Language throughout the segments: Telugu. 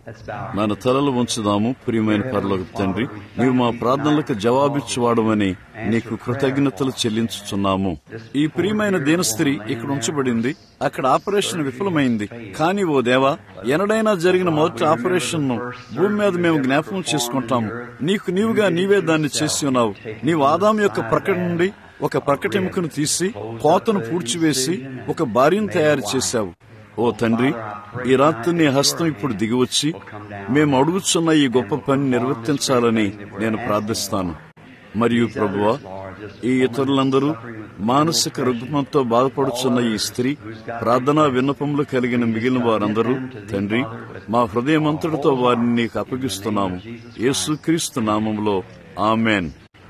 Let's bow. our మన తలలు ఉంచుదాము ప్రియమైన పరలోక తండ్రి నీవు మా ప్రార్థనలకు జవాబిచ్చువాడమని నీకు కృతజ్ఞతలు చెల్లించుచున్నాము ఈ ప్రియమైన దీనస్త్రీ ఇక్కడ ఉంచబడింది అక్కడ ఆపరేషన్ విఫలమైంది కానీ ఓ దేవా ఎనడైనా జరిగిన మొదటి ఆపరేషన్ ను భూమి మీద మేము జ్ఞాపకం చేసుకుంటాము నీకు నీవుగా నీవే దాన్ని చేసి ఉన్నావు నీవు ఆదాం యొక్క ప్రకటన నుండి ఒక ప్రకటెముకను తీసి కోతను పూడ్చివేసి ఒక భార్యను తయారు చేశావు ఓ తండ్రి ఈ రాత్రి నీ హస్తం ఇప్పుడు దిగివచ్చి మేము అడుగుచున్న ఈ గొప్ప పని నిర్వర్తించాలని నేను ప్రార్థిస్తాను మరియు ప్రభువా ఈ ఇతరులందరూ మానసిక రుగ్మంతో బాధపడుచున్న ఈ స్త్రీ ప్రార్థనా విన్నపములు కలిగిన మిగిలిన వారందరూ తండ్రి మా హృదయమంతటితో వారిని నీకు అప్పగిస్తున్నాము యేసుక్రీస్తు నామంలో ఆమెన్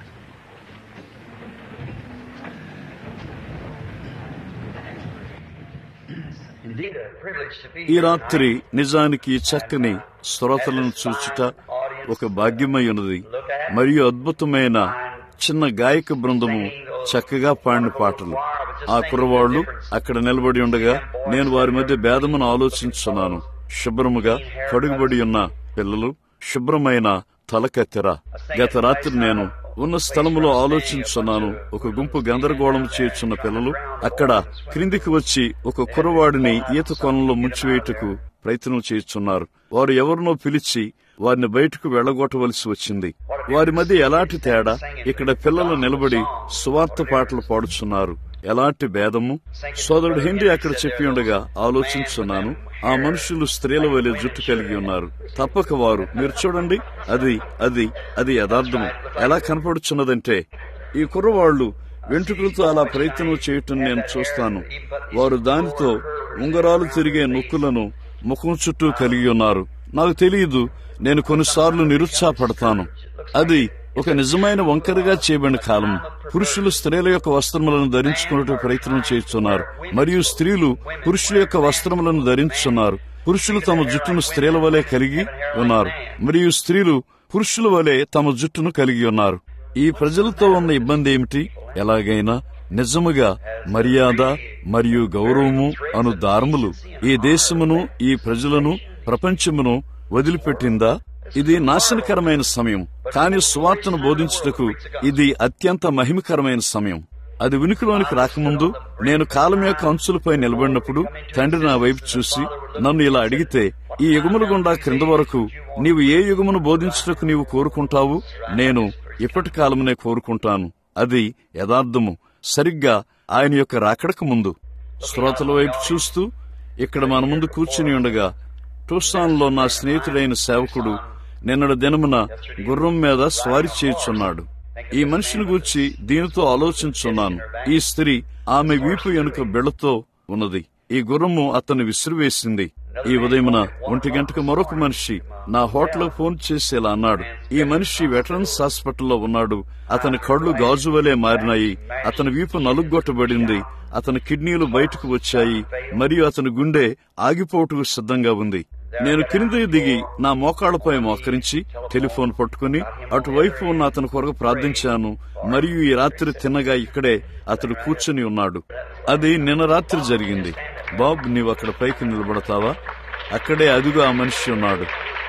Indeed, a privilege to be ఈ రాత్రి నిజానికి చక్కని శ్రోతలను చూచుట ఒక భాగ్యమై ఉన్నది మరియు అద్భుతమైన చిన్న గాయక బృందము చక్కగా పాడిన పాటలు ఆ కుర్రవాళ్లు అక్కడ నిలబడి ఉండగా నేను వారి మధ్య భేదమును ఆలోచించున్నాను శుభ్రముగా కడుగుబడి ఉన్న పిల్లలు శుభ్రమైన తలకత్తెర గత రాత్రి నేను ఉన్న స్థలములో ఆలోచించున్నాను ఒక గుంపు గందరగోళం చేయుచున్న పిల్లలు అక్కడ క్రిందికి వచ్చి ఒక కుర్రవాడిని ఈత కొనంలో ముంచివేయుటకు ప్రయత్నం చేయుచున్నారు వారు ఎవరినో పిలిచి వారిని బయటకు వెళ్లగొట్టవలసి వచ్చింది వారి మధ్య ఎలాంటి తేడా ఇక్కడ పిల్లలు నిలబడి సువార్త పాటలు పాడుచున్నారు ఎలాంటి భేదము సోదరుడు హెంరీ అక్కడ చెప్పి ఉండగా ఆలోచించున్నాను ఆ మనుషులు స్త్రీల వలె జుట్టు కలిగి ఉన్నారు తప్పక వారు మీరు చూడండి అది అది అది యథార్థము ఎలా కనపడుచున్నదంటే ఈ కుర్రవాళ్లు వెంట్రుకలతో అలా ప్రయత్నం చేయటం నేను చూస్తాను వారు దానితో ఉంగరాలు తిరిగే నొక్కులను ముఖం చుట్టూ కలిగి ఉన్నారు నాకు తెలియదు నేను కొన్నిసార్లు నిరుత్సాహపడతాను అది ఒక నిజమైన వంకరగా చేయబడిన కాలం పురుషులు స్త్రీల యొక్క వస్త్రములను ధరించుకున్నట్టు ప్రయత్నం చేస్తున్నారు మరియు స్త్రీలు పురుషుల యొక్క వస్త్రములను ధరించున్నారు పురుషులు తమ జుట్టును స్త్రీల వలె కలిగి ఉన్నారు మరియు స్త్రీలు పురుషుల వలె తమ జుట్టును కలిగి ఉన్నారు ఈ ప్రజలతో ఉన్న ఇబ్బంది ఏమిటి ఎలాగైనా నిజముగా మర్యాద మరియు గౌరవము అను దారములు ఈ దేశమును ఈ ప్రజలను ప్రపంచమును వదిలిపెట్టిందా ఇది నాశనకరమైన సమయం కానీ సువార్తను బోధించుటకు ఇది అత్యంత మహిమకరమైన సమయం అది ఉనికిలోనికి రాకముందు నేను కాలం యొక్క అంచులపై నిలబడినప్పుడు తండ్రి నా వైపు చూసి నన్ను ఇలా అడిగితే ఈ యుగముల గుండా క్రింద వరకు నీవు ఏ యుగమును బోధించుటకు నీవు కోరుకుంటావు నేను ఇప్పటి కాలమునే కోరుకుంటాను అది యథార్థము సరిగ్గా ఆయన యొక్క రాకడకు ముందు శ్రోతల వైపు చూస్తూ ఇక్కడ మన ముందు కూర్చుని ఉండగా టూసాన్లో నా స్నేహితుడైన సేవకుడు నిన్నటి దినమున గుర్రం మీద స్వారీ చేయుచున్నాడు ఈ మనిషిని గూర్చి దీనితో ఆలోచించున్నాను ఈ స్త్రీ ఆమె వీపు వెనుక బెళతో ఉన్నది ఈ గుర్రము అతన్ని విసిరివేసింది ఈ ఉదయమున ఒంటి గంటకు మరొక మనిషి నా హోటల్ ఫోన్ చేసేలా అన్నాడు ఈ మనిషి వెటరన్స్ హాస్పిటల్లో ఉన్నాడు అతని కళ్ళు గాజు వలె మారినాయి అతని వీపు నలుగొట్టబడింది అతని కిడ్నీలు బయటకు వచ్చాయి మరియు అతని గుండె ఆగిపోటుకు సిద్ధంగా ఉంది నేను కింద దిగి నా మోకాళ్లపై మోకరించి టెలిఫోన్ పట్టుకుని అటువైపు ఉన్న అతని కొరకు ప్రార్థించాను మరియు ఈ రాత్రి తిన్నగా ఇక్కడే అతడు కూర్చుని ఉన్నాడు అది నిన్న రాత్రి జరిగింది బాబ్ నీవు అక్కడ పైకి నిలబడతావా అక్కడే అదిగో ఆ మనిషి ఉన్నాడు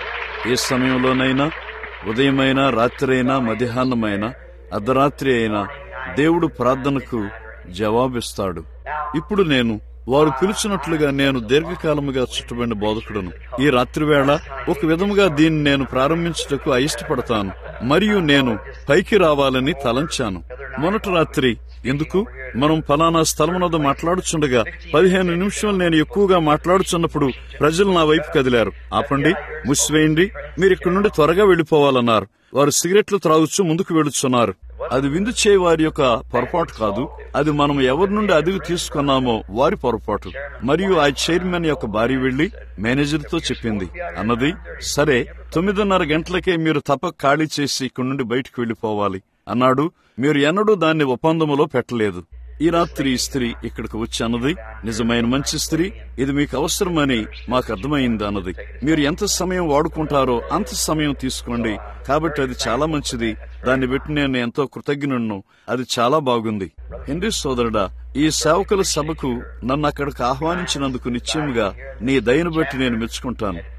ఏ సమయంలోనైనా ఉదయమైనా రాత్రైనా మధ్యాహ్నమైనా అర్ధరాత్రి అయినా దేవుడు ప్రార్థనకు జవాబిస్తాడు ఇప్పుడు నేను వారు పిలిచినట్లుగా నేను దీర్ఘకాలముగా చుట్టబడిన బోధకుడును ఈ రాత్రి వేళ ఒక విధముగా దీన్ని నేను ప్రారంభించుటకు అయిష్టపడతాను మరియు నేను పైకి రావాలని తలంచాను మొన్నటి రాత్రి ఎందుకు మనం ఫలానా స్థలమునొద్ద మాట్లాడుచుండగా పదిహేను నిమిషాలు నేను ఎక్కువగా మాట్లాడుచున్నప్పుడు ప్రజలు నా వైపు కదిలారు ఆపండి ముసివేయండి మీరు ఇక్కడి నుండి త్వరగా వెళ్లిపోవాలన్నారు వారు సిగరెట్లు త్రాగుచూ ముందుకు వెళుచున్నారు అది విందు చేయ వారి యొక్క పొరపాటు కాదు అది మనం ఎవరి నుండి అదుగు తీసుకున్నామో వారి పొరపాటు మరియు ఆ చైర్మన్ యొక్క భార్య వెళ్లి మేనేజర్ తో చెప్పింది అన్నది సరే తొమ్మిదిన్నర గంటలకే మీరు తప్పక ఖాళీ చేసి ఇక్కడి నుండి బయటకు వెళ్లిపోవాలి అన్నాడు మీరు ఎన్నడూ దాన్ని ఒప్పందములో పెట్టలేదు ఈ రాత్రి ఈ స్త్రీ ఇక్కడికి వచ్చి అన్నది నిజమైన మంచి స్త్రీ ఇది మీకు అవసరమని మాకు అర్థమైంది అన్నది మీరు ఎంత సమయం వాడుకుంటారో అంత సమయం తీసుకోండి కాబట్టి అది చాలా మంచిది దాన్ని బట్టి నేను ఎంతో కృతజ్ఞులను అది చాలా బాగుంది హెన్రీ సోదరుడా ఈ సేవకుల సభకు నన్ను అక్కడికి ఆహ్వానించినందుకు నిశ్చయముగా నీ దయను బట్టి నేను మెచ్చుకుంటాను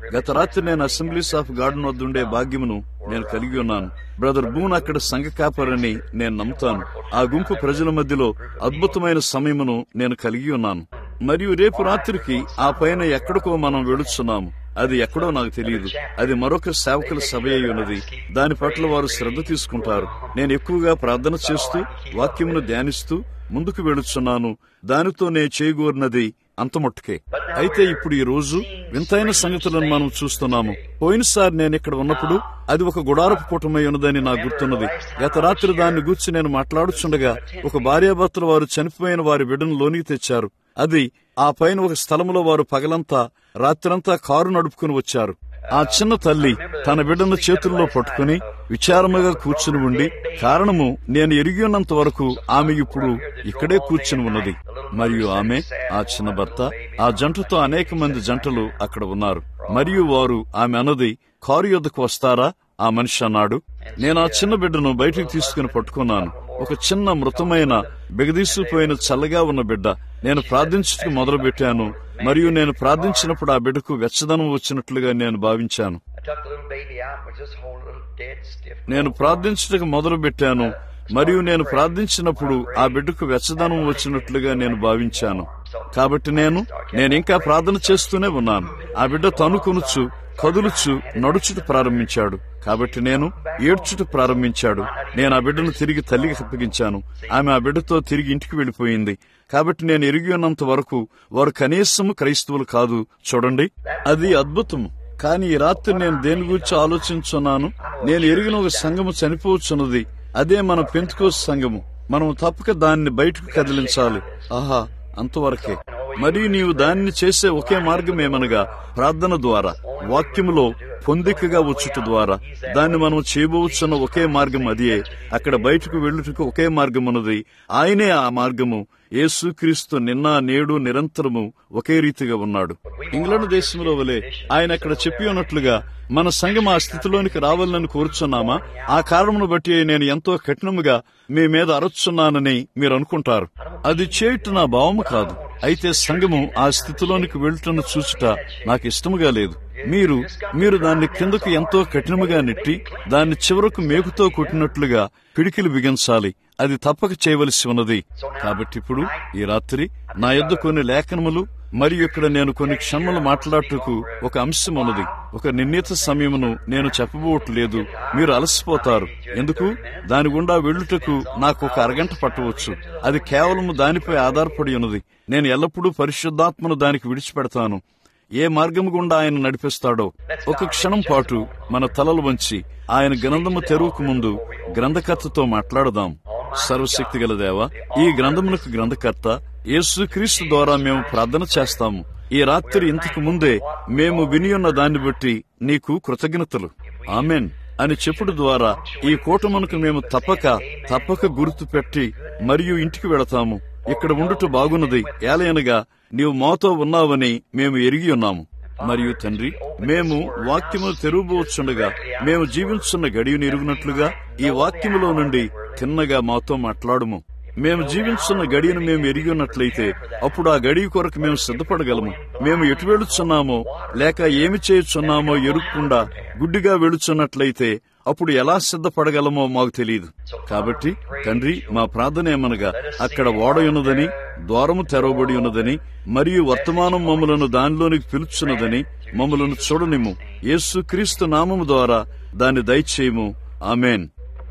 గత రాత్రి నేను అసెంబ్లీస్ ఆఫ్ గార్డెన్ వద్ద ఉండే భాగ్యమును నేను కలిగి ఉన్నాను బ్రదర్ బూన్ అక్కడ సంఘ కాపరని నేను నమ్ముతాను ఆ గుంపు ప్రజల మధ్యలో అద్భుతమైన సమయమును నేను కలిగి ఉన్నాను మరియు రేపు రాత్రికి ఆ పైన ఎక్కడికో మనం వెళుతున్నాము అది ఎక్కడో నాకు తెలియదు అది మరొక సేవకుల సభ అయి ఉన్నది దాని పట్ల వారు శ్రద్ధ తీసుకుంటారు నేను ఎక్కువగా ప్రార్థన చేస్తూ వాక్యమును ధ్యానిస్తూ ముందుకు వెళుచున్నాను దానితో నేను చేయగోరినది అంతమొట్టుకే అయితే ఇప్పుడు ఈ రోజు వింతైన సంగతులను మనం చూస్తున్నాము పోయినసారి నేను ఇక్కడ ఉన్నప్పుడు అది ఒక గుడారపు కూటమై ఉన్నదని నాకు గుర్తున్నది గత రాత్రి దాన్ని గూర్చి నేను మాట్లాడుచుండగా ఒక భార్యాభర్తలు వారు చనిపోయిన వారి బిడ్డను లోనికి తెచ్చారు అది ఆ పైన ఒక స్థలంలో వారు పగలంతా రాత్రంతా కారు నడుపుకుని వచ్చారు ఆ చిన్న తల్లి తన బిడ్డను చేతుల్లో పట్టుకుని విచారముగా కూర్చుని ఉండి కారణము నేను ఎరిగి ఉన్నంత వరకు ఆమె ఇప్పుడు ఇక్కడే కూర్చుని ఉన్నది మరియు ఆమె ఆ చిన్న భర్త ఆ జంటతో అనేక మంది జంటలు అక్కడ ఉన్నారు మరియు వారు ఆమె అన్నది కారు యొద్దకు వస్తారా ఆ మనిషి అన్నాడు నేను ఆ చిన్న బిడ్డను బయటికి తీసుకుని పట్టుకున్నాను ఒక చిన్న మృతమైన బిగదీసిపోయిన చల్లగా ఉన్న బిడ్డ నేను ప్రార్థించటకు మొదలు పెట్టాను మరియు నేను ప్రార్థించినప్పుడు ఆ బిడ్డకు వెచ్చదనం వచ్చినట్లుగా నేను భావించాను I took the little baby out and was just holding a little dead stiff. నేను ప్రార్థించటకు మొదలు పెట్టాను మరియు నేను ప్రార్థించినప్పుడు ఆ బిడ్డకు వెచ్చదనం వచ్చినట్లుగా నేను భావించాను కాబట్టి నేను నేను ఇంకా ప్రార్థన చేస్తూనే ఉన్నాను ఆ బిడ్డ తనుకొనుచు కదులుచు నడుచుట ప్రారంభించాడు కాబట్టి నేను ఏడ్చుట ప్రారంభించాడు నేను ఆ బిడ్డను తిరిగి తల్లికి అప్పగించాను ఆమె ఆ బిడ్డతో తిరిగి ఇంటికి వెళ్లిపోయింది కాబట్టి నేను ఎరిగి ఉన్నంత వరకు వారు కనీసం క్రైస్తవులు కాదు చూడండి అది అద్భుతం కానీ ఈ రాత్రి నేను దేని గురించి ఆలోచించున్నాను నేను ఎరిగిన ఒక సంఘము చనిపోవచ్చున్నది అదే మన పెంతుకోస్ సంఘము మనం తప్పక దాన్ని బయటకు కదిలించాలి ఆహా అంతవరకే మరియు నీవు దానిని చేసే ఒకే మార్గం ఏమనగా ప్రార్థన ద్వారా వాక్యములో పొందికగా వచ్చుట ద్వారా దాన్ని మనం చేయబోచున్న ఒకే మార్గం అదియే అక్కడ బయటకు వెళ్ళుటకు ఒకే మార్గం ఉన్నది ఆయనే ఆ మార్గము యేసుక్రీస్తు నిన్న నేడు నిరంతరము ఒకే రీతిగా ఉన్నాడు ఇంగ్లాండ్ దేశంలో వలె ఆయన అక్కడ చెప్పి ఉన్నట్లుగా మన సంఘం ఆ స్థితిలోనికి రావాలని కోరుచున్నామా ఆ కారణమును బట్టి నేను ఎంతో కఠినముగా మీ మీద అరచున్నానని మీరు అనుకుంటారు అది చేయుట నా భావము కాదు అయితే సంఘము ఆ స్థితిలోనికి వెళ్ళుటను చూచుట నాకు ఇష్టముగా లేదు మీరు మీరు దాన్ని కిందకు ఎంతో కఠినముగా నెట్టి దాన్ని చివరకు మేకుతో కొట్టినట్లుగా పిడికిలు బిగించాలి అది తప్పక చేయవలసి ఉన్నది కాబట్టి ఇప్పుడు ఈ రాత్రి నా యొద్ద కొన్ని లేఖనములు మరియు ఇక్కడ నేను కొన్ని క్షణములు మాట్లాడుటకు ఒక అంశం ఉన్నది ఒక నిర్ణీత సమయమును నేను చెప్పబోవట్లేదు మీరు అలసిపోతారు ఎందుకు దాని గుండా వెళ్ళుటకు నాకు ఒక అరగంట పట్టవచ్చు అది కేవలం దానిపై ఆధారపడి ఉన్నది నేను ఎల్లప్పుడూ పరిశుద్ధాత్మను దానికి విడిచిపెడతాను ఏ మార్గము గుండా ఆయన నడిపిస్తాడో ఒక క్షణం పాటు మన తలలు వంచి ఆయన గ్రంథము తెరువుకు ముందు గ్రంథకర్తతో మాట్లాడదాం సర్వశక్తి గల దేవ ఈ గ్రంథమునకు గ్రంథకర్త యేసుక్రీస్తు ద్వారా మేము ప్రార్థన చేస్తాము ఈ రాత్రి ఇంతకు ముందే మేము వినియున్న దాన్ని బట్టి నీకు కృతజ్ఞతలు ఆమెన్ అని చెప్పుడు ద్వారా ఈ కూటమునకు మేము తప్పక తప్పక గుర్తు పెట్టి మరియు ఇంటికి వెళతాము ఇక్కడ ఉండుట బాగున్నది ఏలయనగా నీవు మాతో ఉన్నావని మేము ఎరిగి ఉన్నాము మరియు తండ్రి మేము వాక్యమును తెరువబోచుండగా మేము జీవించున్న గడియను ఎరుగునట్లుగా ఈ వాక్యములో నుండి తిన్నగా మాతో మాట్లాడుము మేము జీవించున్న గడియను మేము ఎరిగి ఉన్నట్లయితే అప్పుడు ఆ గడియ కొరకు మేము సిద్ధపడగలము మేము ఎటు వెళుచున్నామో లేక ఏమి చేయుచున్నామో ఎరుక్కుండా గుడ్డిగా వెళుచున్నట్లయితే అప్పుడు ఎలా సిద్ధపడగలమో మాకు తెలియదు కాబట్టి తండ్రి మా ప్రార్థన ఏమనగా అక్కడ ఓడ ఉన్నదని ద్వారము తెరవబడి ఉన్నదని మరియు వర్తమానం మమ్మలను దానిలోనికి పిలుచున్నదని మమ్మలను చూడనిమ్ము యేసు క్రీస్తు నామము ద్వారా దాన్ని దయచేయము ఆమెన్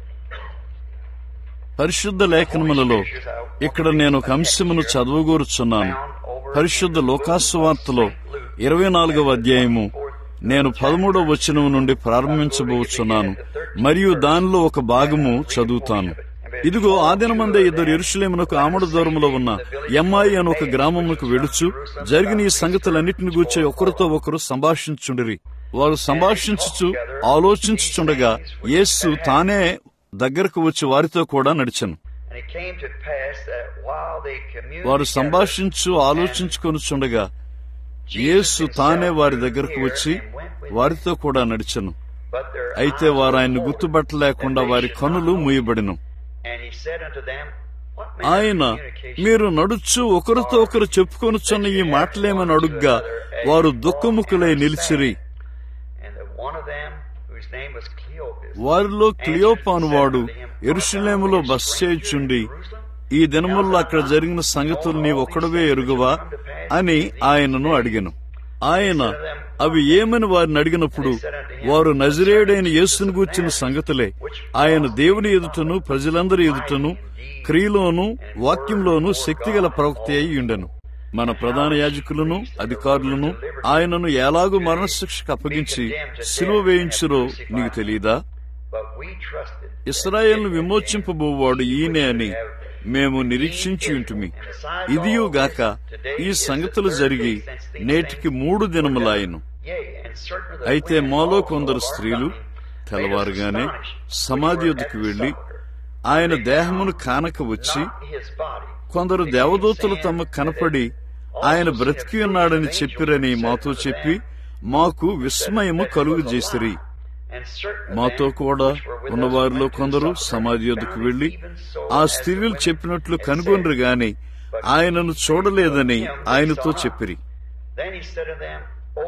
పరిశుద్ధ లేఖనములలో ఇక్కడ నేను ఒక అంశమును చదవగోరుచున్నాను పరిశుద్ధ లోకాసువార్తలో ఇరవై నాలుగవ అధ్యాయము నేను పదమూడవ వచనం నుండి ప్రారంభించబోచున్నాను మరియు దానిలో ఒక భాగము చదువుతాను ఇదిగో ఆ దినమందే ఇద్దరు ఎరుషులేమునకు ఆమడ దూరంలో ఉన్న ఎమ్మాయి అని ఒక గ్రామమునకు వెడుచు జరిగిన ఈ సంగతులన్నిటిని గూర్చి ఒకరితో ఒకరు సంభాషించుండిరి వారు సంభాషించుచు ఆలోచించుచుండగా యేసు తానే దగ్గరకు వచ్చి వారితో కూడా నడిచెను And it came to pass that while they communed వారు together, సంభాషించు ఆలోచించుకొనుచుండగా యేసు తానే వారి దగ్గరకు వచ్చి వారితో కూడా నడిచెను but their అయితే వారు ఆయన్ని గుర్తుపట్టలేకుండా వారి కనులు మూయబడిను And he said unto them, What manner of ఆయన communication మీరు నడుచు ఒకరితో ఒకరు చెప్పుకొనుచున్న ఈ మాటలేమని అడుగ్గా వారు దుఃఖముఖులై నిలిచిరి whose name was Cleopas. వారిలో క్లియోపాను వాడు ఎరుషులేములో బస చేయుచుండి ఈ దినముల్లో అక్కడ జరిగిన సంగతులు నీ ఒక్కడవే ఎరుగువా అని ఆయనను అడిగెను ఆయన అవి ఏమని వారిని అడిగినప్పుడు వారు నజరేయుడైన యేసును గూర్చిన సంగతులే ఆయన దేవుని ఎదుటను ప్రజలందరి ఎదుటను క్రియలోను వాక్యంలోను శక్తిగల ప్రవక్త అయి ఉండెను మన ప్రధాన యాజకులను అధికారులను ఆయనను ఎలాగూ మరణశిక్షకు అప్పగించి సిలువ వేయించురో నీకు తెలియదా But we trusted. ఇస్రాయేల్ను విమోచింపబోవాడు ఈయనే అని మేము నిరీక్షించి ఉంటుమి ఇదియు గాక ఈ సంగతులు జరిగి నేటికి మూడు దినములాయను Yea, and certain of the అయితే women మాలో also కొందరు were స్త్రీలు coming, made us తెల్లవారుగానే astonished, సమాధి which were యొద్దకు at the వెళ్లి sepulchre, ఆయన దేహమును కానక వచ్చి not his body. కొందరు దేవదూతలు తమకు కనపడి ఆయన బ్రతికి ఉన్నాడని చెప్పిరని మాతో చెప్పి మాకు విస్మయము కలుగు చేసిరి And certain of మాతో them కూడా which were with us ఉన్నవారిలో went to కొందరు the sepulchre, సమాధి యొద్దకు found వెళ్లి even so ఆ as స్త్రీలు the women చెప్పినట్లు had కనుగొనరు said. గాని ఆయనను చూడలేదని ఆయనతో చెప్పిరి Then he said to them, O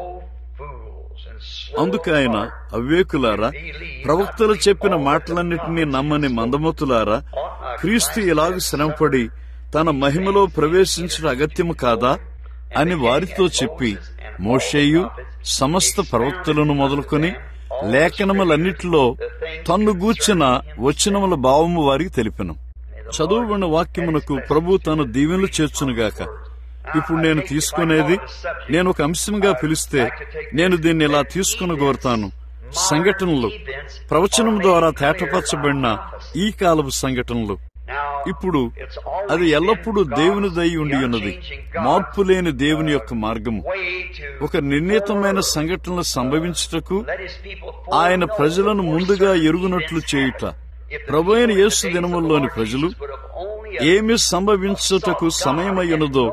fools and slow అందుకు of ఆయన heart, అవ్వేకులారా ప్రవక్తలు చెప్పిన మాటలన్నిటినీ నమ్మని మందమతులారా క్రీస్తు ఇలాగ శ్రమపడి తన మహిమలో ప్రవేశించడం అగత్యము కాదా అని వారితో చెప్పి మోషేయు సమస్త ప్రవక్తలను మొదలుకొని లేఖనములన్నిటిలో తన్ను గూర్చిన వచనముల భావము వారికి తెలిపెను చదువుబడిన వాక్యమునకు ప్రభు తన దీవెనలు చేర్చునుగాక ఇప్పుడు నేను తీసుకునేది నేను ఒక అంశంగా పిలిస్తే నేను దీన్ని ఇలా తీసుకుని కోరుతాను సంఘటనలు ప్రవచనం ద్వారా తేటపరచబడిన ఈ కాలపు సంఘటనలు ఇప్పుడు అది ఎల్లప్పుడూ దేవుని దై ఉండి ఉన్నది మార్పు లేని దేవుని యొక్క మార్గము ఒక నిర్ణీతమైన సంఘటనలు సంభవించుటకు ఆయన ప్రజలను ముందుగా ఎరుగునట్లు చేయుట ప్రభు అయిన యేసు దినముల్లోని ప్రజలు ఏమి సంభవించుటకు సమయమయ్యున్నదో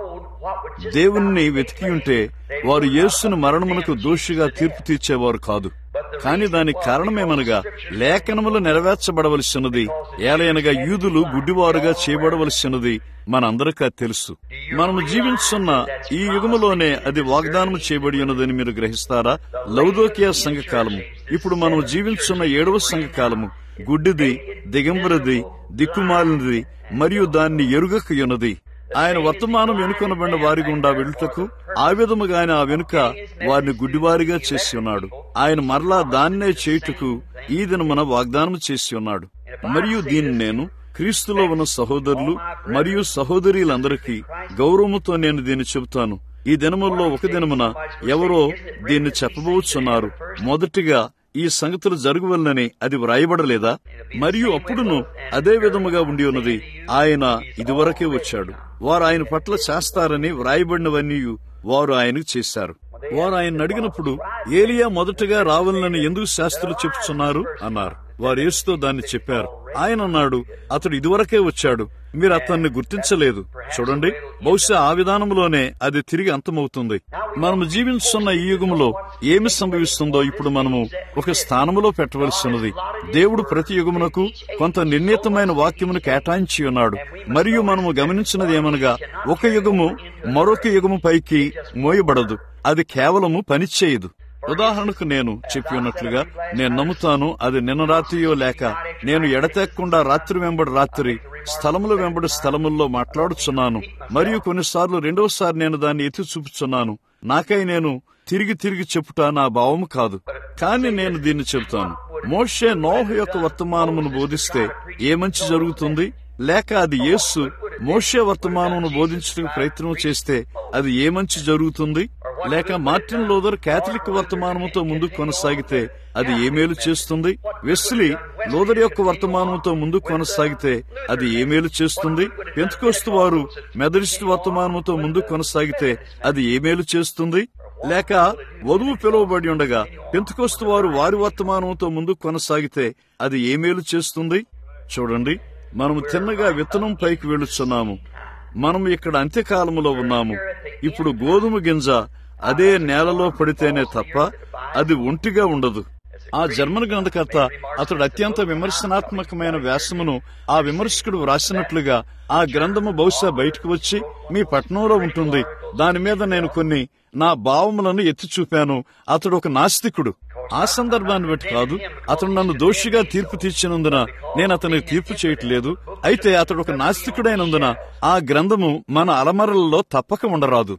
దేవుణ్ణి వెతికి ఉంటే వారు యేసును మరణమునకు దోషిగా తీర్పు తీర్చేవారు కాదు కాని దానికి కారణమేమనగా లేఖనములు నెరవేర్చబడవలసినది ఏలయనగా యూదులు గుడ్డివారుగా చేయబడవలసినది మనందరికీ తెలుసు మనము జీవించున్న ఈ యుగములోనే అది వాగ్దానం చేయబడి ఉన్నదని మీరు గ్రహిస్తారా లౌదోకియా సంఘకాలము ఇప్పుడు మనం జీవించున్న ఏడవ సంఘకాలము గుడ్డిది దిగంబరది దిక్కుమాలినది మరియు దాన్ని ఎరుగకయున్నది ఆయన వర్తమానం వెనుకొనబడిన వారి గుండా వెళ్తుకు ఆ విధముగా ఆయన ఆ వెనుక వారిని గుడ్డివారిగా చేసి ఉన్నాడు ఆయన మరలా దాన్నే చేయుటకు ఈ దినమున వాగ్దానం చేసి ఉన్నాడు మరియు దీన్ని నేను క్రీస్తులో ఉన్న సహోదరులు మరియు సహోదరులందరికీ గౌరవముతో నేను దీన్ని చెబుతాను ఈ దినముల్లో ఒక దినమున ఎవరో దీన్ని చెప్పబోచున్నారు మొదటిగా ఈ సంగతులు జరగవలనని అది వ్రాయబడలేదా మరియు అప్పుడును అదే విధముగా ఉండి ఉన్నది ఆయన ఇదివరకే వచ్చాడు వారు ఆయన పట్ల చేస్తారని వ్రాయబడినవన్నీ వారు ఆయనకు చేశారు వారు ఆయన అడిగినప్పుడు ఏలియా మొదటగా రావాలని ఎందుకు శాస్త్రులు చెప్తున్నారు అన్నారు వారు యేసుతో దాన్ని చెప్పారు ఆయన అన్నాడు అతడు ఇదివరకే వచ్చాడు మీరు అతన్ని గుర్తించలేదు చూడండి బహుశా ఆ విధానంలోనే అది తిరిగి అంతమవుతుంది మనము జీవించున్న ఈ యుగములో ఏమి సంభవిస్తుందో ఇప్పుడు మనము ఒక స్థానములో పెట్టవలసినది దేవుడు ప్రతి యుగమునకు కొంత నిర్ణీతమైన వాక్యమును కేటాయించి ఉన్నాడు మరియు మనము గమనించినది ఏమనగా ఒక యుగము మరొక యుగము పైకి మోయబడదు అది కేవలము పనిచేయదు ఉదాహరణకు నేను చెప్పి ఉన్నట్లుగా నేను నమ్ముతాను అది నిన్న రాత్రియో లేక నేను ఎడతెక్కకుండా రాత్రి వెంబడి రాత్రి స్థలముల వెంబడి స్థలముల్లో మాట్లాడుచున్నాను మరియు కొన్నిసార్లు రెండవసారి నేను దాన్ని ఎత్తి చూపుచున్నాను నాకై నేను తిరిగి తిరిగి చెప్పుట నా భావము కాదు కానీ నేను దీన్ని చెబుతాను మోషే నోహ యొక్క వర్తమానమును బోధిస్తే ఏ మంచి జరుగుతుంది లేక అది యేసు మోషే వర్తమానమును బోధించడానికి ప్రయత్నం చేస్తే అది ఏ మంచి జరుగుతుంది లేక మార్టిన్ లోదర్ కేథలిక్ వర్తమానముతో ముందుకు కొనసాగితే అది ఏ మేలు చేస్తుంది వెస్లీ లోదర్ యొక్క వర్తమానంతో ముందుకు కొనసాగితే అది ఏ మేలు చేస్తుంది పెంతుకోస్తు వారు మెదరిస్ట్ వర్తమానముతో ముందుకు కొనసాగితే అది ఏ మేలు చేస్తుంది లేక వధువు పిలువబడి ఉండగా పెంతుకోస్తు వారు వారి వర్తమానంతో ముందుకు కొనసాగితే అది ఏ మేలు చేస్తుంది చూడండి మనము తిన్నగా విత్తనం పైకి వెళుచున్నాము మనం ఇక్కడ అంత్యకాలములో ఉన్నాము ఇప్పుడు గోధుమ గింజ అదే నేలలో పడితేనే తప్ప అది ఒంటిగా ఉండదు ఆ జర్మన్ గ్రంథకర్త అతడు అత్యంత విమర్శనాత్మకమైన వ్యాసమును ఆ విమర్శకుడు వ్రాసినట్లుగా ఆ గ్రంథము బహుశా బయటకు వచ్చి మీ పట్టణంలో ఉంటుంది దాని మీద నేను కొన్ని నా భావములను ఎత్తి చూపాను అతడు ఒక నాస్తికుడు ఆ సందర్భాన్ని బట్టి కాదు అతడు నన్ను దోషిగా తీర్పు తీర్చినందున నేను అతనికి తీర్పు చేయట్లేదు అయితే అతడు ఒక నాస్తికుడైనందున ఆ గ్రంథము మన అలమరలలో తప్పక ఉండరాదు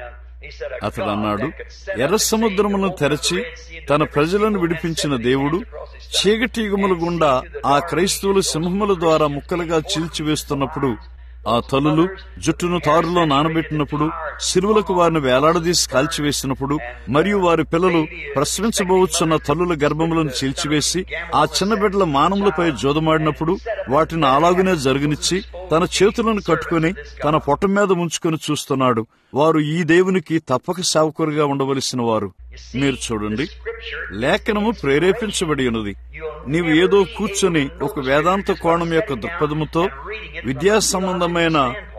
అతడు అన్నాడు ఎర్ర సముద్రమును తెరచి తన ప్రజలను విడిపించిన దేవుడు చీకటి యుగముల గుండా ఆ క్రైస్తవులు సింహముల ద్వారా ముక్కలుగా చీల్చివేస్తున్నప్పుడు ఆ తల్లులు జుట్టును తారులో నానబెట్టినప్పుడు సిరువులకు వారిని వేలాడదీసి కాల్చివేసినప్పుడు మరియు వారి పిల్లలు ప్రసవించబోవచ్చున్న తల్లుల గర్భములను చీల్చివేసి ఆ చిన్న బిడ్డల మానములపై జోదమాడినప్పుడు వాటిని అలాగునే జరగనిచ్చి తన చేతులను కట్టుకుని తన పొట్ట మీద ముంచుకొని చూస్తున్నాడు వారు ఈ దేవునికి తప్పక సేవకులుగా ఉండవలసిన వారు మీరు చూడండి లేఖనము ప్రేరేపించబడి ఉన్నది నీవు ఏదో కూర్చొని ఒక వేదాంత కోణం యొక్క దృక్పథముతో విద్యా సంబంధమైన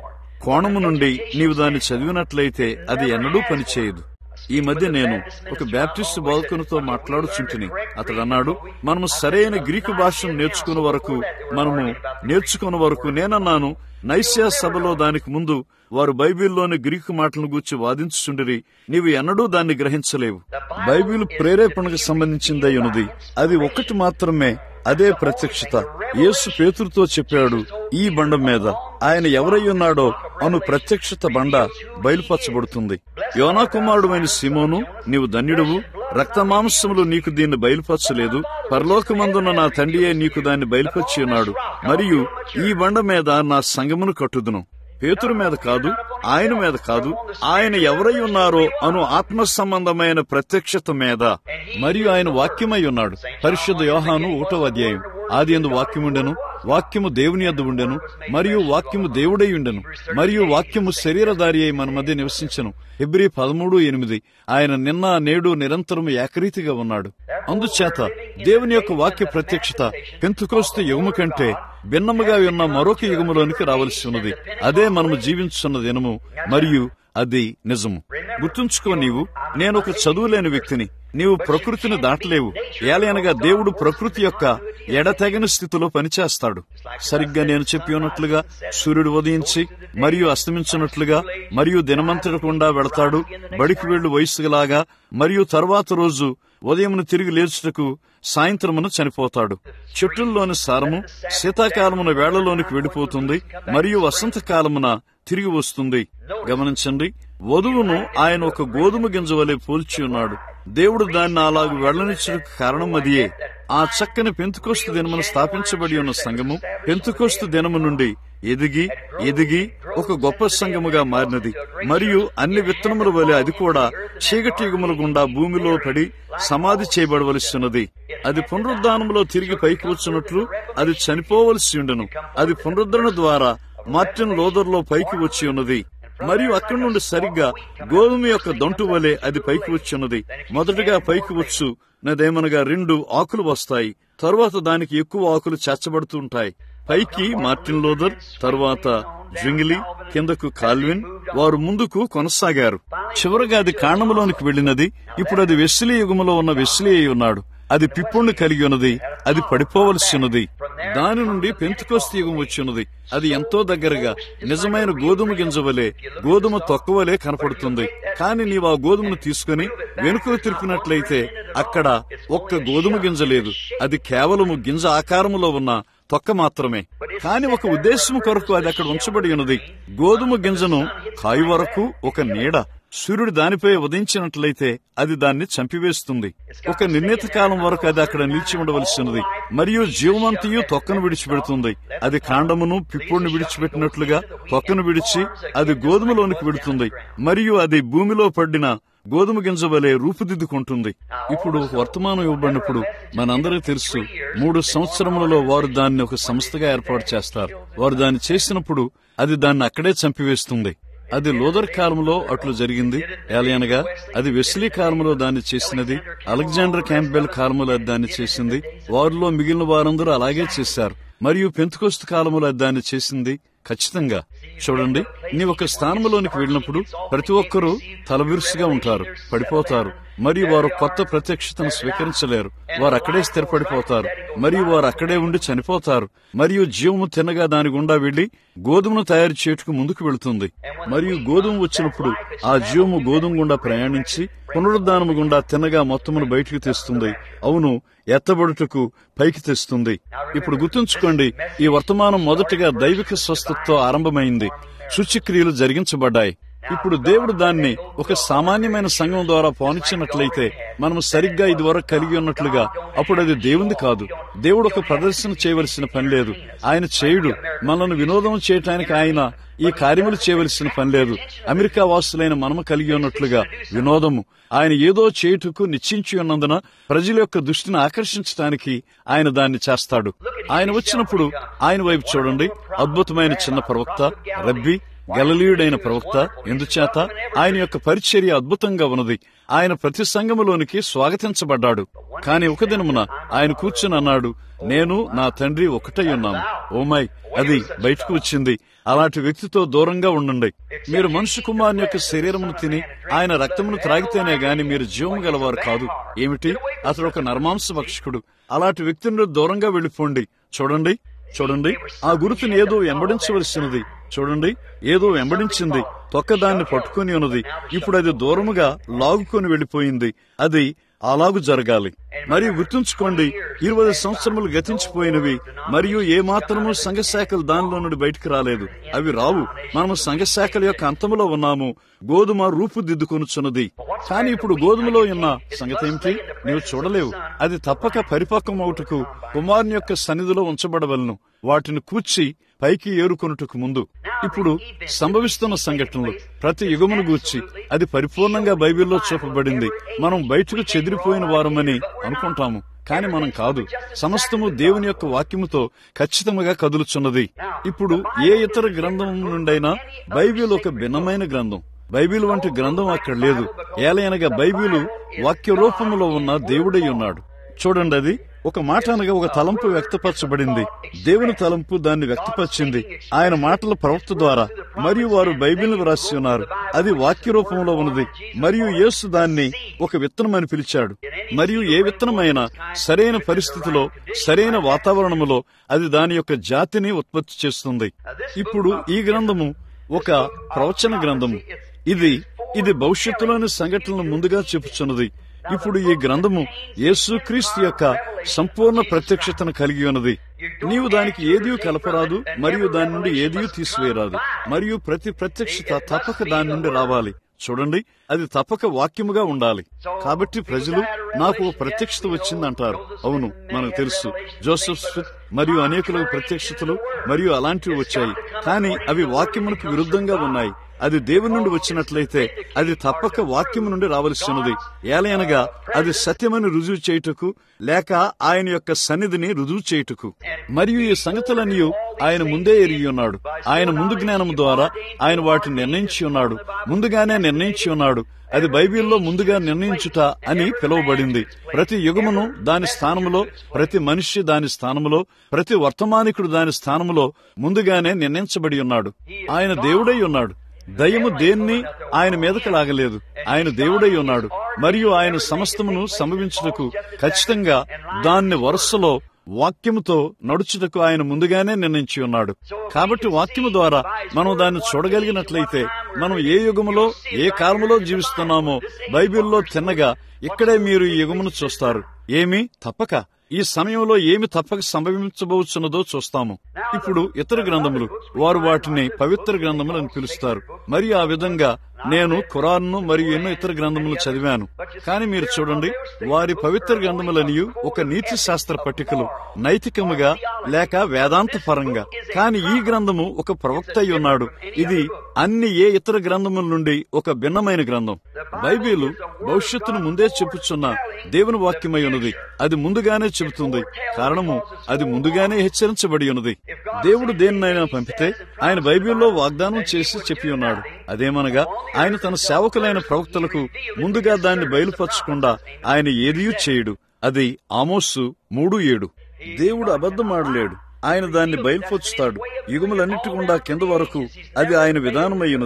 కోణము నుండి నీవు దాన్ని చదివినట్లయితే అది ఎన్నడూ పనిచేయదు ఈ మధ్య నేను ఒక బ్యాప్టిస్ట్ బోధకునితో మాట్లాడుచుంటిని అతడు అన్నాడు మనము సరైన గ్రీకు భాషను నేర్చుకున్న వరకు మనము నేర్చుకున్న వరకు నేనన్నాను నైస్యా సభలో దానికి ముందు వారు బైబిల్లోని గ్రీకు మాటలను గూర్చి వాదించుచుండిరి నీవు ఎన్నడూ దాన్ని గ్రహించలేవు బైబిల్ ప్రేరేపణకు సంబంధించిందై ఉన్నది అది ఒకటి మాత్రమే అదే ప్రత్యక్షత యేసు పేతురుతో చెప్పాడు ఈ బండ మీద ఆయన ఎవరై ఉన్నాడో అను ప్రత్యక్షత బండ బయలుపరచబడుతుంది యోనా కుమారుడుమైన సిమోను నీవు ధన్యుడువు రక్తమాంసములు నీకు దీన్ని బయలుపరచలేదు పరలోకమందున్న నా తండ్రియే నీకు దాన్ని బయలుపరిచి ఉన్నాడు మరియు ఈ బండ మీద నా సంగమును కట్టుదును పేతురు మీద కాదు ఆయన మీద కాదు ఆయన ఎవరై ఉన్నారో అను ఆత్మ సంబంధమైన ప్రత్యక్షత మీద మరియు ఆయన వాక్యమై ఉన్నాడు పరిశుద్ధ యోహాను ఒకటో అధ్యాయం ఆది ఎందు వాక్యముండెను వాక్యము దేవుని యొద్ద ఉండెను మరియు వాక్యము దేవుడై ఉండెను మరియు వాక్యము శరీరధారి అయి మన మధ్య నివసించను ఎబ్రి పదమూడు ఎనిమిది ఆయన నిన్న నేడు నిరంతరం ఏకరీతిగా ఉన్నాడు అందుచేత దేవుని యొక్క వాక్య ప్రత్యక్షత పెంతుకోస్తు యుగము కంటే భిన్నముగా ఉన్న మరొక యుగములోనికి రావలసి ఉన్నది అదే మనము జీవించున్న దినము మరియు అది నిజము గుర్తుంచుకో నీవు నేను ఒక చదువులేని వ్యక్తిని నీవు ప్రకృతిని దాటలేవు ఏలైనగా దేవుడు ప్రకృతి యొక్క ఎడతెగని స్థితిలో పనిచేస్తాడు సరిగ్గా నేను చెప్పి ఉన్నట్లుగా సూర్యుడు ఉదయించి మరియు అస్తమించినట్లుగా మరియు దినమంతటకుండా వెళతాడు బడికి వెళ్ళు వయసులాగా మరియు తర్వాత రోజు ఉదయమును తిరిగి లేచుటకు సాయంత్రమున చనిపోతాడు చెట్టుల్లోని సారము శీతాకాలమున వేళ్లలోనికి వెళ్ళిపోతుంది మరియు వసంతకాలమున తిరిగి వస్తుంది గమనించండి వధువును ఆయన ఒక గోధుమ గింజ వలె పోల్చి ఉన్నాడు దేవుడు దాన్ని అలాగ వెళ్లనిచ్చడానికి కారణం అదియే ఆ చక్కని పెంతుకోస్తు దినమును స్థాపించబడి ఉన్న సంఘము పెంతుకోస్తు దినము నుండి ఎదిగి ఎదిగి ఒక గొప్ప సంఘముగా మారినది మరియు అన్ని విత్తనముల వలె అది కూడా చీకటి యుగముల గుండా భూమిలో పడి సమాధి చేయబడవలసి ఉన్నది అది పునరుద్ధానములో తిరిగి పైకి వచ్చినట్లు అది చనిపోవలసి ఉండను అది పునరుద్ధరణ ద్వారా మార్టిన్ లోదర్లో పైకి వచ్చి ఉన్నది మరియు అక్కడి నుండి సరిగ్గా గోధుమ యొక్క దొంటు వలె అది పైకి వచ్చి ఉన్నది మొదటగా పైకి వచ్చు నదేమనగా రెండు ఆకులు వస్తాయి తరువాత దానికి ఎక్కువ ఆకులు చేర్చబడుతూ ఉంటాయి పైకి మార్టిన్ లోదర్ తరువాత జంగిలి కిందకు కాల్విన్ వారు ముందుకు కొనసాగారు చివరగా అది కాండములోనికి వెళ్ళినది ఇప్పుడు అది వెస్లీ యుగములో ఉన్న వెస్లీ అయి ఉన్నాడు అది పిప్పుణ్ణి కలిగి ఉన్నది అది పడిపోవలసి ఉన్నది దాని నుండి పెంతుకోస్తి యుగం వచ్చి ఉన్నది అది ఎంతో దగ్గరగా నిజమైన గోధుమ గింజ వలె గోధుమ తొక్కవలే కనపడుతుంది కానీ నీవు ఆ గోధుమను తీసుకుని వెనుకకు తిరిపినట్లయితే అక్కడ ఒక్క గోధుమ గింజ లేదు అది కేవలము గింజ ఆకారములో ఉన్న తొక్క మాత్రమే కాని ఒక ఉద్దేశం కొరకు అది అక్కడ ఉంచబడి ఉన్నది గోధుమ గింజను కాయి వరకు ఒక నీడ సూర్యుడు దానిపై ఉదయించినట్లయితే అది దాన్ని చంపివేస్తుంది ఒక నిర్ణీత కాలం వరకు అది అక్కడ నిలిచి ఉండవలసినది మరియు జీవమంతయు తొక్కను విడిచిపెడుతుంది అది కాండమును పిప్పుడిని విడిచిపెట్టినట్లుగా తొక్కను విడిచి అది గోధుమలోనికి విడుతుంది మరియు అది భూమిలో పడిన గోధుమ గింజ వలె రూపుదిద్దుకుంటుంది ఇప్పుడు వర్తమానం ఇవ్వబడినప్పుడు మనందరికీ తెలుసు మూడు సంవత్సరములలో వారు దాన్ని ఒక సంస్థగా ఏర్పాటు చేస్తారు వారు దాన్ని చేసినప్పుడు అది దాన్ని అక్కడే చంపివేస్తుంది అది లోదర్ కాలంలో అట్లు జరిగింది ఏలయనగా అది వెస్లీ కాలంలో దాన్ని చేసినది అలెగ్జాండర్ క్యాంప్బెల్ కాలంలో అది దాన్ని చేసింది వారిలో మిగిలిన వారందరూ అలాగే చేశారు మరియు పెంతుకొస్తు కాలంలో అది దాన్ని చేసింది ఖచ్చితంగా చూడండి నీ ఒక స్థానంలోనికి వెళ్ళినప్పుడు ప్రతి ఒక్కరూ తలవిరుసుగా ఉంటారు పడిపోతారు మరియు వారు కొత్త ప్రత్యక్షతను స్వీకరించలేరు వారు అక్కడే స్థిరపడిపోతారు మరియు వారు అక్కడే ఉండి చనిపోతారు మరియు జీవము తినగా దాని గుండా వెళ్లి గోధుమను తయారు చేయుటకు ముందుకు వెళుతుంది మరియు గోధుమ వచ్చినప్పుడు ఆ జీవము గోధుమ గుండా ప్రయాణించి పునరుద్ధానము గుండా తిన్నగా మొత్తమును బయటికి తెస్తుంది అవును ఎత్తబడుటకు పైకి తెస్తుంది ఇప్పుడు గుర్తుంచుకోండి ఈ వర్తమానం మొదటగా దైవిక స్వస్థతతో ఆరంభమైంది శుచిక్రియలు జరిగించబడ్డాయి ఇప్పుడు దేవుడు దాన్ని ఒక సామాన్యమైన సంఘం ద్వారా పోనిచ్చినట్లయితే మనం సరిగ్గా ఇదివరకు కలిగి ఉన్నట్లుగా అప్పుడు అది దేవుంది కాదు దేవుడు ఒక ప్రదర్శన చేయవలసిన పని లేదు ఆయన చేయుడు మనల్ని వినోదం చేయటానికి ఆయన ఈ కార్యములు చేయవలసిన పని లేదు అమెరికా వాసులైన మనము కలిగి ఉన్నట్లుగా వినోదము ఆయన ఏదో చేయుటకు నిశ్చయించి ఉన్నందున ప్రజల యొక్క దృష్టిని ఆకర్షించడానికి ఆయన దాన్ని చేస్తాడు ఆయన వచ్చినప్పుడు ఆయన వైపు చూడండి అద్భుతమైన చిన్న ప్రవక్త రబ్బీ గలలీయుడైన ప్రవక్త ఎందుచేత ఆయన యొక్క పరిచర్య అద్భుతంగా ఉన్నది ఆయన ప్రతి సంఘములోనికి స్వాగతించబడ్డాడు కాని ఒక దినమున ఆయన కూర్చుని అన్నాడు నేను నా తండ్రి ఒకటై ఉన్నాము ఓమై అది బయటకు వచ్చింది అలాంటి వ్యక్తితో దూరంగా ఉండండి మీరు మనుషు కుమారుని యొక్క శరీరమును తిని ఆయన రక్తమును త్రాగితేనే గాని మీరు జీవము గలవారు కాదు ఏమిటి అతడు ఒక నర్మాంస భక్షకుడు అలాంటి వ్యక్తి నుండి దూరంగా వెళ్లిపోండి చూడండి చూడండి ఆ గురుతుని ఏదో వెంబడించవలసినది చూడండి ఏదో వెంబడించింది తొక్క దాన్ని పట్టుకుని ఉన్నది ఇప్పుడు అది దూరముగా లాగుకొని వెళ్లిపోయింది అది అలాగు జరగాలి మరియు గుర్తుంచుకోండి ఇరవై సంవత్సరములు గతించిపోయినవి మరియు ఏ మాత్రము సంఘశాఖలు దానిలో నుండి బయటకు రాలేదు అవి రావు మనము సంఘశాఖల యొక్క అంతములో ఉన్నాము గోధుమ రూపుదిద్దుకొనుచున్నది కానీ ఇప్పుడు గోధుమలో ఉన్న సంగతి ఏమిటి నీవు చూడలేవు అది తప్పక పరిపక్వం అవుటకు కుమారుని యొక్క సన్నిధిలో ఉంచబడవలను వాటిని కూర్చి పైకి ఏరుకొనుటకు ముందు ఇప్పుడు సంభవిస్తున్న సంఘటనలు ప్రతి యుగమును గూర్చి అది పరిపూర్ణంగా బైబిల్లో చూపబడింది మనం బయటకు చెదిరిపోయిన వారమని అనుకుంటాము కాని మనం కాదు సమస్తము దేవుని యొక్క వాక్యముతో ఖచ్చితంగా కదులుచున్నది ఇప్పుడు ఏ ఇతర గ్రంథం నుండైనా బైబిల్ ఒక భిన్నమైన గ్రంథం బైబిల్ వంటి గ్రంథం అక్కడ లేదు ఏలయనగా బైబిలు వాక్య రూపములో ఉన్న దేవుడై ఉన్నాడు చూడండి అది ఒక మాట అనగా ఒక తలంపు వ్యక్తపరచబడింది దేవుని తలంపు దాన్ని వ్యక్తపరిచింది ఆయన మాటల ప్రవక్త ద్వారా మరియు వారు బైబిల్ వ్రాసి ఉన్నారు అది వాక్య రూపంలో ఉన్నది మరియు యేసు దాన్ని ఒక విత్తనం అని పిలిచాడు మరియు ఏ విత్తనమైనా సరైన పరిస్థితిలో సరైన వాతావరణములో అది దాని యొక్క జాతిని ఉత్పత్తి చేస్తుంది ఇప్పుడు ఈ గ్రంథము ఒక ప్రవచన గ్రంథము ఇది ఇది భవిష్యత్తులోని సంఘటనలు ముందుగా చెప్పుచున్నది ఇప్పుడు ఈ గ్రంథము యేసుక్రీస్తు యొక్క సంపూర్ణ ప్రత్యక్షతను కలిగి ఉన్నది నీవు దానికి ఏదీ కలపరాదు మరియు దాని నుండి ఏదీ తీసివేయరాదు మరియు ప్రతి ప్రత్యక్షత తప్పక దాని నుండి రావాలి చూడండి అది తప్పక వాక్యముగా ఉండాలి కాబట్టి ప్రజలు నాకు ఒక ప్రత్యక్షత వచ్చిందంటారు అవును మనకు తెలుసు జోసెఫ్ స్మిత్ మరియు అనేకులకు ప్రత్యక్షతలు మరియు అలాంటివి వచ్చాయి కానీ అవి వాక్యమునకు విరుద్ధంగా ఉన్నాయి అది దేవుని నుండి వచ్చినట్లయితే అది తప్పక వాక్యము నుండి రావలసినది ఏలయనగా అది సత్యమని రుజువు చేయుటకు లేక ఆయన యొక్క సన్నిధిని రుజువు చేయుటకు మరియు ఈ సంగతులన్నీ ఆయన ముందే ఎరిగి ఉన్నాడు ఆయన ముందు జ్ఞానం ద్వారా ఆయన వాటిని నిర్ణయించి ఉన్నాడు ముందుగానే నిర్ణయించి ఉన్నాడు అది బైబిల్లో ముందుగా నిర్ణయించుట అని పిలువబడింది ప్రతి యుగమును దాని స్థానములో ప్రతి మనిషి దాని స్థానములో ప్రతి వర్తమానికుడు దాని స్థానములో ముందుగానే నిర్ణయించబడి ఉన్నాడు ఆయన దేవుడై ఉన్నాడు దయ్యము దేన్ని ఆయన మీదకి లాగలేదు ఆయన దేవుడై ఉన్నాడు మరియు ఆయన సమస్తమును సంభవించుటకు ఖచ్చితంగా దాన్ని వరుసలో వాక్యముతో నడుచుటకు ఆయన ముందుగానే నిర్ణయించి ఉన్నాడు కాబట్టి వాక్యము ద్వారా మనం దాన్ని చూడగలిగినట్లయితే మనం ఏ యుగములో ఏ కాలములో జీవిస్తున్నామో బైబిల్లో తిన్నగా ఇక్కడే మీరు ఈ యుగమును చూస్తారు ఏమి తప్పక ఈ సమయంలో ఏమి తప్పక సంభవించబోచున్నదో చూస్తాము ఇప్పుడు ఇతర గ్రంథములు వారు వాటిని పవిత్ర గ్రంథములు అని పిలుస్తారు మరియు ఆ విధంగా నేను ఖురాన్ను మరియు ఎన్నో ఇతర గ్రంథములు చదివాను కానీ మీరు చూడండి వారి పవిత్ర గ్రంథములనియు ఒక నీతి శాస్త్ర పట్టికలు నైతికముగా లేక వేదాంత పరంగా కానీ ఈ గ్రంథము ఒక ప్రవక్త అయి ఉన్నాడు ఇది అన్ని ఏ ఇతర గ్రంథముల నుండి ఒక భిన్నమైన గ్రంథం బైబిలు భవిష్యత్తును ముందే చెప్పుచున్న దేవుని వాక్యమై ఉన్నది అది ముందుగానే చెబుతుంది కారణము అది ముందుగానే హెచ్చరించబడి ఉన్నది దేవుడు దేనినైనా పంపితే ఆయన బైబిల్లో వాగ్దానం చేసి చెప్పి ఉన్నాడు అదేమనగా ఆయన తన సేవకులైన ప్రవక్తలకు ముందుగా దాన్ని బయలుపరచకుండా ఆయన ఏదియూ చేయడు అది ఆమోస్సు మూడు ఏడు దేవుడు అబద్ధమాడలేడు ఆయన దాన్ని బయలుపరుచుతాడు యుగములన్నిటి గుండా కింద వరకు అది ఆయన విధానమైనది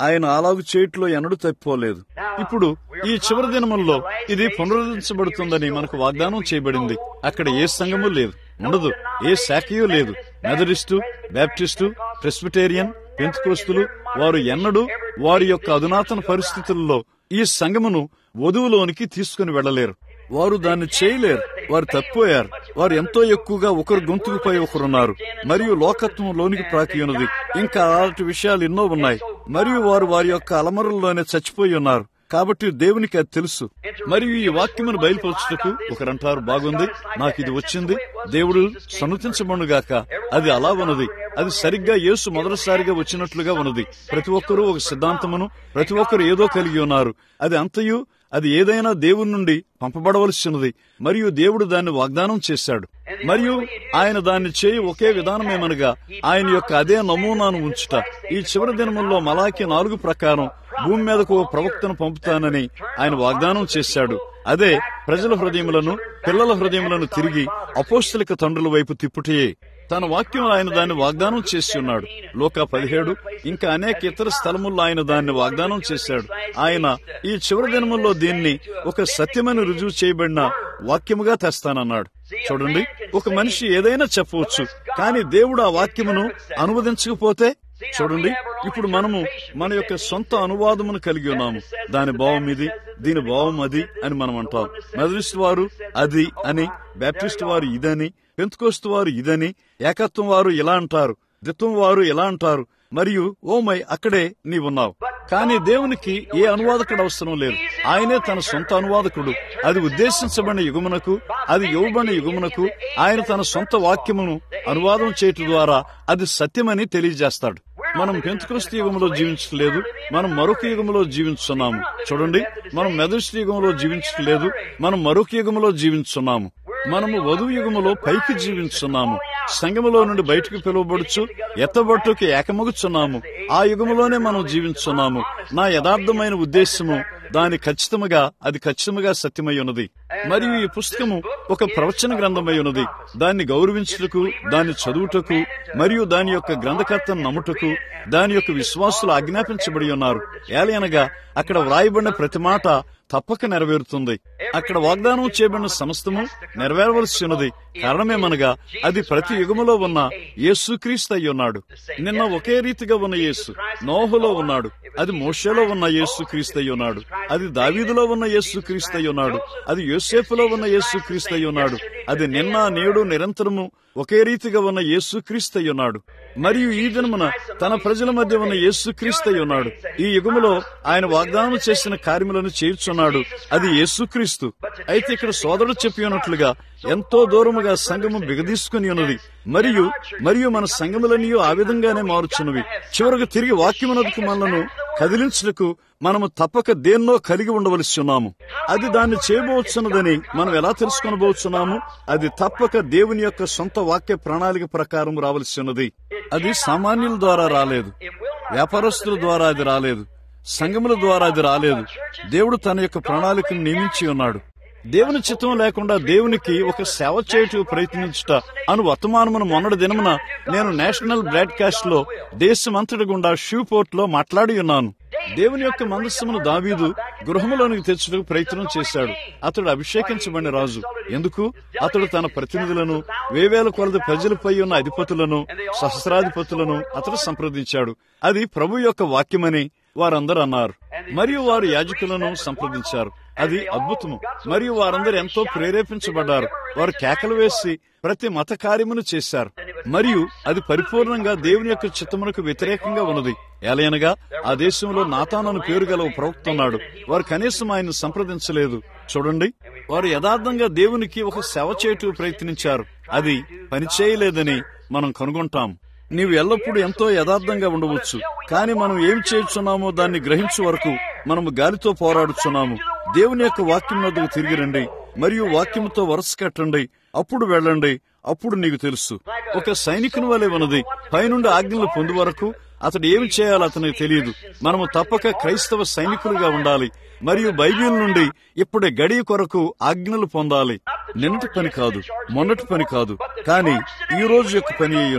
ఆయన అలాగు చేయట్లో ఎన్నడూ తప్పిపోలేదు ఇప్పుడు ఈ చివరి దినముల్లో ఇది పునరుద్ధరించబడుతుందని మనకు వాగ్దానం చేయబడింది అక్కడ ఏ సంఘము లేదు ఉండదు ఏ శాఖయూ లేదు మెథడిస్టు బ్యాప్టిస్టు ప్రెస్బిటేరియన్ పెంతుకోస్తులు వారు ఎన్నడూ వారి యొక్క అధునాతన పరిస్థితుల్లో ఈ సంఘమును వధువులోనికి తీసుకుని వెళ్లలేరు వారు దాన్ని చేయలేరు వారు తప్పిపోయారు వారు ఎంతో ఎక్కువగా ఒకరు గొంతుకుపై ఒకరున్నారు మరియు లోకత్వం లోనికి ప్రాకి ఉన్నది ఇంకా అలాంటి విషయాలు ఎన్నో ఉన్నాయి మరియు వారు వారి యొక్క అలమరుల్లోనే చచ్చిపోయి ఉన్నారు కాబట్టి దేవునికి అది తెలుసు మరియు ఈ వాక్యమును బయలుపరచుటకు ఒకరంటారు బాగుంది నాకు ఇది వచ్చింది దేవుడు సన్నతించబడుగాక అది అలా ఉన్నది అది సరిగ్గా యేసు మొదటిసారిగా వచ్చినట్లుగా ఉన్నది ప్రతి ఒక్కరూ ఒక సిద్ధాంతమును ప్రతి ఒక్కరు ఏదో కలిగి ఉన్నారు అది అంతయు అది ఏదైనా దేవుని నుండి పంపబడవలసినది మరియు దేవుడు దాన్ని వాగ్దానం చేశాడు మరియు ఆయన దాన్ని చేయి ఒకే విధానమేమనగా ఆయన యొక్క అదే నమూనాను ఉంచుట ఈ చివరి దినముల్లో మలాకి నాలుగు ప్రకారం భూమి మీదకు ఓ ప్రవక్తను పంపుతానని ఆయన వాగ్దానం చేశాడు అదే ప్రజల హృదయములను పిల్లల హృదయములను తిరిగి అపోస్తలిక తండ్రుల వైపు తిప్పుటయే తన వాక్యం ఆయన దాన్ని వాగ్దానం చేసి ఉన్నాడు లోక పదిహేడు ఇంకా అనేక ఇతర స్థలముల్లో ఆయన దాన్ని వాగ్దానం చేశాడు ఆయన ఈ చివరి దినముల్లో దీన్ని ఒక సత్యమని రుజువు చేయబడిన వాక్యముగా తెస్తానన్నాడు చూడండి ఒక మనిషి ఏదైనా చెప్పవచ్చు కానీ దేవుడు ఆ వాక్యమును అనువదించకపోతే చూడండి ఇప్పుడు మనము మన యొక్క సొంత అనువాదమును కలిగి ఉన్నాము దాని భావం ఇది దీని భావం అది అని మనం అంటాం మెదలిస్ట్ వారు అది అని బ్యాప్టిస్ట్ వారు ఇదని పెంతుకోస్తు వారు ఇదని ఏకత్వం వారు ఇలా అంటారు ద్విత్వం వారు ఇలా అంటారు మరియు ఓమై అక్కడే నీవున్నావు కానీ దేవునికి ఏ అనువాదకుడు అవసరం లేదు ఆయనే తన సొంత అనువాదకుడు అది ఉద్దేశించబడిన యుగమునకు అది ఇవ్వబడిన యుగమునకు ఆయన తన సొంత వాక్యమును అనువాదం చేయటం ద్వారా అది సత్యమని తెలియజేస్తాడు మనం పెంతుక్రిస్తు యుగంలో జీవించలేదు మనం మరొక యుగంలో జీవించున్నాము చూడండి మనం మెదస్ట్ యుగంలో జీవించలేదు మనం మరొక యుగంలో జీవించున్నాము మనము వధువు యుగములో పైకి జీవించున్నాము సంగములో నుండి బయటకు పిలువబడుచు ఎత్తబట్టుకు ఏకమగుచున్నాము ఆ యుగములోనే మనం జీవించున్నాము నా యథార్థమైన ఉద్దేశము దాని ఖచ్చితముగా అది ఖచ్చితముగా సత్యమై ఉన్నది మరియు ఈ పుస్తకము ఒక ప్రవచన గ్రంథమై ఉన్నది దాన్ని గౌరవించుటకు దాన్ని చదువుటకు మరియు దాని యొక్క గ్రంథకర్తను నమ్ముటకు దాని యొక్క విశ్వాసులు ఆజ్ఞాపించబడి ఉన్నారు ఏలయనగా అక్కడ వ్రాయబడిన ప్రతి మాట తప్పక నెరవేరుతుంది అక్కడ వాగ్దానం చేయబడిన సమస్తము నెరవేరవలసి ఉన్నది కారణమేమనగా అది ప్రతి యుగములో ఉన్న యేసుక్రీస్తు అయి ఉన్నాడు నిన్న ఒకే రీతిగా ఉన్న యేసు నోహులో ఉన్నాడు అది మోషేలో ఉన్న యేసు క్రీస్తు అయి ఉన్నాడు అది దావీదులో ఉన్న యేసు క్రీస్తు అయి ఉన్నాడు అది యోసేపులో ఉన్న యేసు క్రీస్తు అయి ఉన్నాడు అది నిన్న నేడు నిరంతరము ఒకే రీతిగా ఉన్న యేసు క్రీస్తు అయి ఉన్నాడు మరియు ఈ దినమున తన ప్రజల మధ్య ఉన్న యేసు క్రీస్తు అయి ఉన్నాడు ఈ యుగములో ఆయన వాగ్దానం చేసిన కార్యములను చేయుచున్నాడు అది యేసుక్రీస్తు అయితే ఇక్కడ సోదరుడు చెప్పి ఉన్నట్లుగా ఎంతో దూరముగా సంఘము బిగదీసుకుని ఉన్నది మరియు మరియు మన సంఘములన్నీ ఆ విధంగానే మారుచున్నవి చివరకు తిరిగి వాక్యమునకు మనలను కదిలించుటకు మనము తప్పక దేన్నో కలిగి ఉండవలసి ఉన్నాము అది దాన్ని చేయబోచున్నదని మనం ఎలా తెలుసుకొనబోచున్నాము అది తప్పక దేవుని యొక్క సొంత వాక్య ప్రణాళిక ప్రకారం రావలసి ఉన్నది అది సామాన్యుల ద్వారా రాలేదు వ్యాపారస్తుల ద్వారా అది రాలేదు సంఘముల ద్వారా అది రాలేదు దేవుడు తన యొక్క ప్రణాళికను నియమించి ఉన్నాడు దేవుని చిత్తం లేకుండా దేవునికి ఒక సేవ చేయటం ప్రయత్నించుట అను వర్తమానమును మొన్నటి దినమున నేను నేషనల్ బ్రాడ్కాస్ట్ లో దేశమంతటి గుండా షూపోర్ట్ లో మాట్లాడి ఉన్నాను దేవుని యొక్క మనస్సును దావీదు గృహములోనికి తెచ్చుటకు ప్రయత్నం చేశాడు అతడు అభిషేకించబడిన రాజు ఎందుకు అతడు తన ప్రతినిధులను వేవేల కొలది ప్రజలపై ఉన్న అధిపతులను సహస్రాధిపతులను అతడు సంప్రదించాడు అది ప్రభు యొక్క వాక్యమని వారందరూ అన్నారు మరియు వారు యాజకులను సంప్రదించారు అది అద్భుతము మరియు వారందరూ ఎంతో ప్రేరేపించబడ్డారు వారు కేకలు వేసి ప్రతి మత కార్యమును చేశారు మరియు అది పరిపూర్ణంగా దేవుని యొక్క చిత్తమునకు వ్యతిరేకంగా ఉన్నది ఏలయనగా ఆ దేశంలో నాతానను పేరు గల ఒక ప్రవక్త ఉన్నాడు వారు కనీసం ఆయన సంప్రదించలేదు చూడండి వారు యథార్థంగా దేవునికి ఒక సేవ చేయటం ప్రయత్నించారు అది పనిచేయలేదని మనం కనుగొంటాం నీవు ఎల్లప్పుడూ ఎంతో యథార్థంగా ఉండవచ్చు కానీ మనం ఏం చేయుచున్నామో దాన్ని గ్రహించే వరకు మనము గాలితో పోరాడుచున్నాము దేవుని యొక్క వాక్యం వద్దకు తిరిగి రండి మరియు వాక్యంతో వరుస కట్టండి అప్పుడు వెళ్ళండి అప్పుడు నీకు తెలుసు ఒక సైనికుని వలె ఉన్నది పైనుండి ఆజ్ఞలు పొందు వరకు అతడు ఏమి చేయాలో అతనికి తెలియదు మనము తప్పక క్రైస్తవ సైనికులుగా ఉండాలి మరియు బైబిల్ నుండి ఇప్పుడే గడియ కొరకు ఆజ్ఞలు పొందాలి నిన్నటి పని కాదు మొన్నటి పని కాదు కానీ ఈ రోజు యొక్క పని అయి ఉన్నది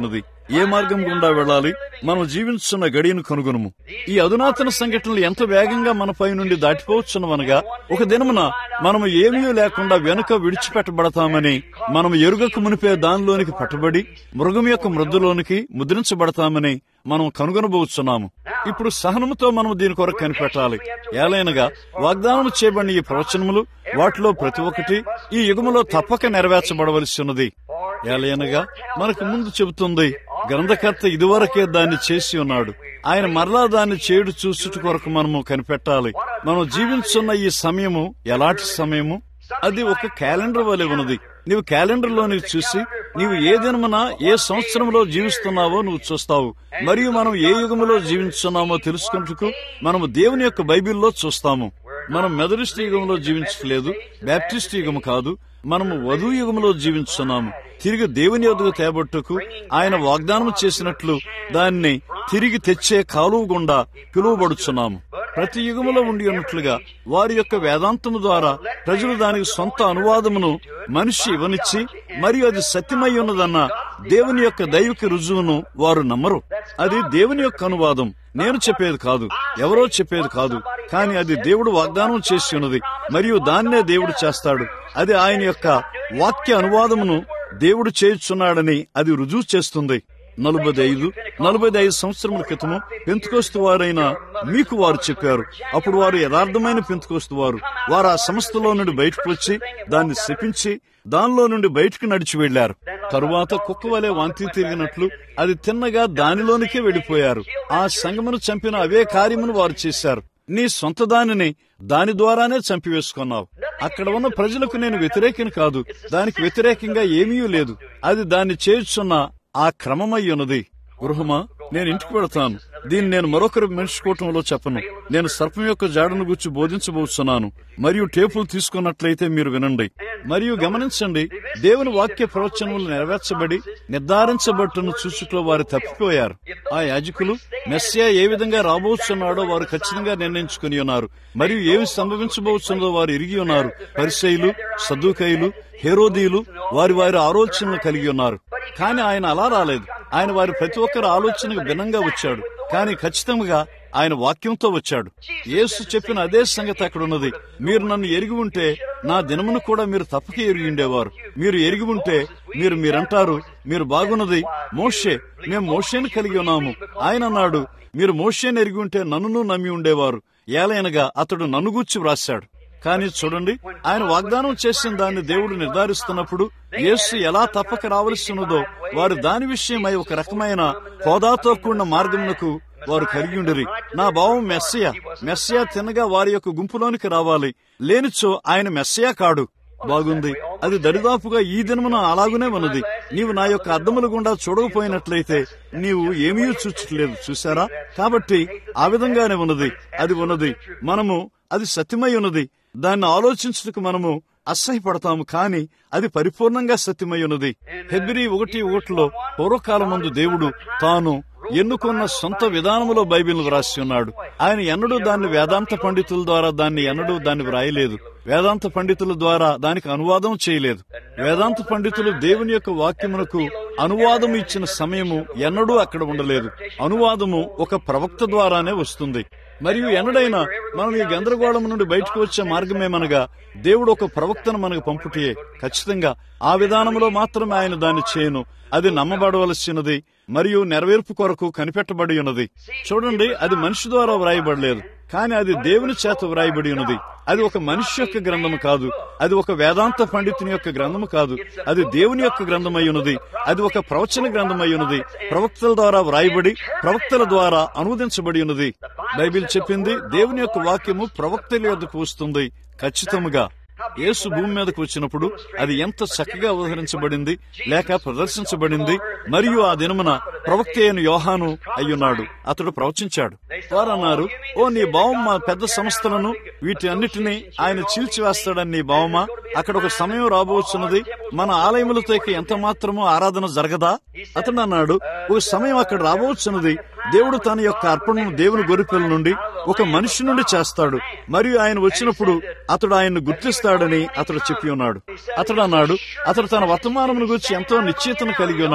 ఏ మార్గం గుండా వెళ్ళాలి మనం జీవించున్న గడియను కనుగొనుము ఈ అధునాతన సంఘటనలు ఎంత వేగంగా మనపై నుండి దాటిపోవచ్చున్నవనగా ఒక దినమున మనము ఏమీ లేకుండా వెనుక విడిచిపెట్టబడతామని మనం ఎరుగక మునిపే దానిలోనికి పట్టబడి మృగం యొక్క మృద్దులోనికి ముద్రించబడతామని మనం కనుగొనబోతున్నాము ఇప్పుడు సహనముతో మనం దీని కొరకు కనిపెట్టాలి ఏలైనగా వాగ్దానం చేయబడిన ఈ ప్రవచనములు వాటిలో ప్రతి ఒక్కటి ఈ యుగములో తప్పక నెరవేర్చబడవలసి ఉన్నది ఏలైనగా మనకు ముందు చెబుతుంది గ్రంథకర్త ఇదివరకే దాన్ని చేసి ఉన్నాడు ఆయన మరలా దాన్ని చేడు చూసుట కొరకు మనము కనిపెట్టాలి మనం జీవించున్న ఈ సమయము ఎలాంటి సమయము అది ఒక క్యాలెండర్ వలె ఉన్నది నీవు క్యాలెండర్ లో నీవు చూసి నీవు ఏ దినమున ఏ సంవత్సరంలో జీవిస్తున్నావో నువ్వు చూస్తావు మరియు మనం ఏ యుగములో జీవిస్తున్నామో తెలుసుకుంటూ మనము దేవుని యొక్క బైబిల్లో చూస్తాము మనం మెదరిస్ట్ యుగంలో జీవించట్లేదు బ్యాప్టిస్ట్ యుగం కాదు మనము వధు యుగంలో జీవించున్నాము తిరిగి దేవుని యొద్దకు తేబట్టుకు ఆయన వాగ్దానం చేసినట్లు దాన్ని తిరిగి తెచ్చే కాలువ గుండా పిలువబడుచున్నాము ప్రతి యుగములో ఉండి ఉన్నట్లుగా వారి యొక్క వేదాంతము ద్వారా ప్రజలు దానికి సొంత అనువాదమును మనిషి ఇవ్వనిచ్చి మరియు అది సత్యమై ఉన్నదన్న దేవుని యొక్క దైవిక రుజువును వారు నమ్మరు అది దేవుని యొక్క అనువాదం నేను చెప్పేది కాదు ఎవరో చెప్పేది కాదు కానీ అది దేవుడు వాగ్దానం చేసి ఉన్నది మరియు దాన్నే దేవుడు చేస్తాడు అది ఆయన యొక్క వాక్య అనువాదమును దేవుడు చేయుచున్నాడని అది రుజువు చేస్తుంది నలభై ఐదు నలభై ఐదు సంవత్సరముల క్రితము పెంతుకోస్తు వారైన మీకు వారు చెప్పారు అప్పుడు వారు యథార్థమైన పెంతుకోస్తు వారు వారు ఆ సంస్థలో నుండి బయటకు వచ్చి దాన్ని శపించి దానిలో నుండి బయటకు నడిచి వెళ్లారు తరువాత కుక్క వలె వాంతి తిరిగినట్లు అది తిన్నగా దానిలోనికే వెళ్లిపోయారు ఆ సంగమును చంపిన అవే కార్యమును వారు చేశారు నీ సొంత దానిని దాని ద్వారానే చంపివేసుకున్నావు అక్కడ ఉన్న ప్రజలకు నేను వ్యతిరేకిని కాదు దానికి వ్యతిరేకంగా ఏమీ లేదు అది దాన్ని చేయుచున్న ఆ క్రమమై ఉన్నది గృహమా నేను ఇంటికి వెళతాను దీన్ని నేను మరొకరి మనిషికోవటంలో చెప్పను నేను సర్పం యొక్క జాడను గురించి బోధించబోతున్నాను మరియు టేపులు తీసుకున్నట్లయితే మీరు వినండి మరియు గమనించండి దేవుని వాక్య ప్రవచనములు నెరవేర్చబడి నిర్ధారించబట్టును చూసుట్లో వారు తప్పిపోయారు ఆ యాజకులు మెస్సియా ఏ విధంగా రాబోతున్నాడో వారు ఖచ్చితంగా నిర్ణయించుకుని ఉన్నారు మరియు ఏమి సంభవించబోతున్నదో వారు ఇరిగి ఉన్నారు పరిసయులు సద్దుకైలు హేరోదీలు వారి వారి ఆలోచనలు కలిగి ఉన్నారు కానీ ఆయన అలా రాలేదు ఆయన వారి ప్రతి ఒక్కరి ఆలోచనకు భిన్నంగా వచ్చాడు కానీ ఖచ్చితంగా ఆయన వాక్యంతో వచ్చాడు యేసు చెప్పిన అదే సంగతి అక్కడ ఉన్నది మీరు నన్ను ఎరిగి ఉంటే నా దినమును కూడా మీరు తప్పక ఎరిగి ఉండేవారు మీరు ఎరిగి ఉంటే మీరు మీరంటారు మీరు బాగున్నది మోషే మేము మోషేని కలిగి ఉన్నాము ఆయన అన్నాడు మీరు మోషేని ఎరిగి ఉంటే నన్నును నమ్మి ఉండేవారు ఏలైనగా అతడు నన్ను గూర్చి వ్రాశాడు కానీ చూడండి ఆయన వాగ్దానం చేసిన దాన్ని దేవుడు నిర్ధారిస్తున్నప్పుడు యేసు ఎలా తప్పక రావలసి ఉన్నదో వారు దాని విషయమై ఒక రకమైన హోదాతో కూడిన మార్గమునకు వారు కలిగి ఉండిరి నా భావం మెస్సయ మెస్సయ తినగా వారి యొక్క గుంపులోనికి రావాలి లేనిచో ఆయన మెస్సయ కాడు బాగుంది అది దరిదాపుగా ఈ దినమున అలాగునే ఉన్నది నీవు నా యొక్క అద్దముల గుండా చూడకపోయినట్లయితే నీవు ఏమీ చూచట్లేదు చూసారా కాబట్టి ఆ విధంగానే ఉన్నది అది ఉన్నది మనము అది సత్యమై ఉన్నది దాన్ని ఆలోచించుటకు మనము అసహ్యపడతాము కాని అది పరిపూర్ణంగా సత్యమై ఉన్నది హెబ్రి ఒకటి ఒకటిలో పూర్వకాలమందు దేవుడు తాను ఎన్నుకున్న సొంత విధానములో బైబిల్ వ్రాసి ఉన్నాడు ఆయన ఎన్నడూ దాన్ని వేదాంత పండితుల ద్వారా దాన్ని ఎన్నడూ దాన్ని వ్రాయలేదు వేదాంత పండితుల ద్వారా దానికి అనువాదం చేయలేదు వేదాంత పండితులు దేవుని యొక్క వాక్యమునకు అనువాదము ఇచ్చిన సమయము ఎన్నడూ అక్కడ ఉండలేదు అనువాదము ఒక ప్రవక్త ద్వారానే వస్తుంది మరియు ఎన్నడైనా మనం ఈ గందరగోళం నుండి బయటకు వచ్చే మార్గమేమనగా దేవుడు ఒక ప్రవక్తను మనకు పంపుటే ఖచ్చితంగా ఆ విధానంలో మాత్రమే ఆయన దాన్ని చేయను అది నమ్మబడవలసినది మరియు నెరవేర్పు కొరకు కనిపెట్టబడి ఉన్నది చూడండి అది మనిషి ద్వారా వ్రాయబడలేదు కానీ అది దేవుని చేత వ్రాయబడి ఉన్నది అది ఒక మనిషి యొక్క గ్రంథము కాదు అది ఒక వేదాంత పండితుని యొక్క గ్రంథము కాదు అది దేవుని యొక్క గ్రంథమై ఉన్నది అది ఒక ప్రవచన గ్రంథమై ఉన్నది ప్రవక్తల ద్వారా వ్రాయబడి ప్రవక్తల ద్వారా అనువదించబడి ఉన్నది బైబిల్ చెప్పింది దేవుని యొక్క వాక్యము ప్రవక్తల యొద్దకు వస్తుంది ఖచ్చితముగా యేసు భూమి మీదకు వచ్చినప్పుడు అది ఎంత చక్కగా ఉదహరించబడింది లేక ప్రదర్శించబడింది మరియు ఆ దినమున ప్రవక్త అయిన యోహాను అయ్యున్నాడు అతడు ప్రవచించాడు వారన్నారు ఓ నీ బావమ్మ పెద్ద సంస్థలను వీటి అన్నిటినీ ఆయన చీల్చివేస్తాడని నీ బావమ్మ అక్కడ ఒక సమయం రాబోతున్నది మన ఆలయములతో ఎంత మాత్రమో ఆరాధన జరగదా అతడు అన్నాడు ఒక సమయం అక్కడ రాబోతున్నది దేవుడు తన యొక్క అర్పణను దేవుని గొరిపిల్ల నుండి ఒక మనిషి నుండి చేస్తాడు మరియు ఆయన వచ్చినప్పుడు అతడు ఆయన్ను గుర్తిస్తాడని అతడు చెప్పి ఉన్నాడు అతడు అన్నాడు అతడు తన వర్తమానమును గురించి ఎంతో నిశ్చయితను కలిగి ఉన్నాడు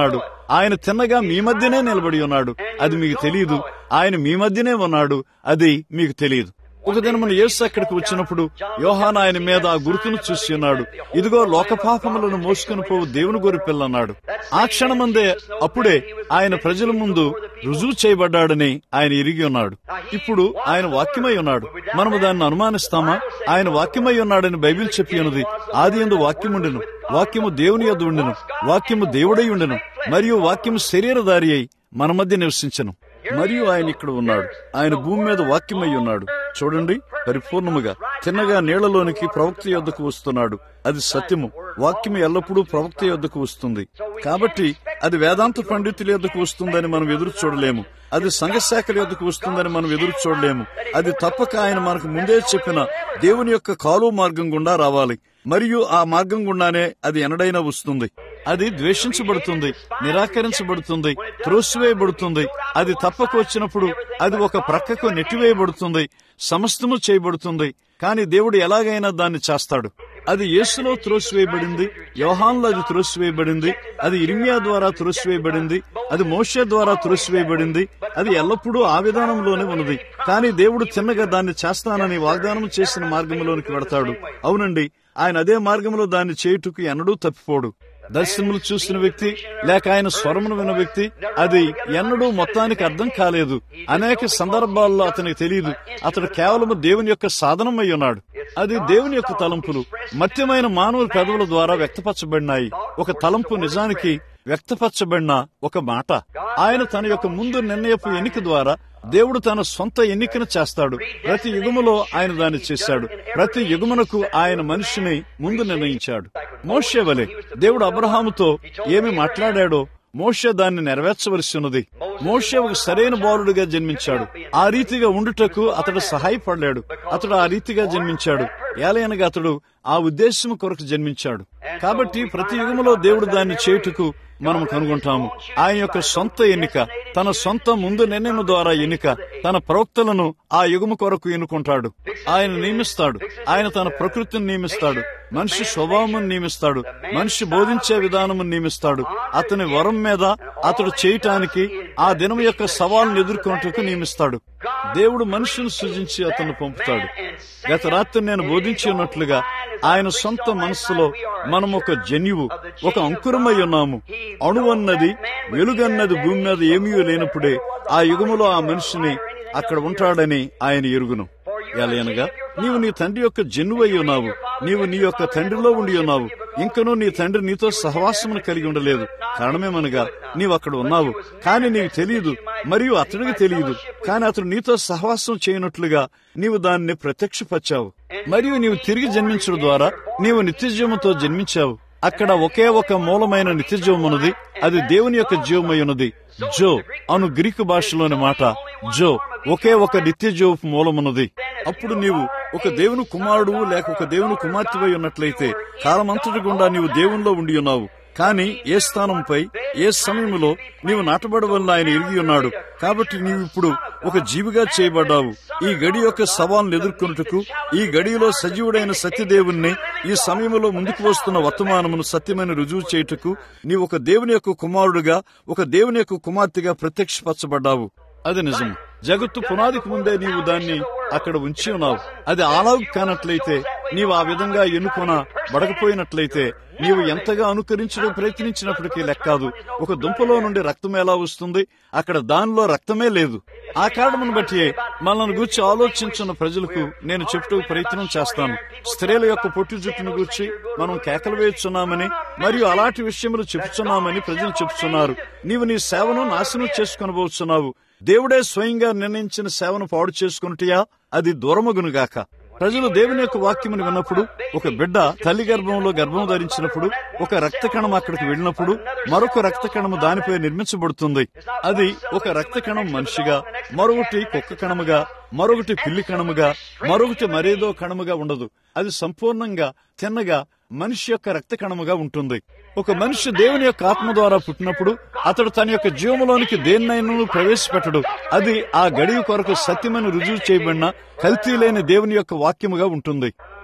ఆయన తిన్నగా మీ మధ్యనే నిలబడి ఉన్నాడు అది మీకు తెలియదు ఆయన మీ మధ్యనే ఉన్నాడు అది మీకు తెలియదు ఒక దినమున యేసు అక్కడికి వచ్చినప్పుడు యోహాన్ ఆయన మీద ఆ గుర్తును చూసి ఉన్నాడు ఇదిగో లోక పాపములను మోసుకుని పోవు దేవుని గొర్రె పిల్ల అన్నాడు ఆ క్షణమందే అప్పుడే ఆయన ప్రజల ముందు రుజువు చేయబడ్డాడని ఆయన ఇరిగి ఉన్నాడు ఇప్పుడు ఆయన వాక్యమై ఉన్నాడు మనము దాన్ని అనుమానిస్తామా ఆయన వాక్యమై ఉన్నాడని బైబిల్ చెప్పి ఉన్నది ఆది ఎందు వాక్యముండెను వాక్యము దేవుని యొద్ద ఉండెను వాక్యము దేవుడై ఉండెను మరియు వాక్యము శరీరధారి అయి మన మధ్య నివసించను మరియు ఆయన ఇక్కడ ఉన్నాడు ఆయన భూమి మీద వాక్యమై ఉన్నాడు చూడండి పరిపూర్ణముగా తిన్నగా నీళ్లలోనికి ప్రవక్త యొద్దకు వస్తున్నాడు అది సత్యము వాక్యము ఎల్లప్పుడూ ప్రవక్త యొద్దకు వస్తుంది కాబట్టి అది వేదాంత పండితుల యొద్దకు వస్తుందని మనం ఎదురు చూడలేము అది సంఘశాఖల యొద్దకు వస్తుందని మనం ఎదురు చూడలేము అది తప్పక ఆయన మనకు ముందే చెప్పిన దేవుని యొక్క కాలు మార్గం గుండా రావాలి మరియు ఆ మార్గం గుండానే అది ఎనడైనా వస్తుంది అది ద్వేషించబడుతుంది నిరాకరించబడుతుంది త్రోసివేయబడుతుంది అది తప్పక వచ్చినప్పుడు అది ఒక ప్రక్కకు నెట్టివేయబడుతుంది సమస్తము చేయబడుతుంది కానీ దేవుడు ఎలాగైనా దాన్ని చేస్తాడు అది యేసులో త్రోసివేయబడింది యోహాన్లో అది త్రోసివేయబడింది అది ఇర్మియా ద్వారా త్రోసివేయబడింది అది మోషే ద్వారా త్రోసివేయబడింది అది ఎల్లప్పుడూ ఆ విధానంలోనే ఉన్నది కానీ దేవుడు చిన్నగా దాన్ని చేస్తానని వాగ్దానం చేసిన మార్గంలోనికి వెడతాడు అవునండి ఆయన అదే మార్గంలో దాన్ని చేయుటకు ఎన్నడూ తప్పిపోడు దర్శనములు చూసిన వ్యక్తి లేక ఆయన స్వరమును విన్న వ్యక్తి అది ఎన్నడూ మొత్తానికి అర్థం కాలేదు అనేక సందర్భాల్లో అతనికి తెలియదు అతడు కేవలం దేవుని యొక్క సాధనమై ఉన్నాడు అది దేవుని యొక్క తలంపులు మత్యమైన మానవుల పెదవుల ద్వారా వ్యక్తపరచబడినాయి ఒక తలంపు నిజానికి వ్యక్తపరచబడిన ఒక మాట ఆయన తన యొక్క ముందు నిర్ణయపు ఎన్నిక ద్వారా దేవుడు తన సొంత ఎన్నికను చేస్తాడు ప్రతి యుగములో ఆయన దాన్ని చేశాడు ప్రతి యుగమునకు ఆయన మనిషిని ముందు నిర్ణయించాడు మోషే వలె దేవుడు అబ్రహాముతో ఏమి మాట్లాడాడో మోషే దాన్ని నెరవేర్చవలసి ఉన్నది మోషే ఒక సరైన బాలుడిగా జన్మించాడు ఆ రీతిగా ఉండుటకు అతడు సహాయపడలేడు అతడు ఆ రీతిగా జన్మించాడు ఏలయనగా అతడు ఆ ఉద్దేశం కొరకు జన్మించాడు కాబట్టి ప్రతి యుగములో దేవుడు దాన్ని చేయుటకు మనం కనుగొంటాము ఆయన యొక్క సొంత ఎన్నిక తన సొంత ముందు నిర్ణయం ద్వారా ఎన్నిక తన ప్రవక్తలను ఆ యుగము కొరకు ఎన్నుకుంటాడు ఆయన నియమిస్తాడు ఆయన తన ప్రకృతిని నియమిస్తాడు మనిషి స్వభావం నియమిస్తాడు మనిషి బోధించే విధానం నియమిస్తాడు అతని వరం మీద అతడు చేయటానికి ఆ దినం యొక్క సవాళ్ళను ఎదుర్కొన్నట్టుకు నియమిస్తాడు దేవుడు మనుషుని సృజించి అతను పంపుతాడు గత రాత్రి నేను బోధించి ఉన్నట్లుగా ఆయన సొంత మనస్సులో మనం ఒక జన్యువు ఒక అంకురమై ఉన్నాము అణువన్నది వెలుగన్నది భూమి మీద ఏమీ లేనప్పుడే ఆ యుగములో ఆ మనిషిని అక్కడ ఉంటాడని ఆయన ఎరుగును ఎలయనగా నీవు నీ తండ్రి యొక్క జన్నువై ఉన్నావు నీవు నీ యొక్క తండ్రిలో ఉండి ఉన్నావు ఇంకనూ నీ తండ్రి నీతో సహవాసమును కలిగి ఉండలేదు కారణమేమనగా నీవు అక్కడ ఉన్నావు కానీ నీకు తెలియదు మరియు అతడికి తెలియదు కానీ అతడు నీతో సహవాసం చేయనట్లుగా నీవు దాన్ని ప్రత్యక్షపరిచావు మరియు నీవు తిరిగి జన్మించడం ద్వారా నీవు నిత్యజీవంతో జన్మించావు అక్కడ ఒకే ఒక మూలమైన నిత్యజీవం ఉన్నది అది దేవుని యొక్క జీవమై ఉన్నది జో అను గ్రీకు భాషలోని మాట జో ఒకే ఒక నిత్యజీవపు మూలమున్నది అప్పుడు నీవు ఒక దేవుని కుమారుడు లేక ఒక దేవుని కుమార్తెవై ఉన్నట్లయితే కాలమంతటి గుండా నీవు దేవునిలో ఉండి ఉన్నావు కానీ ఏ స్థానంపై ఏ సమయంలో నీవు నాటబడవల్ల ఆయన ఎరిగి ఉన్నాడు కాబట్టి నీవు ఇప్పుడు ఒక జీవిగా చేయబడ్డావు ఈ గడి యొక్క సవాల్ను ఎదుర్కొనుటకు ఈ గడిలో సజీవుడైన సత్యదేవుణ్ణి ఈ సమయంలో ముందుకు వస్తున్న వర్తమానమును సత్యమైన రుజువు చేయుటకు నీవు ఒక దేవుని యొక్క కుమారుడుగా ఒక దేవుని యొక్క కుమార్తెగా ప్రత్యక్షపరచబడ్డావు అది నిజం జగత్తు పునాదికి ముందే నీవు దాన్ని అక్కడ ఉంచి ఉన్నావు అది ఆలాగు కానట్లయితే నీవు ఆ విధంగా ఎన్నుకొన బడకపోయినట్లయితే నీవు ఎంతగా అనుకరించడం ప్రయత్నించినప్పటికీ లెక్కాదు ఒక దుంపలో నుండి రక్తం ఎలా వస్తుంది అక్కడ దానిలో రక్తమే లేదు ఆ కారణమును బట్టి మనల్ని గూర్చి ఆలోచించిన ప్రజలకు నేను చెప్పుటకు ప్రయత్నం చేస్తాను స్త్రీల యొక్క పొట్టి జుట్టును గూర్చి మనం కేకలు వేయుచున్నామని మరియు అలాంటి విషయములు చెప్పుచున్నామని ప్రజలు చెప్పుచున్నారు నీవు నీ సేవను నాశనం చేసుకొనబోతున్నావు దేవుడే స్వయంగా నిర్ణయించిన సేవను పాడు చేసుకున్నటియా అది దూరమగునుగాక ప్రజలు దేవుని యొక్క వాక్యమును విన్నప్పుడు ఒక బిడ్డ తల్లి గర్భంలో గర్భం ధరించినప్పుడు ఒక రక్త కణం అక్కడికి వెళ్ళినప్పుడు మరొక రక్త కణము దానిపై నిర్మించబడుతుంది అది ఒక రక్త కణం మనిషిగా మరొకటి కుక్క కణముగా మరొకటి పిల్లి కణముగా మరొకటి మరేదో కణముగా ఉండదు అది సంపూర్ణంగా తిన్నగా మనిషి యొక్క రక్త కణముగా ఉంటుంది ఒక మనిషి దేవుని యొక్క ఆత్మ ద్వారా పుట్టినప్పుడు అతడు తన యొక్క జీవములోనికి దేన్నైనా ప్రవేశపెట్టడు అది ఆ గడియ కొరకు సత్యమైన రుజువు చేయబడిన కల్తీ లేని దేవుని యొక్క వాక్యముగా ఉంటుంది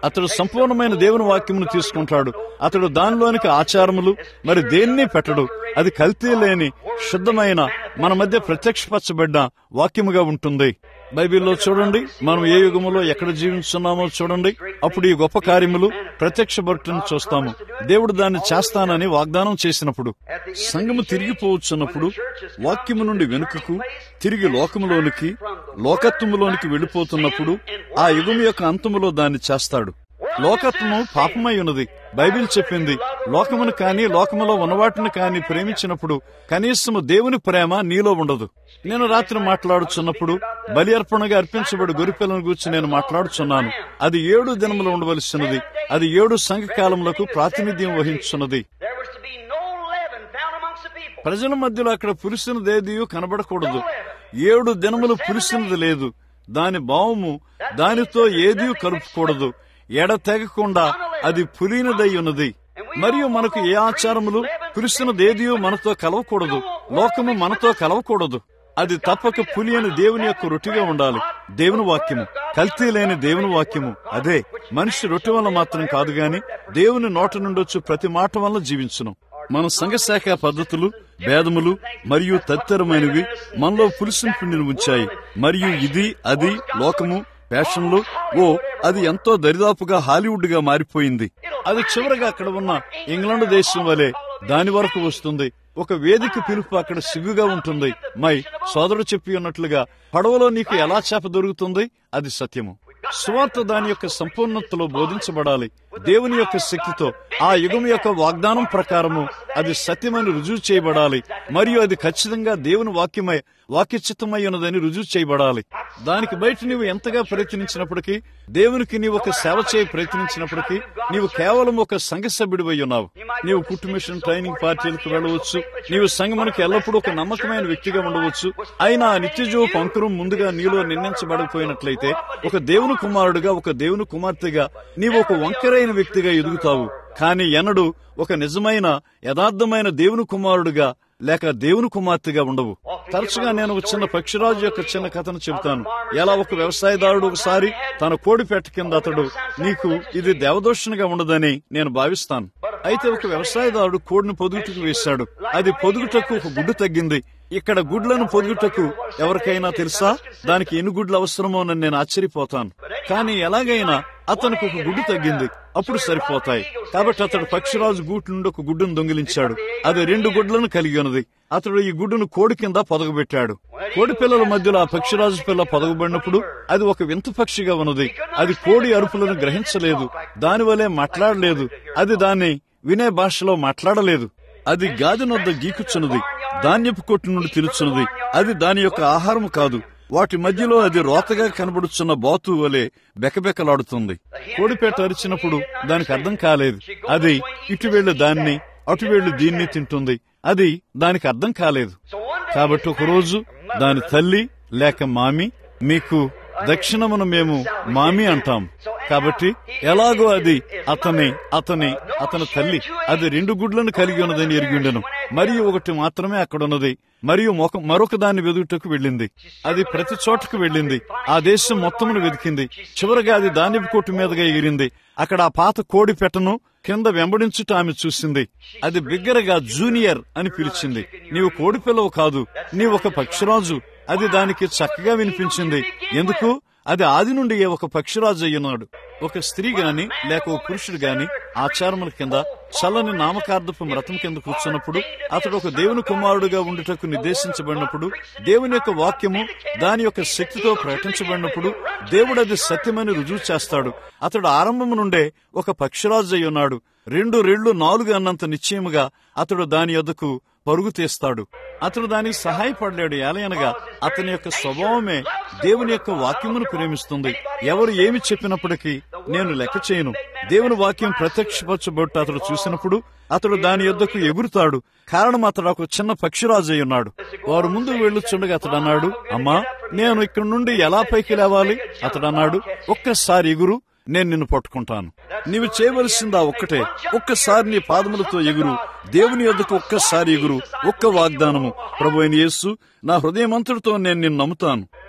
అతడు సంపూర్ణమైన దేవుని వాక్యమును తీసుకుంటాడు అతడు దానిలోనికి ఆచారములు మరి దేన్ని పెట్టడు అది కల్తీ లేని శుద్ధమైన మన మధ్య ప్రత్యక్షపరచబడ్డ వాక్యముగా ఉంటుంది బైబిల్లో చూడండి మనం ఏ యుగములో ఎక్కడ జీవిస్తున్నామో చూడండి అప్పుడు ఈ గొప్ప కార్యములు ప్రత్యక్షపడుతున్న చూస్తాము దేవుడు దాన్ని చేస్తానని వాగ్దానం చేసినప్పుడు సంఘము తిరిగిపోవచ్చున్నప్పుడు వాక్యము నుండి వెనుకకు తిరిగి లోకములోనికి లోకత్వములోనికి వెళ్ళిపోతున్నప్పుడు ఆ యుగము యొక్క అంతములో దాన్ని చేస్తాడు లోకత్వము పాపమై ఉన్నది బైబిల్ చెప్పింది లోకమును కాని లోకములో ఉన్నవాటిని కాని ప్రేమించినప్పుడు కనీసము దేవుని ప్రేమ నీలో ఉండదు నేను రాత్రి మాట్లాడుచున్నప్పుడు బలి అర్పణగా అర్పించబడి గొరిపిల్లను గురించి నేను మాట్లాడుచున్నాను అది ఏడు దినములు ఉండవలసినది అది ఏడు సంఘకాలములకు ప్రాతినిధ్యం వహించున్నది There was to be no leaven found amongst the people. ప్రజల మధ్యలో అక్కడ పురుషునిదేదియు కనబడకూడదు ఏడు దినములు పురుషునిది లేదు దాని భావము దానితో ఏదీ కలుపుకూడదు ఎడతెగకుండా అది పులినదై ఉన్నది మరియు మనకు ఏ ఆచారములు పురుషునిదేదియు మనతో కలవకూడదు లోకము మనతో కలవకూడదు అది తప్పక పులి అని దేవుని యొక్క రొట్టిగా ఉండాలి దేవుని వాక్యము కల్తీ లేని దేవుని వాక్యము అదే మనిషి రొట్టె వల్ల మాత్రం కాదు గాని దేవుని నోట నుండొచ్చు ప్రతి మాట వల్ల జీవించును మన సంఘశాఖ పద్ధతులు భేదములు మరియు తదితరమైనవి మనలో పులుసుని పిండిని ఉంచాయి మరియు ఇది అది లోకము ఫ్యాషన్లు ఓ అది ఎంతో దరిదాపుగా హాలీవుడ్ గా మారిపోయింది అది చివరగా అక్కడ ఉన్న ఇంగ్లాండ్ దేశం వలె దాని వరకు వస్తుంది ఒక వేదిక పిలుపు అక్కడ సిగ్గుగా ఉంటుంది మై సోదరుడు చెప్పి ఉన్నట్లుగా పడవలో నీకు ఎలా చేప దొరుకుతుంది అది సత్యము సువార్త దాని యొక్క సంపూర్ణతలో బోధించబడాలి దేవుని యొక్క శక్తితో ఆ యుగం యొక్క వాగ్దానం ప్రకారము అది సత్యమని రుజువు చేయబడాలి మరియు అది ఖచ్చితంగా దేవుని వాక్యమై వాక్యచిత్తమై ఉన్నదని రుజువు చేయబడాలి దానికి బయట నీవు ఎంతగా ప్రయత్నించినప్పటికీ దేవునికి నీవు ఒక సేవ చేయ ప్రయత్నించినప్పటికీ నీవు కేవలం ఒక సంఘ సభ్యుడివై ఉన్నావు నీవు కుట్టు మిషన్ ట్రైనింగ్ పార్టీలకు వెళ్ళవచ్చు నీవు సంఘమునికి ఎల్లప్పుడూ ఒక నమ్మకమైన వ్యక్తిగా ఉండవచ్చు అయినా ఆ నిత్యజీవ పంకురం ముందుగా నీలో నిర్ణయించబడకపోయినట్లయితే ఒక దేవుని కుమారుడుగా ఒక దేవుని కుమార్తెగా నీవు ఒక వంకరైన వ్యక్తిగా ఎదుగుతావు కానీ ఎన్నడూ ఒక నిజమైన యథార్థమైన దేవుని కుమారుడుగా లేక దేవుని కుమార్తెగా ఉండవు తరచుగా నేను ఒక చిన్న పక్షిరాజు యొక్క చిన్న కథను చెబుతాను ఎలా ఒక వ్యవసాయదారుడు ఒకసారి తన కోడి పెట్ట కింద అతడు నీకు ఇది దేవదోషణగా ఉండదని నేను భావిస్తాను అయితే ఒక వ్యవసాయదారుడు కోడిని పొదుగుటకు వేశాడు అది పొదుగుటకు ఒక గుడ్డు తగ్గింది ఇక్కడ గుడ్లను పొదుగుటకు ఎవరికైనా తెలుసా దానికి ఎన్ని గుడ్లు అవసరమోనని నేను ఆశ్చర్యపోతాను కానీ ఎలాగైనా అతనికి ఒక గుడ్డు తగ్గింది అప్పుడు సరిపోతాయి కాబట్టి అతడు పక్షిరాజు గూటి నుండి ఒక గుడ్డును దొంగిలించాడు అది రెండు గుడ్లను కలిగి ఉన్నది అతడు ఈ గుడ్డును కోడి కింద పొదగబెట్టాడు కోడి పిల్లల మధ్యలో ఆ పక్షిరాజు పిల్ల పొదగబడినప్పుడు అది ఒక వింత పక్షిగా ఉన్నది అది కోడి అరుపులను గ్రహించలేదు దానివలే మాట్లాడలేదు అది దాన్ని వినే భాషలో మాట్లాడలేదు అది గాది నొద్ద గీకుచున్నది ధాన్యపు కొట్టు నుండి తిరుచున్నది అది దాని యొక్క ఆహారం కాదు వాటి మధ్యలో అది రోతగా కనబడుచున్న బాతు వలె బెకబెకలాడుతుంది కోడిపేట అరిచినప్పుడు దానికి అర్థం కాలేదు అది ఇటు వెళ్లి దాన్ని అటు వెళ్లి దీన్ని తింటుంది అది దానికి అర్థం కాలేదు కాబట్టి ఒక రోజు దాని తల్లి లేక మామి మీకు దక్షిణమును మేము మామి అంటాం కాబట్టి ఎలాగో అది అతని అతని అతని తల్లి అది రెండు గుడ్లను కలిగి ఉన్నదని ఎరిగిండెను మరియు ఒకటి మాత్రమే అక్కడ ఉన్నది మరియు మొక- మరొక దాన్ని వెదుగుటకు వెళ్ళింది అది ప్రతి చోటకు వెళ్ళింది ఆ దేశం మొత్తమును వెతికింది చివరగా అది ధాన్యపు కొట్టు మీదుగా ఎగిరింది అక్కడ ఆ పాత కోడి పెట్టను కింద వెంబడించుట ఆమె చూసింది అది బిగ్గరగా జూనియర్ అని పిలిచింది నీవు కోడి పిల్లవు కాదు నీవు ఒక పక్షిరాజు అది దానికి చక్కగా వినిపించింది ఎందుకు అది ఆది నుండి ఒక పక్షిరాజు అయ్యున్నాడు ఒక స్త్రీ గాని లేక ఒక పురుషుడు గాని ఆచారముల కింద చల్లని నామకార్థపు వ్రతం కింద కూర్చున్నప్పుడు అతడు ఒక దేవుని కుమారుడుగా ఉండుటకు నిర్దేశించబడినప్పుడు దేవుని యొక్క వాక్యము దాని యొక్క శక్తితో ప్రకటించబడినప్పుడు దేవుడు అది సత్యమని రుజువు చేస్తాడు అతడు ఆరంభము నుండే ఒక పక్షిరాజు అయి ఉన్నాడు రెండు రెళ్ళు నాలుగు అన్నంత నిశ్చయముగా అతడు దాని యొద్దకు పరుగు తీస్తాడు అతడు దానికి సహాయపడలేడు ఏలయనగా అతని యొక్క స్వభావమే దేవుని యొక్క వాక్యమును ప్రేమిస్తుంది ఎవరు ఏమి చెప్పినప్పటికీ నేను లెక్క చేయను దేవుని వాక్యం ప్రత్యక్షపరచబట్టు అతడు చూసినప్పుడు అతడు దాని యొద్దకు ఎగురుతాడు కారణం అతడు ఒక చిన్న పక్షిరాజు అయి ఉన్నాడు వారు ముందు వెళ్ళుచుండగా అతడు అన్నాడు అమ్మా నేను ఇక్కడ నుండి ఎలా పైకి లేవాలి అతడు అన్నాడు ఒక్కసారి ఎగురు నేను నిన్ను పట్టుకుంటాను నీవు చేయవలసిందా ఒక్కటే ఒక్కసారి నీ పాదములతో ఎగురు దేవుని యొద్దకు ఒక్కసారి ఎగురు ఒక్క వాగ్దానము ప్రభు అయిన యేసు నా హృదయమంతటితో నేను నిన్ను నమ్ముతాను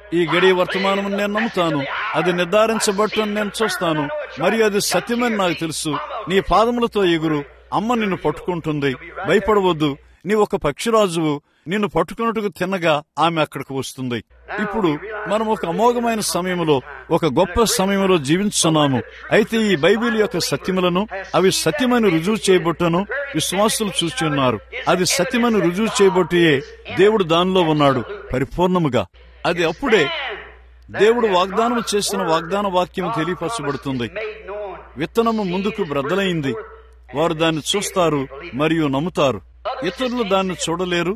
ఈ గడి వర్తమానం నేను నమ్ముతాను అది నిర్ధారించబట్టని నేను చూస్తాను మరియు అది సత్యమని నాకు తెలుసు నీ పాదములతో ఎగురు అమ్మ నిన్ను పట్టుకుంటుంది భయపడవద్దు నీ ఒక పక్షిరాజువు నిన్ను పట్టుకున్నట్టుకు తిన్నగా ఆమె అక్కడికి వస్తుంది ఇప్పుడు మనం ఒక అమోఘమైన సమయంలో ఒక గొప్ప సమయంలో జీవించున్నాము అయితే ఈ బైబిల్ యొక్క సత్యములను అవి సత్యమని రుజువు చేయబొట్టను విశ్వాసులు చూస్తున్నారు అది సత్యమని రుజువు చేయబొట్టియే దేవుడు దానిలో ఉన్నాడు పరిపూర్ణముగా అది అప్పుడే దేవుడు వాగ్దానం చేసిన వాగ్దాన వాక్యం తెలియపరచబడుతుంది విత్తనము ముందుకు బ్రద్దలైంది వారు దాన్ని చూస్తారు మరియు నమ్ముతారు ఇతరులు దాన్ని చూడలేరు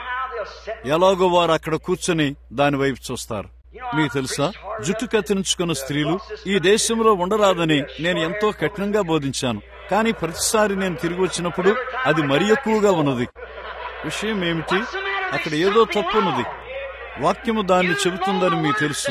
ఎలాగో వారు అక్కడ కూర్చొని దాని వైపు చూస్తారు మీకు తెలుసా జుట్టు కత్తిరించుకున్న స్త్రీలు ఈ దేశంలో ఉండరాదని నేను ఎంతో కఠినంగా బోధించాను కానీ ప్రతిసారి నేను తిరిగి వచ్చినప్పుడు అది మరి ఎక్కువగా ఉన్నది విషయం ఏమిటి అక్కడ ఏదో తప్పున్నది వాక్యము దాన్ని చెబుతుందని మీకు తెలుసు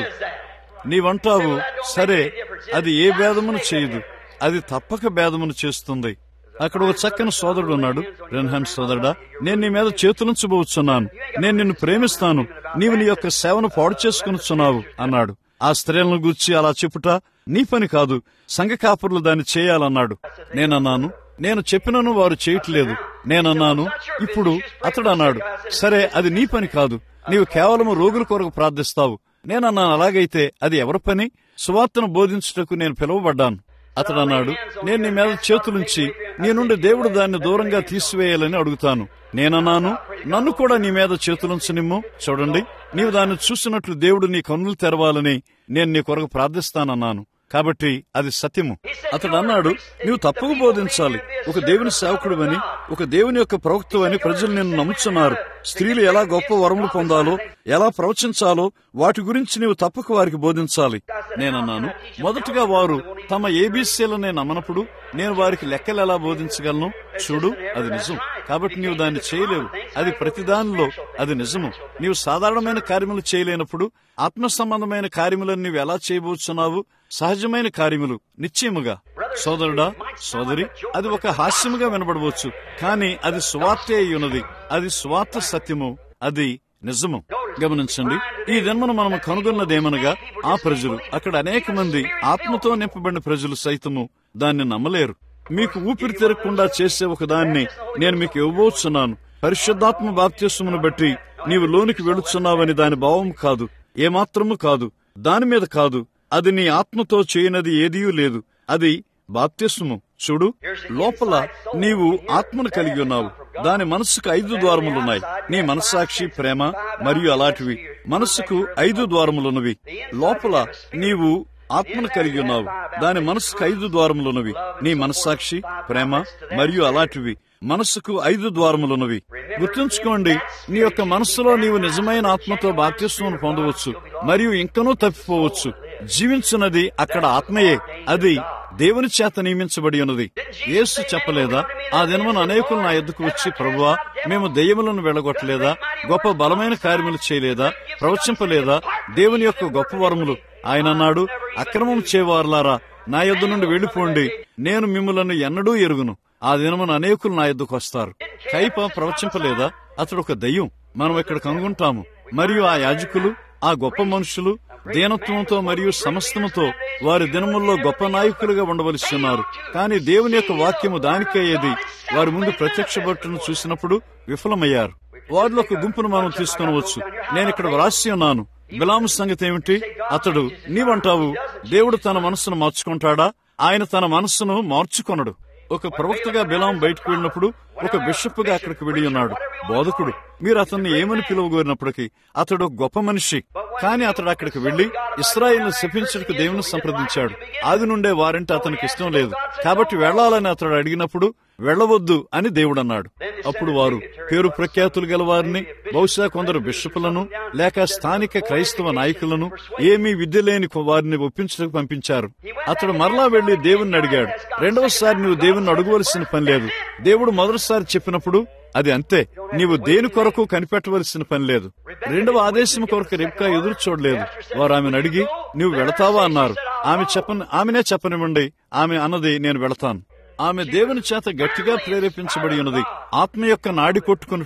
నీవంటావు సరే అది ఏ భేదమును చేయదు అది తప్పక భేదమును చేస్తుంది అక్కడ ఒక చక్కని సోదరుడు ఉన్నాడు రెన్హాన్ సోదరుడా నేను నీ మీద చేతులుంచబోతున్నాను నేను నిన్ను ప్రేమిస్తాను నీవు నీ యొక్క సేవను పాడు చేసుకునిచున్నావు అన్నాడు ఆ స్త్రీలను గూర్చి అలా చెప్పుట నీ పని కాదు సంఘ కాపురులు దాన్ని చేయాలన్నాడు నేనన్నాను నేను చెప్పినను వారు చేయట్లేదు నేనన్నాను ఇప్పుడు అతడు అన్నాడు సరే అది నీ పని కాదు నీవు కేవలం రోగుల కొరకు ప్రార్థిస్తావు నేనన్నాను అలాగైతే అది ఎవరి పని సువార్తను బోధించుటకు నేను పిలువబడ్డాను అతడు అన్నాడు నేను నీ మీద చేతులుంచి నీ నుండి దేవుడు దాన్ని దూరంగా తీసివేయాలని అడుగుతాను నేనన్నాను నన్ను కూడా నీ మీద చేతులుంచనిమ్ము చూడండి నీవు దాన్ని చూసినట్లు దేవుడు నీ కన్నులు తెరవాలని నేను నీ కొరకు ప్రార్థిస్తానన్నాను కాబట్టి అది సత్యము అతడు అన్నాడు నీవు తప్పుకు బోధించాలి ఒక దేవుని సేవకుడువని ఒక దేవుని యొక్క ప్రవక్తవని ప్రజలు నిన్ను నమ్ముచున్నారు స్త్రీలు ఎలా గొప్ప వరములు పొందాలో ఎలా ప్రవచించాలో వాటి గురించి నీవు తప్పక వారికి బోధించాలి నేనన్నాను మొదటగా వారు తమ ఏబీసీలనే నమ్మనప్పుడు నేను వారికి లెక్కలు ఎలా బోధించగలను చూడు అది నిజం కాబట్టి నీవు దాన్ని చేయలేవు అది ప్రతిదానిలో అది నిజము నీవు సాధారణమైన కార్యములు చేయలేనప్పుడు ఆత్మ సంబంధమైన కార్యములను నీవు ఎలా చేయబోతున్నావు సహజమైన కార్యములు నిశ్చయముగా సోదరుడా సోదరి అది ఒక హాస్యముగా వినబడవచ్చు కానీ అది సువార్తే అయి ఉన్నది అది స్వార్థ సత్యము అది నిజము గమనించండి ఈ జన్మను మనం కనుగొన్నదేమనగా ఆ ప్రజలు అక్కడ అనేక మంది ఆత్మతో నింపబడిన ప్రజలు సైతము దాన్ని నమ్మలేరు మీకు ఊపిరి తిరగకుండా చేసే ఒక దాన్ని నేను మీకు ఇవ్వబోతున్నాను పరిశుద్ధాత్మ బాప్త్యస్మును బట్టి నీవు లోనికి వెళుచున్నావని దాని భావం కాదు ఏమాత్రము కాదు దాని మీద కాదు అది నీ ఆత్మతో చేయనది ఏదీ లేదు అది బాప్తిస్ము చూడు లోపల నీవు ఆత్మను కలిగి ఉన్నావు దాని మనస్సుకు ఐదు ద్వారములున్నాయి నీ మనస్సాక్షి ప్రేమ మరియు అలాంటివి మనస్సుకు ఐదు ద్వారములున్నవి లోపల నీవు ఆత్మను కలిగి ఉన్నావు దాని మనస్సుకు ఐదు ద్వారములున్నవి నీ మనస్సాక్షి ప్రేమ మరియు అలాంటివి మనస్సుకు ఐదు ద్వారములున్నవి గుర్తుంచుకోండి నీ యొక్క మనస్సులో నీవు నిజమైన ఆత్మతో బాప్తిస్వను పొందవచ్చు మరియు ఇంకనూ తప్పిపోవచ్చు జీవించున్నది అక్కడ ఆత్మయే అది దేవుని చేత నియమించబడి ఉన్నది యేసు చెప్పలేదా ఆ దినమున అనేకులు నా ఎద్దుకు వచ్చి ప్రభువా మేము దెయ్యములను వెళ్ళగొట్టలేదా గొప్ప బలమైన కార్యములు చేయలేదా ప్రవచింపలేదా దేవుని యొక్క గొప్ప వరములు ఆయన అన్నాడు అక్రమం చేవారులారా నా యొద్ద నుండి వెళ్ళిపోండి నేను మిమ్మలను ఎన్నడూ ఎరుగును ఆ దినమున అనేకులు నా ఎద్దుకు వస్తారు కైప ప్రవచింపలేదా అతడు ఒక దయ్యం మనం ఇక్కడ కనుగొంటాము మరియు ఆ యాజకులు ఆ గొప్ప మనుషులు దీనత్వంతో మరియు సమస్తముతో వారి దినముల్లో గొప్ప నాయకులుగా ఉండవలసి ఉన్నారు కానీ దేవుని యొక్క వాక్యము దానికయ్యేది వారి ముందు ప్రత్యక్షపట్టును చూసినప్పుడు విఫలమయ్యారు వారిలో ఒక గుంపును మనం తీసుకొనవచ్చు నేను ఇక్కడ వ్రాసి ఉన్నాను బిలాము సంగతి ఏమిటి అతడు నీవంటావు దేవుడు తన మనస్సును మార్చుకుంటాడా ఆయన తన మనస్సును మార్చుకొనడు ఒక ప్రవక్తగా బిలాం బయటకు వెళ్ళినప్పుడు ఒక బిషప్ గా అక్కడికి వెళ్ళి ఉన్నాడు బోధకుడు మీరు అతన్ని ఏమని పిలువగోరినప్పటికీ అతడు గొప్ప మనిషి కానీ అతడు అక్కడికి వెళ్లి ఇస్రాయిల్ను శపించడానికి దేవుని సంప్రదించాడు ఆది నుండే వారంటే అతనికి ఇష్టం లేదు కాబట్టి వెళ్లాలని అతడు అడిగినప్పుడు వెళ్లవద్దు అని దేవుడు అన్నాడు అప్పుడు వారు పేరు ప్రఖ్యాతులు గల వారిని బహుశా కొందరు బిషపులను లేక స్థానిక క్రైస్తవ నాయకులను ఏమీ విద్య లేని వారిని ఒప్పించడానికి పంపించారు అతడు మరలా వెళ్లి దేవుణ్ణి అడిగాడు రెండవసారి నువ్వు దేవుణ్ణి అడగవలసిన పని లేదు దేవుడు మొదటిసారి చెప్పినప్పుడు అది అంతే నీవు దేని కొరకు కనిపెట్టవలసిన పని లేదు రెండవ ఆదేశం కొరకు రెబ్కా ఎదురు చూడలేదు వారు ఆమెను అడిగి నువ్వు వెళతావా అన్నారు ఆమె చెప్పని ఆమెనే చెప్పనివ్వండి ఆమె అన్నది నేను వెళతాను ఆమె దేవుని చేత గట్టిగా ప్రేరేపించబడి ఉన్నది ఆత్మ యొక్క నాడి కొట్టుకునిపై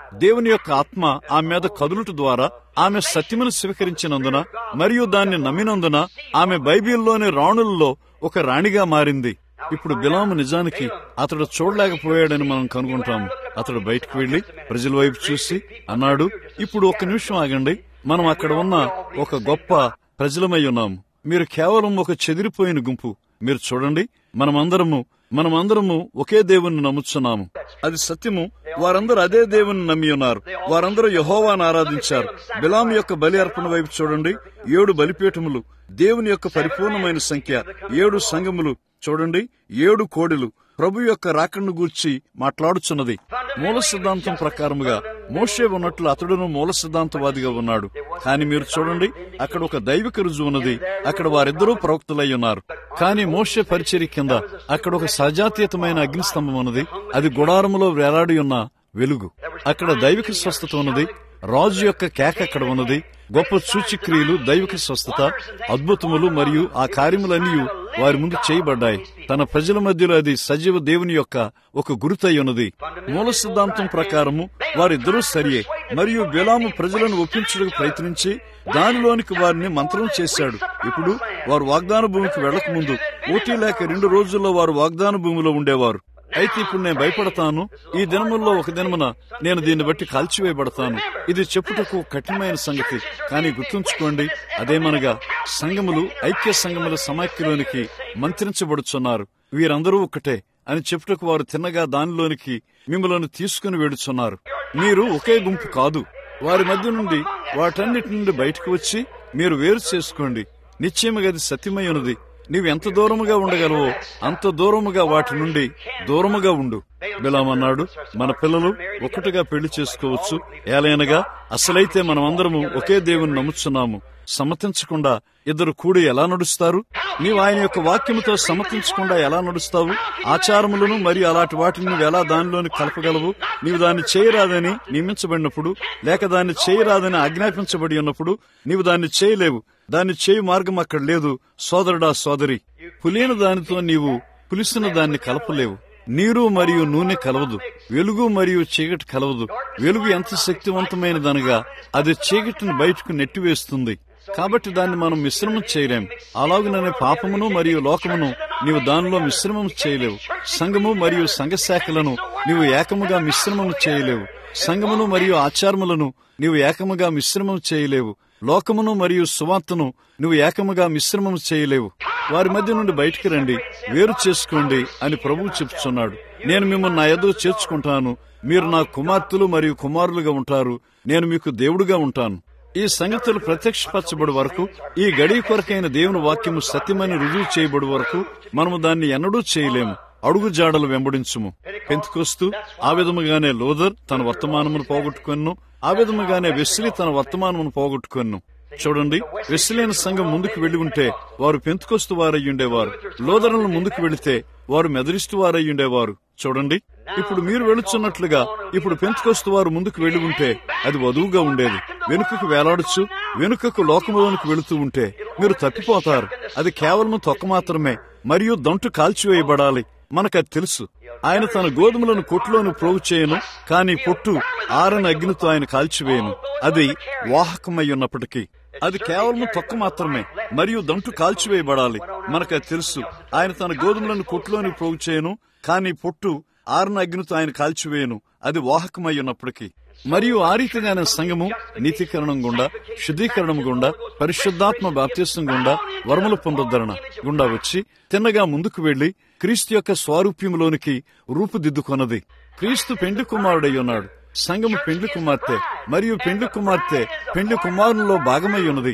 దేవుని యొక్క ఆత్మ ఆమె మీద కదులుట ద్వారా ఆమె సత్యమును స్వీకరించినందున మరియు దాన్ని నమ్మినందున ఆమె బైబిల్లోని రాణుల్లో ఒక రాణిగా మారింది ఇప్పుడు బిలాము నిజానికి అతడు చూడలేకపోయాడని మనం కనుగొంటాము అతడు బయటకు వెళ్లి ప్రజల వైపు చూసి అన్నాడు ఇప్పుడు ఒక్క నిమిషం ఆగండి మనం అక్కడ ఉన్న ఒక గొప్ప ప్రజలమై ఉన్నాము మీరు కేవలం ఒక చెదిరిపోయిన గుంపు మీరు చూడండి మనమందరము మనమందరము ఒకే దేవుణ్ణి నమ్ముచున్నాము అది సత్యము వారందరూ అదే దేవుని నమ్మి ఉన్నారు వారందరూ యహోవాను ఆరాధించారు బిలాం యొక్క బలి అర్పణ వైపు చూడండి ఏడు బలిపీఠములు దేవుని యొక్క పరిపూర్ణమైన సంఖ్య ఏడు సంఘములు చూడండి ఏడు కోడెలు ప్రభు యొక్క రాకను గూర్చి మాట్లాడుచున్నది మూల సిద్ధాంతం ప్రకారముగా మోషే ఉన్నట్లు అతడును మూల సిద్ధాంతవాదిగా ఉన్నాడు కానీ మీరు చూడండి అక్కడ ఒక దైవిక రుజువు ఉన్నది అక్కడ వారిద్దరూ ప్రవక్తలై ఉన్నారు కానీ మోషే పరిచర్య కింద అక్కడ ఒక సజాతీయతమైన అగ్నిస్తంభం ఉన్నది అది గుడారములో వేలాడి ఉన్న వెలుగు అక్కడ దైవిక స్వస్థత ఉన్నది రాజు యొక్క కేక అక్కడ ఉన్నది గొప్ప సూచిక్రియలు దైవిక స్వస్థత అద్భుతములు మరియు ఆ కార్యములన్నీ వారి ముందు చేయబడ్డాయి తన ప్రజల మధ్యలో అది సజీవ దేవుని యొక్క ఒక గురుతై ఉన్నది మూల సిద్ధాంతం ప్రకారము వారిద్దరూ సరియే మరియు బిలాము ప్రజలను ఒప్పించడానికి ప్రయత్నించి దానిలోనికి వారిని మంత్రం చేశాడు ఇప్పుడు వారు వాగ్దాన భూమికి వెళ్లక ముందు ఓటీ లేక రెండు రోజుల్లో వారు వాగ్దాన భూమిలో ఉండేవారు అయితే ఇప్పుడు నేను భయపడతాను ఈ దినముల్లో ఒక దినమున నేను దీన్ని బట్టి కాల్చివేయబడతాను ఇది చెప్పుటకు కఠినమైన సంగతి కానీ గుర్తుంచుకోండి అదేమనగా సంఘములు ఐక్య సంఘముల సమాఖ్యలోనికి మంత్రించబడుచున్నారు వీరందరూ ఒకటే అని చెప్పుటకు వారు తిన్నగా దానిలోనికి మిమ్మల్ని తీసుకుని వెడుచున్నారు మీరు ఒకే గుంపు కాదు వారి మధ్య నుండి వాటన్నిటి నుండి బయటకు వచ్చి మీరు వేరు చేసుకోండి నిశ్చయముగా అది సత్యమై ఉన్నది నీవు ఎంత దూరముగా ఉండగలవో అంత దూరముగా వాటి నుండి దూరముగా ఉండు బిలామన్నాడు మన పిల్లలు ఒకటిగా పెళ్లి చేసుకోవచ్చు ఏలైనగా అసలైతే మనమందరము ఒకే దేవుని నమ్ముచున్నాము సమ్మతించకుండా ఇద్దరు కూడి ఎలా నడుస్తారు నీవు ఆయన యొక్క వాక్యముతో సమ్మతించకుండా ఎలా నడుస్తావు ఆచారములను మరియు అలాంటి వాటిని నువ్వు ఎలా దానిలోని కలపగలవు నీవు దాన్ని చేయరాదని నియమించబడినప్పుడు లేక దాన్ని చేయరాదని ఆజ్ఞాపించబడి ఉన్నప్పుడు నీవు దాన్ని చేయలేవు దాన్ని చేయి మార్గం అక్కడ లేదు సోదరుడా సోదరి పులిన దానితో నీవు పులిసిన దాన్ని కలపలేవు నీరు మరియు నూనె కలవదు వెలుగు మరియు చీకటి కలవదు వెలుగు ఎంత శక్తివంతమైనదనగా అది చీకటిని బయటకు నెట్టివేస్తుంది కాబట్టి దాన్ని మనం మిశ్రమం చేయలేం అలాగుననే పాపమును మరియు లోకమును నీవు దానిలో మిశ్రమం చేయలేవు సంఘము మరియు సంఘ శాఖలను నీవు ఏకముగా మిశ్రమం చేయలేవు సంఘమును మరియు ఆచారములను నీవు ఏకముగా మిశ్రమం చేయలేవు లోకమును మరియు సువార్తను నువ్వు ఏకముగా మిశ్రమం చేయలేవు వారి మధ్య నుండి బయటికి రండి వేరు చేసుకోండి అని ప్రభువు చెప్తున్నాడు నేను మిమ్మల్ని నా ఎదురు చేర్చుకుంటాను మీరు నా కుమార్తెలు మరియు కుమారులుగా ఉంటారు నేను మీకు దేవుడుగా ఉంటాను ఈ సంగతులు ప్రత్యక్షపరచబడి వరకు ఈ గడి కొరకైన దేవుని వాక్యము సత్యమని రుజువు చేయబడి వరకు మనము దాన్ని ఎన్నడూ చేయలేము అడుగు జాడలు వెంబడించుము పెంతుకొస్తూ ఆ విధముగానే లోదర్ తన వర్తమానమును పోగొట్టుకొన్ను ఆ విధముగానే వెస్లీ తన వర్తమానమును పోగొట్టుకొన్ను చూడండి వెస్లేని సంఘం ముందుకు వెళ్లి ఉంటే వారు పెంతుకొస్తు వారయ్యుండేవారు లోదరలను ముందుకు వెళితే వారు మెదరిస్తూ వారయ్యుండేవారు చూడండి ఇప్పుడు మీరు వెళుచున్నట్లుగా ఇప్పుడు పెంతుకొస్తు వారు ముందుకు వెళ్లి ఉంటే అది వధువుగా ఉండేది వెనుకకు వేలాడచ్చు వెనుకకు లోకములోనికి వెళుతూ ఉంటే మీరు తప్పిపోతారు అది కేవలం తొక్క మాత్రమే మరియు దంటు కాల్చివేయబడాలి మనకది తెలుసు ఆయన తన గోధుమలను కొట్టులోను ప్రోగు చేయను కాని పొట్టు ఆరని అగ్నితో ఆయన కాల్చివేయను అది వాహకమై ఉన్నప్పటికీ అది కేవలం తొక్క మాత్రమే మరియు దంటు కాల్చివేయబడాలి మనకది తెలుసు ఆయన తన గోధుమలను కొట్టులోని ప్రోగు చేయను కాని పొట్టు ఆరన అగ్నితో ఆయన కాల్చివేయను అది వాహకమై ఉన్నప్పటికీ మరియు ఆ రీతిగానే సంఘము నీతీకరణం గుండా శుద్ధీకరణం గుండా పరిశుద్ధాత్మ బాప్త్యసం గుండా వరముల పునరుద్ధరణ గుండా వచ్చి తిన్నగా ముందుకు వెళ్లి క్రీస్తు యొక్క స్వారూప్యములోనికి రూపుదిద్దుకొన్నది క్రీస్తు పెండ్లి కుమారుడై ఉన్నాడు సంఘము పెండ్లి కుమార్తె మరియు పెండ్లి కుమార్తె పెండ్లి కుమారునిలో భాగమై ఉన్నది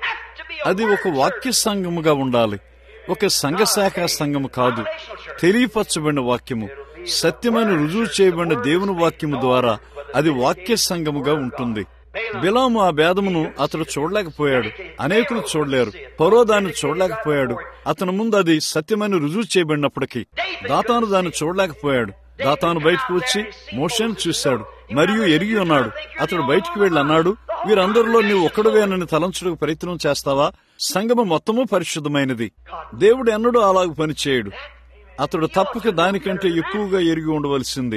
అది ఒక వాక్య సంఘముగా ఉండాలి ఒక సంఘ శాఖ సంఘము కాదు తెలియపరచబడిన వాక్యము సత్యమైన రుజువు చేయబడిన దేవుని వాక్యము ద్వారా అది వాక్య సంఘముగా ఉంటుంది బిలాము ఆ భేదమును అతడు చూడలేకపోయాడు అనేకులు చూడలేరు పరో దాన్ని చూడలేకపోయాడు అతని ముందు అది సత్యమైన రుజువు చేయబడినప్పటికీ దాతాను దాన్ని చూడలేకపోయాడు దాతాను బయటకు వచ్చి మోషన్ చూశాడు మరియు ఎరిగి ఉన్నాడు అతడు బయటికి వెళ్లి అన్నాడు వీరందరిలో నీవు ఒక్కడువేనని తలంచుటకు ప్రయత్నం చేస్తావా సంగమ మొత్తము పరిశుద్ధమైనది దేవుడు ఎన్నడూ అలాగ పనిచేయడు అతడు తప్పక దానికంటే ఎక్కువగా ఎరిగి ఉండవలసింది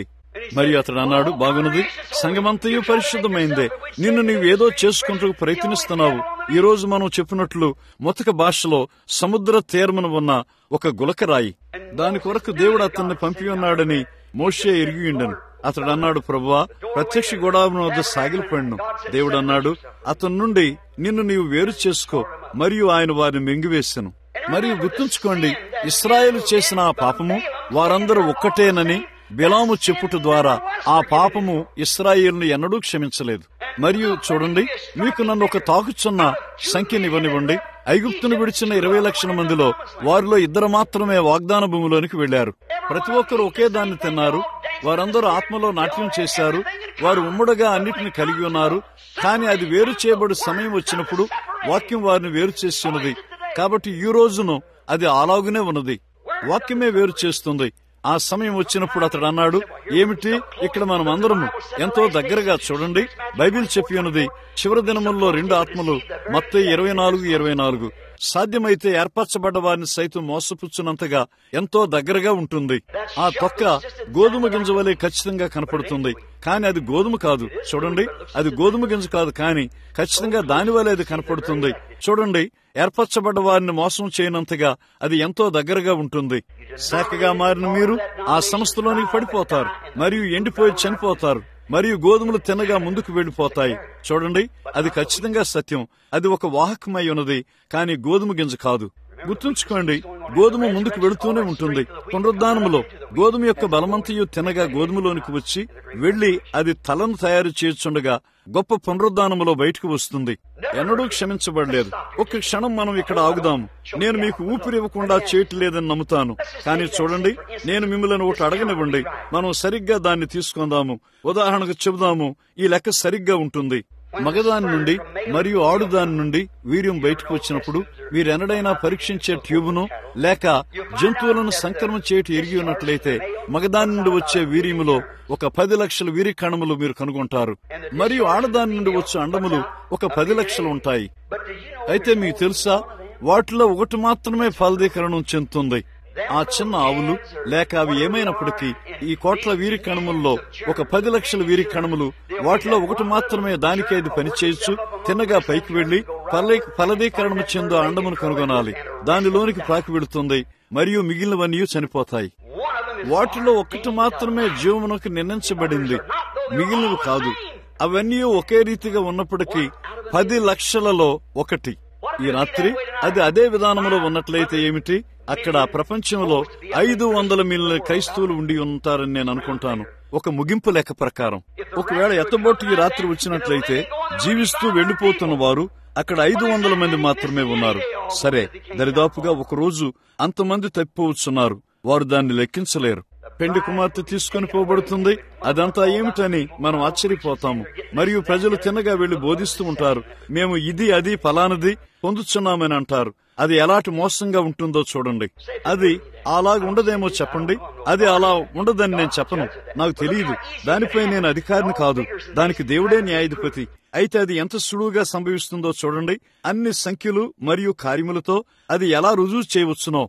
మరియు అతడు అన్నాడు బాగున్నది సంగమంతయు పరిశుద్ధమైందే నిన్ను నీవు ఏదో చేసుకుంటూ ప్రయత్నిస్తున్నావు ఈ రోజు మనం చెప్పినట్లు మొతక భాషలో సముద్ర తీరమున ఉన్న ఒక గులకరాయి దాని కొరకు దేవుడు అతన్ని పంపి ఉన్నాడని మోషే ఎరిగి ఉండను అతడు అన్నాడు ప్రభువా ప్రత్యక్ష గోడామున వద్ద సాగిలిపడిను దేవుడు అన్నాడు అతని నుండి నిన్ను నీవు వేరు చేసుకో మరియు ఆయన వారిని మింగివేశాను మరియు గుర్తుంచుకోండి ఇస్రాయేల్ చేసిన ఆ పాపము వారందరూ ఒక్కటేనని బిలాము చెప్పుట ద్వారా ఆ పాపము ఇస్రాయేల్ను ఎన్నడూ క్షమించలేదు మరియు చూడండి మీకు నన్ను ఒక తాకుచున్న సంఖ్యనివ్వనివ్వండి ఐగుప్తును విడిచిన ఇరవై లక్షల మందిలో వారిలో ఇద్దరు మాత్రమే వాగ్దాన భూమిలోనికి వెళ్లారు ప్రతి ఒక్కరు ఒకే దాన్ని తిన్నారు వారందరూ ఆత్మలో నాట్యం చేశారు వారు ఉమ్మడిగా అన్నిటిని కలిగి ఉన్నారు కానీ అది వేరు చేయబడి సమయం వచ్చినప్పుడు వాక్యం వారిని వేరు చేసి ఉన్నది కాబట్టి ఈ రోజును అది అలాగునే ఉన్నది వాక్యమే వేరు చేస్తుంది ఆ సమయం వచ్చినప్పుడు అతడు అన్నాడు ఏమిటి ఇక్కడ మనం అందరము ఎంతో దగ్గరగా చూడండి బైబిల్ చెప్పి ఉన్నది చివరి దినముల్లో రెండు ఆత్మలు మొత్తం ఇరవై నాలుగు ఇరవై నాలుగు సాధ్యమైతే ఏర్పరచబడ్డ వారిని సైతం మోసపుచ్చునంతగా ఎంతో దగ్గరగా ఉంటుంది ఆ తొక్క గోధుమ గింజ వలె ఖచ్చితంగా కనపడుతుంది కానీ అది గోధుమ కాదు చూడండి అది గోధుమ గింజ కాదు కానీ ఖచ్చితంగా దాని వలె అది కనపడుతుంది చూడండి ఏర్పరచబడ్డ వారిని మోసం చేయనంతగా అది ఎంతో దగ్గరగా ఉంటుంది శాఖగా మారిన మీరు ఆ సంస్థలోనికి పడిపోతారు మరియు ఎండిపోయి చనిపోతారు మరియు గోధుమలు తినగా ముందుకు వెళ్లిపోతాయి చూడండి అది ఖచ్చితంగా సత్యం అది ఒక వాహకమై ఉన్నది కానీ గోధుమ గింజ కాదు గుర్తుంచుకోండి గోధుమ ముందుకు వెళుతూనే ఉంటుంది పునరుద్ధానములో గోధుమ యొక్క బలమంతయు తినగా గోధుమలోనికి వచ్చి వెళ్లి అది తలను తయారు చేయుచుండగా గొప్ప పునరుద్ధానములో బయటకు వస్తుంది ఎన్నడూ క్షమించబడలేదు ఒక్క క్షణం మనం ఇక్కడ ఆగుదాము నేను మీకు ఊపిరి ఇవ్వకుండా చేయట్లేదని నమ్ముతాను కానీ చూడండి నేను మిమ్మల్ని ఒకటి అడగనివ్వండి మనం సరిగ్గా దాన్ని తీసుకుందాము ఉదాహరణకు చెబుదాము ఈ లెక్క సరిగ్గా ఉంటుంది మగదాని నుండి మరియు ఆడుదాని నుండి వీర్యం బయటకు వచ్చినప్పుడు వీరెన్నడైనా పరీక్షించే ట్యూబును లేక జంతువులను సంక్రమణ చేయటి ఎరిగి ఉన్నట్లయితే మగదాని నుండి వచ్చే వీర్యములో ఒక పది లక్షల వీరి కణములు మీరు కనుగొంటారు మరియు ఆడదాని నుండి వచ్చే అండములు ఒక పది లక్షలు ఉంటాయి అయితే మీకు తెలుసా వాటిలో ఒకటి మాత్రమే ఫలదీకరణం చెందుతుంది ఆ చిన్న ఆవులు లేక అవి ఏమైనప్పటికీ ఈ కోట్ల వీరి కణముల్లో ఒక పది లక్షల వీరి కణములు వాటిలో ఒకటి మాత్రమే దానికి అది పనిచేయచ్చు తిన్నగా పైకి వెళ్లి ఫలదీకరణము చెందు అండమును కనుగొనాలి దానిలోనికి పాకి వెళుతుంది మరియు మిగిలినవన్నీ చనిపోతాయి వాటిలో ఒక్కటి మాత్రమే జీవమునకు నిర్ణయించబడింది మిగిలినవి కాదు అవన్నీ ఒకే రీతిగా ఉన్నప్పటికీ పది లక్షలలో ఒకటి ఈ రాత్రి అది అదే విధానంలో ఉన్నట్లయితే ఏమిటి అక్కడ ప్రపంచంలో ఐదు వందల మిలియన్ క్రైస్తవులు ఉండి ఉంటారని నేను అనుకుంటాను ఒక ముగింపు లెక్క ప్రకారం ఒకవేళ ఎత్తబోటు ఈ రాత్రి వచ్చినట్లయితే జీవిస్తూ వెళ్లిపోతున్న వారు అక్కడ ఐదు వందల మంది మాత్రమే ఉన్నారు సరే దరిదాపుగా ఒక రోజు అంతమంది తప్పిపోవచ్చున్నారు వారు దాన్ని లెక్కించలేరు పెండి కుమార్తె తీసుకొని పోబడుతుంది అదంతా ఏమిటని మనం ఆశ్చర్యపోతాము మరియు ప్రజలు తిన్నగా వెళ్లి బోధిస్తూ ఉంటారు మేము ఇది అది ఫలానది పొందుతున్నామని అంటారు అది ఎలాంటి మోసంగా ఉంటుందో చూడండి అది అలాగ ఉండదేమో చెప్పండి అది అలా ఉండదని నేను చెప్పను నాకు తెలియదు దానిపై నేను అధికారిని కాదు దానికి దేవుడే న్యాయాధిపతి అయితే అది ఎంత సులువుగా సంభవిస్తుందో చూడండి అన్ని సంఖ్యలు మరియు కార్యములతో అది ఎలా రుజువు చేయవచ్చునో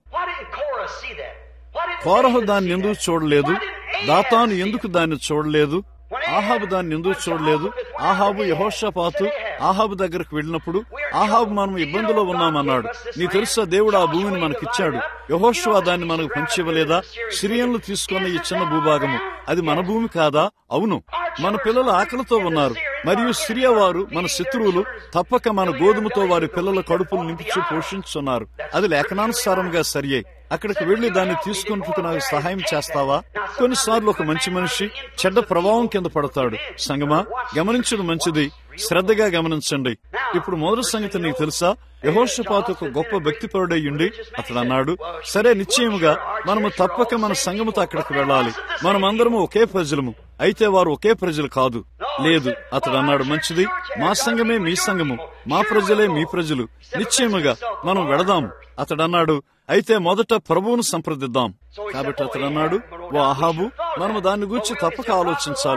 కోరహు దాన్ని ఎందుకు చూడలేదు దాతాను ఎందుకు దాన్ని చూడలేదు ఆహాబు దాన్ని ఎందుకు చూడలేదు ఆహాబు యహోషపాతు ఆహాబు దగ్గరకు వెళ్ళినప్పుడు ఆహాబు మనం ఇబ్బందిలో ఉన్నామన్నాడు నీ తెలుసా దేవుడు ఆ భూమిని మనకిచ్చాడు యహోషువా దాన్ని మనకు పంచివ్వలేదా సిరియన్లు తీసుకున్న ఈ చిన్న భూభాగము అది మన భూమి కాదా అవును మన పిల్లలు ఆకలితో ఉన్నారు మరియు సిరియా వారు మన శత్రువులు తప్పక మన గోధుమతో వారి పిల్లల కడుపులు నింపుచు పోషించున్నారు అది లేఖనానుసారంగా సరియే అక్కడికి వెళ్లి దాన్ని తీసుకుని నాకు సహాయం చేస్తావా కొన్నిసార్లు ఒక మంచి మనిషి చెడ్డ ప్రభావం కింద పడతాడు సంగమా గమనించడం మంచిది శ్రద్ధగా గమనించండి ఇప్పుడు మొదటి సంగతి నీకు తెలుసా యహోషపాత్ ఒక గొప్ప భక్తిపరుడయ్యుండి అతడు అన్నాడు సరే నిశ్చయముగా మనము తప్పక మన సంగముతో అక్కడికి వెళ్ళాలి మనమందరము ఒకే ప్రజలము అయితే వారు ఒకే ప్రజలు కాదు లేదు అతడు అన్నాడు మంచిది మా సంఘమే మీ సంఘము మా ప్రజలే మీ ప్రజలు నిశ్చయముగా మనం వెళదాము అతడు అన్నాడు అయితే మొదట ప్రభువును సంప్రదిద్దాం కాబట్టి అతడు అన్నాడు ఓ అహాబు మనము దాని గురించి తప్పక ఆలోచించాలి మనం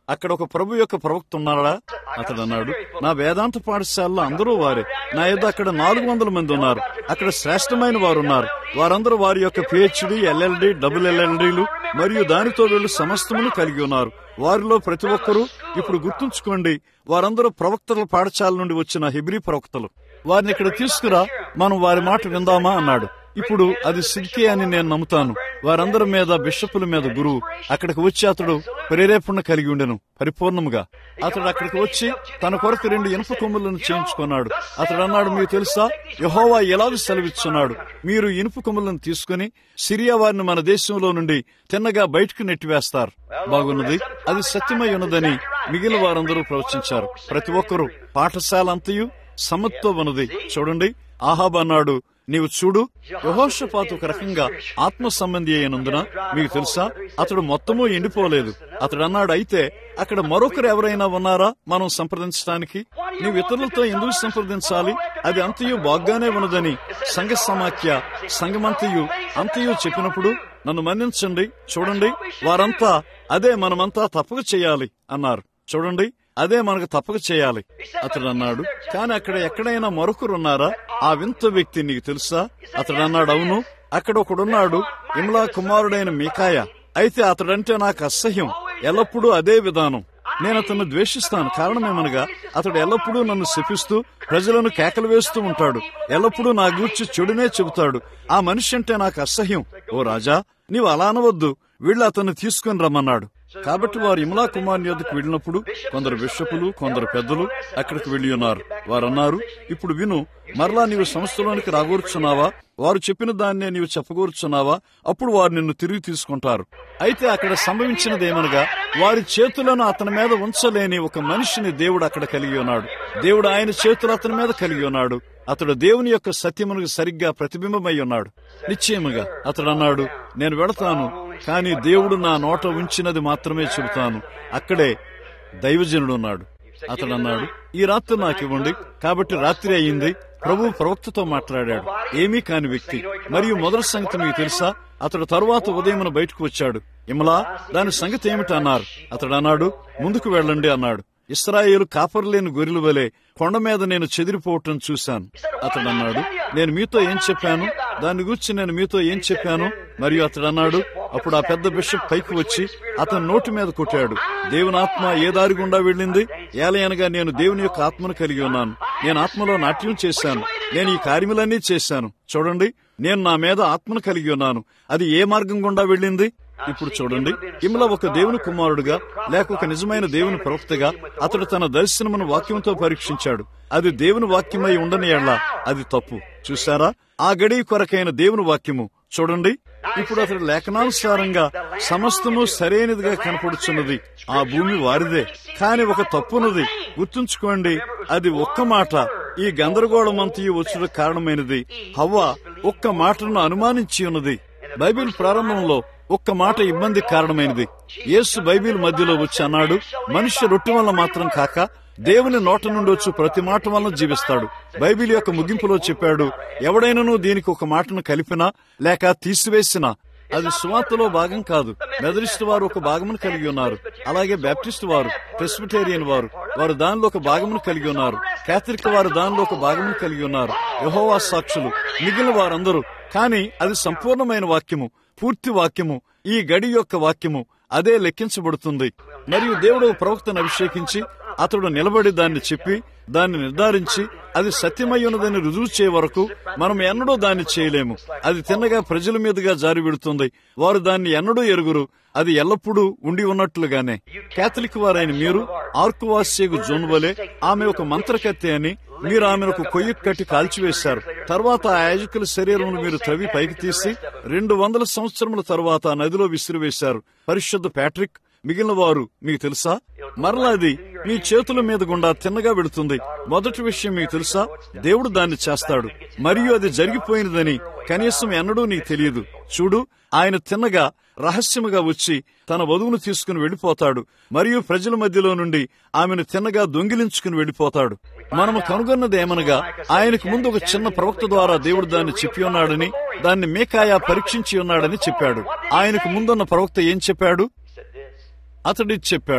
అక్కడ ఒక ప్రభు యొక్క ప్రవక్త ఉన్నాడా అతడు అన్నాడు నా వేదాంత పాఠశాలలో అందరూ వారే నా యొద్ద అక్కడ నాలుగు వందల మంది ఉన్నారు అక్కడ శ్రేష్టమైన వారు ఉన్నారు వారందరూ వారి యొక్క పిహెచ్డి ఎల్ఎల్డి డబుల్ ఎల్ఎల్డీలు మరియు దానితో వీళ్ళు సమస్తమును కలిగి ఉన్నారు వారిలో ప్రతి ఒక్కరూ ఇప్పుడు గుర్తుంచుకోండి వారందరూ ప్రవక్తల పాఠశాల నుండి వచ్చిన హిబ్రీ ప్రవక్తలు వారిని ఇక్కడ తీసుకురా మనం వారి మాట విందామా అన్నాడు ఇప్పుడు అది సిద్కే అని నేను నమ్ముతాను వారందరి మీద బిషప్పుల మీద గురువు అక్కడికి వచ్చి అతడు ప్రేరేపణ కలిగి ఉండెను పరిపూర్ణముగా అతడు అక్కడికి వచ్చి తన కొరకు రెండు ఇనుప కొమ్ములను చేయించుకున్నాడు అతడు అన్నాడు మీకు తెలుసా యహోవా ఎలాగ సెలవిస్తున్నాడు మీరు ఇనుప కొమ్ములను తీసుకుని సిరియా వారిని మన దేశంలో నుండి తిన్నగా బయటకు నెట్టివేస్తారు బాగున్నది అది సత్యమై ఉన్నదని మిగిలిన వారందరూ ప్రవచించారు ప్రతి ఒక్కరూ పాఠశాల అంతయు సమ్మతితో ఉన్నది చూడండి ఆహాబ్ అన్నాడు నీవు చూడు యహోషపాత్ ఒక రకంగా ఆత్మ సంబంధి అయినందున మీకు తెలుసా అతడు మొత్తము ఎండిపోలేదు అతడు అన్నాడు అయితే అక్కడ మరొకరు ఎవరైనా ఉన్నారా మనం సంప్రదించడానికి నీవు ఇతరులతో ఎందుకు సంప్రదించాలి అది అంతయు బాగ్గానే ఉన్నదని సంఘ సమాఖ్య సంఘమంతయు అంతయు చెప్పినప్పుడు నన్ను మన్నించండి చూడండి వారంతా అదే మనమంతా తప్పక చేయాలి అన్నారు చూడండి అదే మనకు తప్పక చేయాలి అతడు అన్నాడు కాని అక్కడ ఎక్కడైనా మరొకరున్నారా ఆ వింత వ్యక్తి నీకు తెలుసా అతడు అన్నాడు అవును అక్కడ ఒకడున్నాడు ఇమ్లా కుమారుడైన మీకాయ అయితే అతడంటే నాకు అసహ్యం ఎల్లప్పుడూ అదే విధానం నేను అతన్ని ద్వేషిస్తాను కారణమేమనగా అతడు ఎల్లప్పుడూ నన్ను శపిస్తూ ప్రజలను కేకలు వేస్తూ ఉంటాడు ఎల్లప్పుడూ నా గూర్చి చెడునే చెబుతాడు ఆ మనిషి అంటే నాకు అసహ్యం ఓ రాజా నీవు అలా అనవద్దు వీళ్ళు అతన్ని తీసుకుని రమ్మన్నాడు కాబట్టి వారు ఇమ్లా కుమార్ యొద్దకు వెళ్ళినప్పుడు కొందరు బిషపులు కొందరు పెద్దలు అక్కడికి వెళ్లి ఉన్నారు వారన్నారు ఇప్పుడు విను మరలా నీవు సంస్థలోనికి రాగూర్చున్నావా వారు చెప్పిన దాన్నే నీవు చెప్పగూర్చున్నావా అప్పుడు వారు నిన్ను తిరిగి తీసుకుంటారు అయితే అక్కడ సంభవించినదేమనగా వారి చేతులను అతని మీద ఉంచలేని ఒక మనిషిని దేవుడు అక్కడ కలిగి ఉన్నాడు దేవుడు ఆయన చేతులు అతని మీద కలిగి ఉన్నాడు అతడు దేవుని యొక్క సత్యమునకు సరిగ్గా ప్రతిబింబమై ఉన్నాడు నిశ్చయముగా అతడు అన్నాడు నేను వెళతాను కానీ దేవుడు నా నోట ఉంచినది మాత్రమే చెబుతాను అక్కడే దైవజనుడు ఉన్నాడు అతడు అన్నాడు ఈ రాత్రి నాకు ఇవ్వండి కాబట్టి రాత్రి అయింది ప్రభు ప్రవక్తతో మాట్లాడాడు ఏమీ కాని వ్యక్తి మరియు మొదటి సంగతి మీకు తెలుసా అతడు తరువాత ఉదయమున బయటకు వచ్చాడు ఇమలా దాని సంగతి ఏమిటి అన్నారు అతడు అన్నాడు ముందుకు వెళ్ళండి అన్నాడు ఇస్రాయేలు కాపర్లేని గొర్రెల వలె కొండ మీద నేను చెదిరిపోవటం చూశాను అతడు అన్నాడు నేను మీతో ఏం చెప్పాను దాని గురించి నేను మీతో ఏం చెప్పాను మరియు అతడు అన్నాడు అప్పుడు ఆ పెద్ద బిషప్ పైకి వచ్చి అతని నోటి మీద కొట్టాడు దేవుని ఆత్మ ఏ దారి గుండా వెళ్ళింది ఏలయనగా నేను దేవుని యొక్క ఆత్మను కలిగి ఉన్నాను నేను ఆత్మలో నాట్యం చేశాను నేను ఈ కార్యములన్నీ చేశాను చూడండి నేను నా మీద ఆత్మను కలిగి ఉన్నాను అది ఏ మార్గం గుండా వెళ్ళింది ఇప్పుడు చూడండి ఇమ్ల ఒక దేవుని కుమారుడుగా లేక ఒక నిజమైన దేవుని ప్రవక్తగా అతడు తన దర్శనమును వాక్యంతో పరీక్షించాడు అది దేవుని వాక్యమై ఉండని ఎళ్ళ అది తప్పు చూసారా ఆ గడి కొరకైన దేవుని వాక్యము చూడండి ఇప్పుడు అతడు లేఖనానుసారంగా సమస్తము సరైనదిగా కనపడుచున్నది ఆ భూమి వారిదే కాని ఒక తప్పున్నది గుర్తుంచుకోండి అది ఒక్క మాట ఈ గందరగోళమంతయు వచ్చుట కారణమైనది హవ్వ ఒక్క మాటను అనుమానించి ఉన్నది బైబిల్ ప్రారంభంలో ఒక్క మాట ఇబ్బంది కారణమైనది యేసు బైబిల్ మధ్యలో వచ్చి అన్నాడు మనిషి రొట్టె వల్ల మాత్రం కాక దేవుని నోట నుండి వచ్చి ప్రతి మాట వలన జీవిస్తాడు బైబిల్ యొక్క ముగింపులో చెప్పాడు ఎవడైనను దీనికి ఒక మాటను కలిపినా లేక తీసివేసినా అది సువార్తలో భాగం కాదు మెదరిస్ట్ వారు ఒక భాగమును కలిగి ఉన్నారు అలాగే బ్యాప్టిస్ట్ వారు ప్రెస్బిటేరియన్ వారు వారు దానిలో ఒక భాగమును కలిగి ఉన్నారు కేథలిక్ వారు దానిలో ఒక భాగమును కలిగి ఉన్నారు యహోవా సాక్షులు మిగిలిన వారందరూ కానీ అది సంపూర్ణమైన వాక్యము పూర్తి వాక్యము ఈ గడి యొక్క వాక్యము అదే లెక్కించబడుతుంది మరియు దేవుడు ప్రవక్తను అభిషేకించి అతడు నిలబడి దాన్ని చెప్పి దాన్ని నిర్ధారించి అది సత్యమై ఉన్నదని రుజువు చేయ వరకు మనం ఎన్నడూ దాన్ని చేయలేము అది తిన్నగా ప్రజల మీదుగా జారి విడుతుంది వారు దాన్ని ఎన్నడూ ఎరుగురు అది ఎల్లప్పుడూ ఉండి ఉన్నట్లుగానే కేథలిక్ వారైన మీరు ఆర్కువాస్యకు జోన్ వలె ఆమె ఒక మంత్రకత్తి అని మీరు ఆమెను ఒక కొయ్యి కట్టి కాల్చివేశారు తర్వాత ఆ యాజకుల శరీరం మీరు తవ్వి పైకి తీసి రెండు వందల సంవత్సరముల తర్వాత నదిలో విసిరివేశారు పరిశుద్ధ ప్యాట్రిక్ మిగిలిన వారు మీకు తెలుసా మరలా అది మీ చేతుల మీద గుండా తిన్నగా వెళుతుంది మొదటి విషయం మీకు తెలుసా దేవుడు దాన్ని చేస్తాడు మరియు అది జరిగిపోయినదని కనీసం ఎన్నడూ నీకు తెలియదు చూడు ఆయన తిన్నగా రహస్యముగా వచ్చి తన వధువును తీసుకుని వెళ్లిపోతాడు మరియు ప్రజల మధ్యలో నుండి ఆమెను తిన్నగా దొంగిలించుకుని వెళ్లిపోతాడు మనము కనుగొన్నది ఏమనగా ఆయనకు ముందు ఒక చిన్న ప్రవక్త ద్వారా దేవుడు దాన్ని చెప్పి ఉన్నాడని దాన్ని మేకాయా పరీక్షించి ఉన్నాడని చెప్పాడు ఆయనకు ముందున్న ప్రవక్త ఏం చెప్పాడు అతడి చెప్పాడు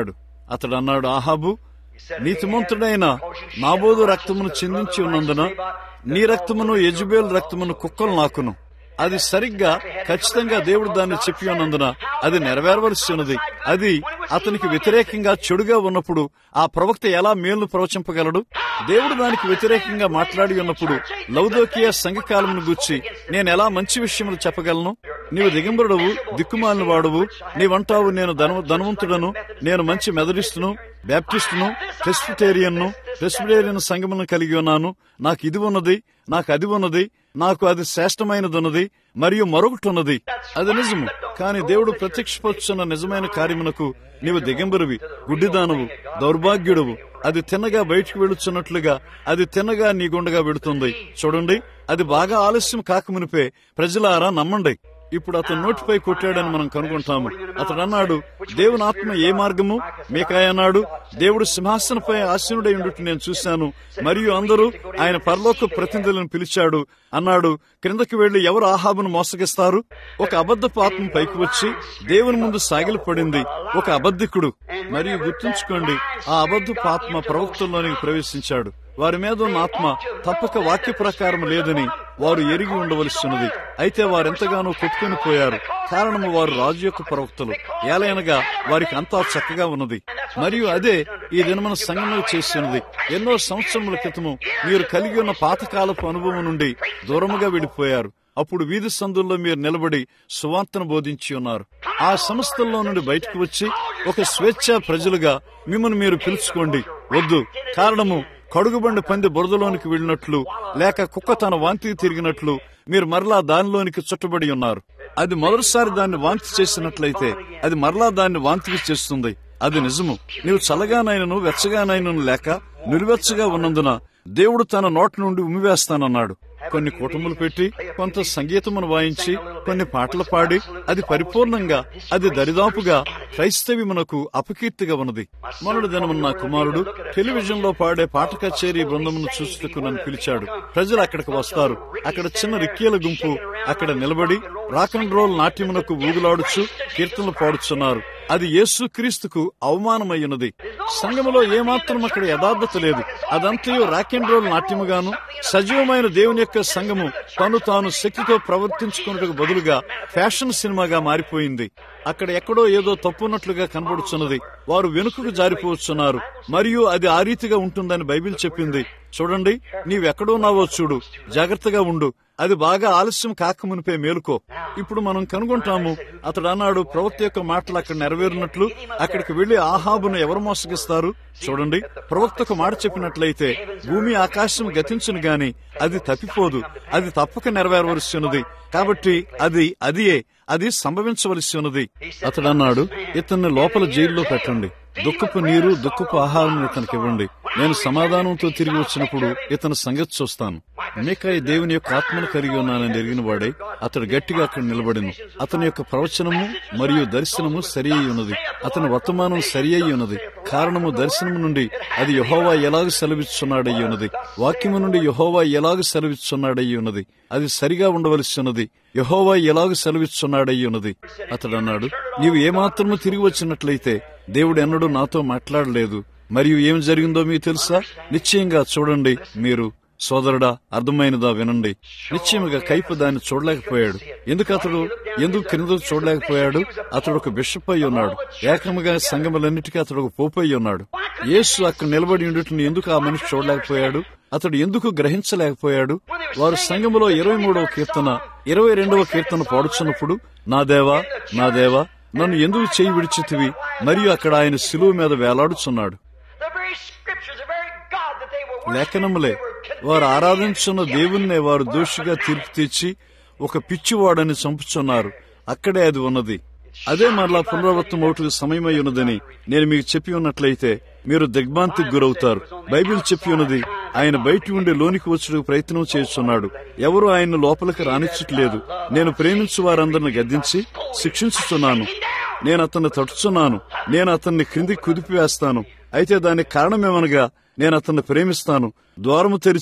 అతడు అన్నాడు ఆహాబు నీతిమంతుడైన నాబోదు రక్తమును చిందించి ఉన్నందున నీ రక్తమును యజుబేల్ రక్తమును కుక్కలు నాకును అది సరిగ్గా ఖచ్చితంగా దేవుడు దాన్ని చెప్పి ఉన్నందున అది నెరవేరవలసి ఉన్నది అది అతనికి వ్యతిరేకంగా చెడుగా ఉన్నప్పుడు ఆ ప్రవక్త ఎలా మేలును ప్రవచింపగలడు దేవుడు దానికి వ్యతిరేకంగా మాట్లాడి ఉన్నప్పుడు లౌదోకియ సంఘకాలమును గూర్చి నేను ఎలా మంచి విషయములు చెప్పగలను నీవు దిగంబరుడవు దిక్కుమాలిన వాడువు నీవంటావు నేను ధన ధనవంతుడను నేను మంచి మెదడిస్టును బ్యాప్టిస్టును ప్రెస్బిటేరియన్ను ప్రెస్బిటేరియన్ సంఘమును కలిగి ఉన్నాను నాకు ఇది ఉన్నది నాకు అది ఉన్నది నాకు అది శ్రేష్టమైనది ఉన్నది మరియు మరొకటి ఉన్నది అది నిజము కాని దేవుడు ప్రత్యక్షపరుచున్న నిజమైన కార్యమునకు నీవు దిగంబరివి గుడ్డిదానవు దౌర్భాగ్యుడవు అది తిన్నగా బయటికి వెళుచున్నట్లుగా అది తిన్నగా నీ గుండగా వెడుతుంది చూడండి అది బాగా ఆలస్యం కాకమునిపే ప్రజలారా నమ్మండి ఇప్పుడు అతను నోటిపై కొట్టాడని మనం కనుగొంటాము అతడు అన్నాడు దేవుని ఆత్మ ఏ మార్గము మీకాయ అన్నాడు దేవుడు సింహాసనపై ఆసీనుడై ఉండుట నేను చూశాను మరియు అందరూ ఆయన పరలోక ప్రతినిధులను పిలిచాడు అన్నాడు క్రిందకి వెళ్లి ఎవరు ఆహాబును మోసగిస్తారు ఒక అబద్ధపు ఆత్మ పైకి వచ్చి దేవుని ముందు సాగిలపడింది ఒక అబద్ధికుడు మరియు గుర్తుంచుకోండి ఆ అబద్ధపు ఆత్మ ప్రవక్తల్లోనికి ప్రవేశించాడు వారి మీద ఉన్న ఆత్మ తప్పక వాక్య ప్రకారం లేదని వారు ఎరిగి ఉండవలసినది అయితే వారెంతగానో కొట్టుకుని పోయారు కారణము వారు రాజు యొక్క ప్రవక్తలు ఏలైనగా వారికి అంతా చక్కగా ఉన్నది మరియు అదే ఈ దినమన సంగమం చేస్తున్నది ఎన్నో సంవత్సరముల క్రితము మీరు కలిగి ఉన్న పాతకాలపు అనుభవం నుండి దూరముగా విడిపోయారు అప్పుడు వీధి సందుల్లో మీరు నిలబడి సువార్తను బోధించి ఉన్నారు ఆ సంస్థల్లో నుండి బయటకు వచ్చి ఒక స్వేచ్ఛ ప్రజలుగా మిమ్మల్ని మీరు పిలుచుకోండి వద్దు కారణము కడుగుబండి పంది బురదలోనికి వెళ్ళినట్లు లేక కుక్క తన వాంతి తిరిగినట్లు మీరు మరలా దానిలోనికి చుట్టబడి ఉన్నారు అది మొదటిసారి దాన్ని వాంతి చేసినట్లయితే అది మరలా దాన్ని వాంతికి చేస్తుంది అది నిజము నీవు చల్లగానైనను వెచ్చగానైనను లేక నిలువెచ్చగా ఉన్నందున దేవుడు తన నోటి నుండి ఉమ్మివేస్తానన్నాడు కొన్ని కుటుంబలు పెట్టి కొంత సంగీతమును వాయించి కొన్ని పాటలు పాడి అది పరిపూర్ణంగా అది దరిదాపుగా క్రైస్తవ్యమునకు అపకీర్తిగా ఉన్నది మొన్నటి దినమున నా కుమారుడు టెలివిజన్ లో పాడే పాట కచేరీ బృందమును చూసుటకు నన్ను పిలిచాడు ప్రజలు అక్కడికి వస్తారు అక్కడ చిన్న రిక్కీల గుంపు అక్కడ నిలబడి రాక్ అండ్ రోల్ నాట్యమునకు ఊగులాడుచు కీర్తనలు పాడుచున్నారు అది యేసు క్రీస్తుకు అవమానమయ్యున్నది సంఘములో ఏమాత్రం అక్కడ యథార్థత లేదు అదంతయు రాక్ అండ్ రోల్ నాట్యముగాను సజీవమైన దేవుని యొక్క సంఘము తను తాను శక్తితో ప్రవర్తించుకున్నట్టుకు బదులుగా ఫ్యాషన్ సినిమాగా మారిపోయింది అక్కడ ఎక్కడో ఏదో తప్పున్నట్లుగా కనబడుచున్నది వారు వెనుకకు జారిపోవచ్చున్నారు మరియు అది ఆ రీతిగా ఉంటుందని బైబిల్ చెప్పింది చూడండి నీవెక్కడున్నావో చూడు జాగ్రత్తగా ఉండు అది బాగా ఆలస్యం కాకమునిపై మేలుకో ఇప్పుడు మనం కనుగొంటాము అతడు అన్నాడు ప్రవక్త యొక్క మాటలు అక్కడ నెరవేరినట్లు అక్కడికి వెళ్లి ఆహాబును ఎవరు మోసగిస్తారు చూడండి ప్రవక్తకు మాట చెప్పినట్లయితే భూమి ఆకాశం గతించును గాని అది తప్పిపోదు అది తప్పక నెరవేరవలసి ఉన్నది కాబట్టి అది అదియే అది సంభవించవలసి ఉన్నది అతడు అన్నాడు ఇతన్ని లోపల జైల్లో పెట్టండి దుఃఖపు నీరు దుఃఖపు ఆహారం ఇతనికి ఇవ్వండి నేను సమాధానంతో తిరిగి వచ్చినప్పుడు ఇతని సంగతి చూస్తాను మీకాయ దేవుని యొక్క ఆత్మను కలిగి ఉన్నానని ఎరిగిన వాడే అతడు గట్టిగా అక్కడ నిలబడిను అతని యొక్క ప్రవచనము మరియు దర్శనము సరి అయి ఉన్నది అతని వర్తమానం సరి అయి ఉన్నది కారణము దర్శనము నుండి అది యహోవా ఎలాగ సెలవిస్తున్నాడయ్యి ఉన్నది వాక్యము నుండి యహోవా ఎలాగ సెలవిస్తున్నాడయ్యి ఉన్నది అది సరిగా ఉండవలసి ఉన్నది యహోవా ఎలాగ సెలవిస్తున్నాడయ్యి ఉన్నది అతడు అన్నాడు నీవు ఏమాత్రము తిరిగి వచ్చినట్లయితే దేవుడు ఎన్నడూ నాతో మాట్లాడలేదు మరియు ఏం జరిగిందో మీకు తెలుసా నిశ్చయంగా చూడండి మీరు సోదరుడా అర్థమైనదా వినండి నిశ్చయముగా కైపు దాన్ని చూడలేకపోయాడు ఎందుకు అతడు ఎందుకు క్రింద చూడలేకపోయాడు అతడు ఒక బిషప్ అయి ఉన్నాడు ఏకముగా సంగములన్నిటికీ అతడు ఒక పోపు అయి ఉన్నాడు యేసు అక్కడ నిలబడి ఉండుటని ఎందుకు ఆ మనిషి చూడలేకపోయాడు అతడు ఎందుకు గ్రహించలేకపోయాడు వారు సంఘములో ఇరవై మూడవ కీర్తన ఇరవై రెండవ కీర్తన పాడుచున్నప్పుడు నా దేవా నా దేవా నన్ను ఎందుకు చేయి విడిచితివి మరియు అక్కడ ఆయన శిలువ మీద వేలాడుచున్నాడు The very scriptures, the very God that they were worshiping, లేఖనములే they were condemned. వారు ఆరాధించున్న దేవుణ్ణే వారు దోషిగా తీర్పు తెచ్చి ఒక పిచ్చివాడని చంపుచున్నారు అక్కడే అది ఉన్నది అదే మరలా పునరావృతం ఒకటికి సమయమై ఉన్నదని నేను మీకు చెప్పి ఉన్నట్లయితే మీరు దిగ్భ్రాంతికి గురవుతారు బైబిల్ చెప్పి ఉన్నది ఆయన బయటి ఉండి లోనికి వచ్చుటకు ప్రయత్నం చేస్తున్నాడు ఎవరు ఆయన లోపలికి రానిచ్చట్లేదు నేను ప్రేమించు వారందరిని గద్దించి శిక్షించుచున్నాను నేను అతన్ని తట్టుచున్నాను నేను అతన్ని క్రిందికి కుదిపివేస్తాను అయితే దానికి కారణమేమనగా నేను అతన్ని ప్రేమిస్తాను ద్వారము తెరిచి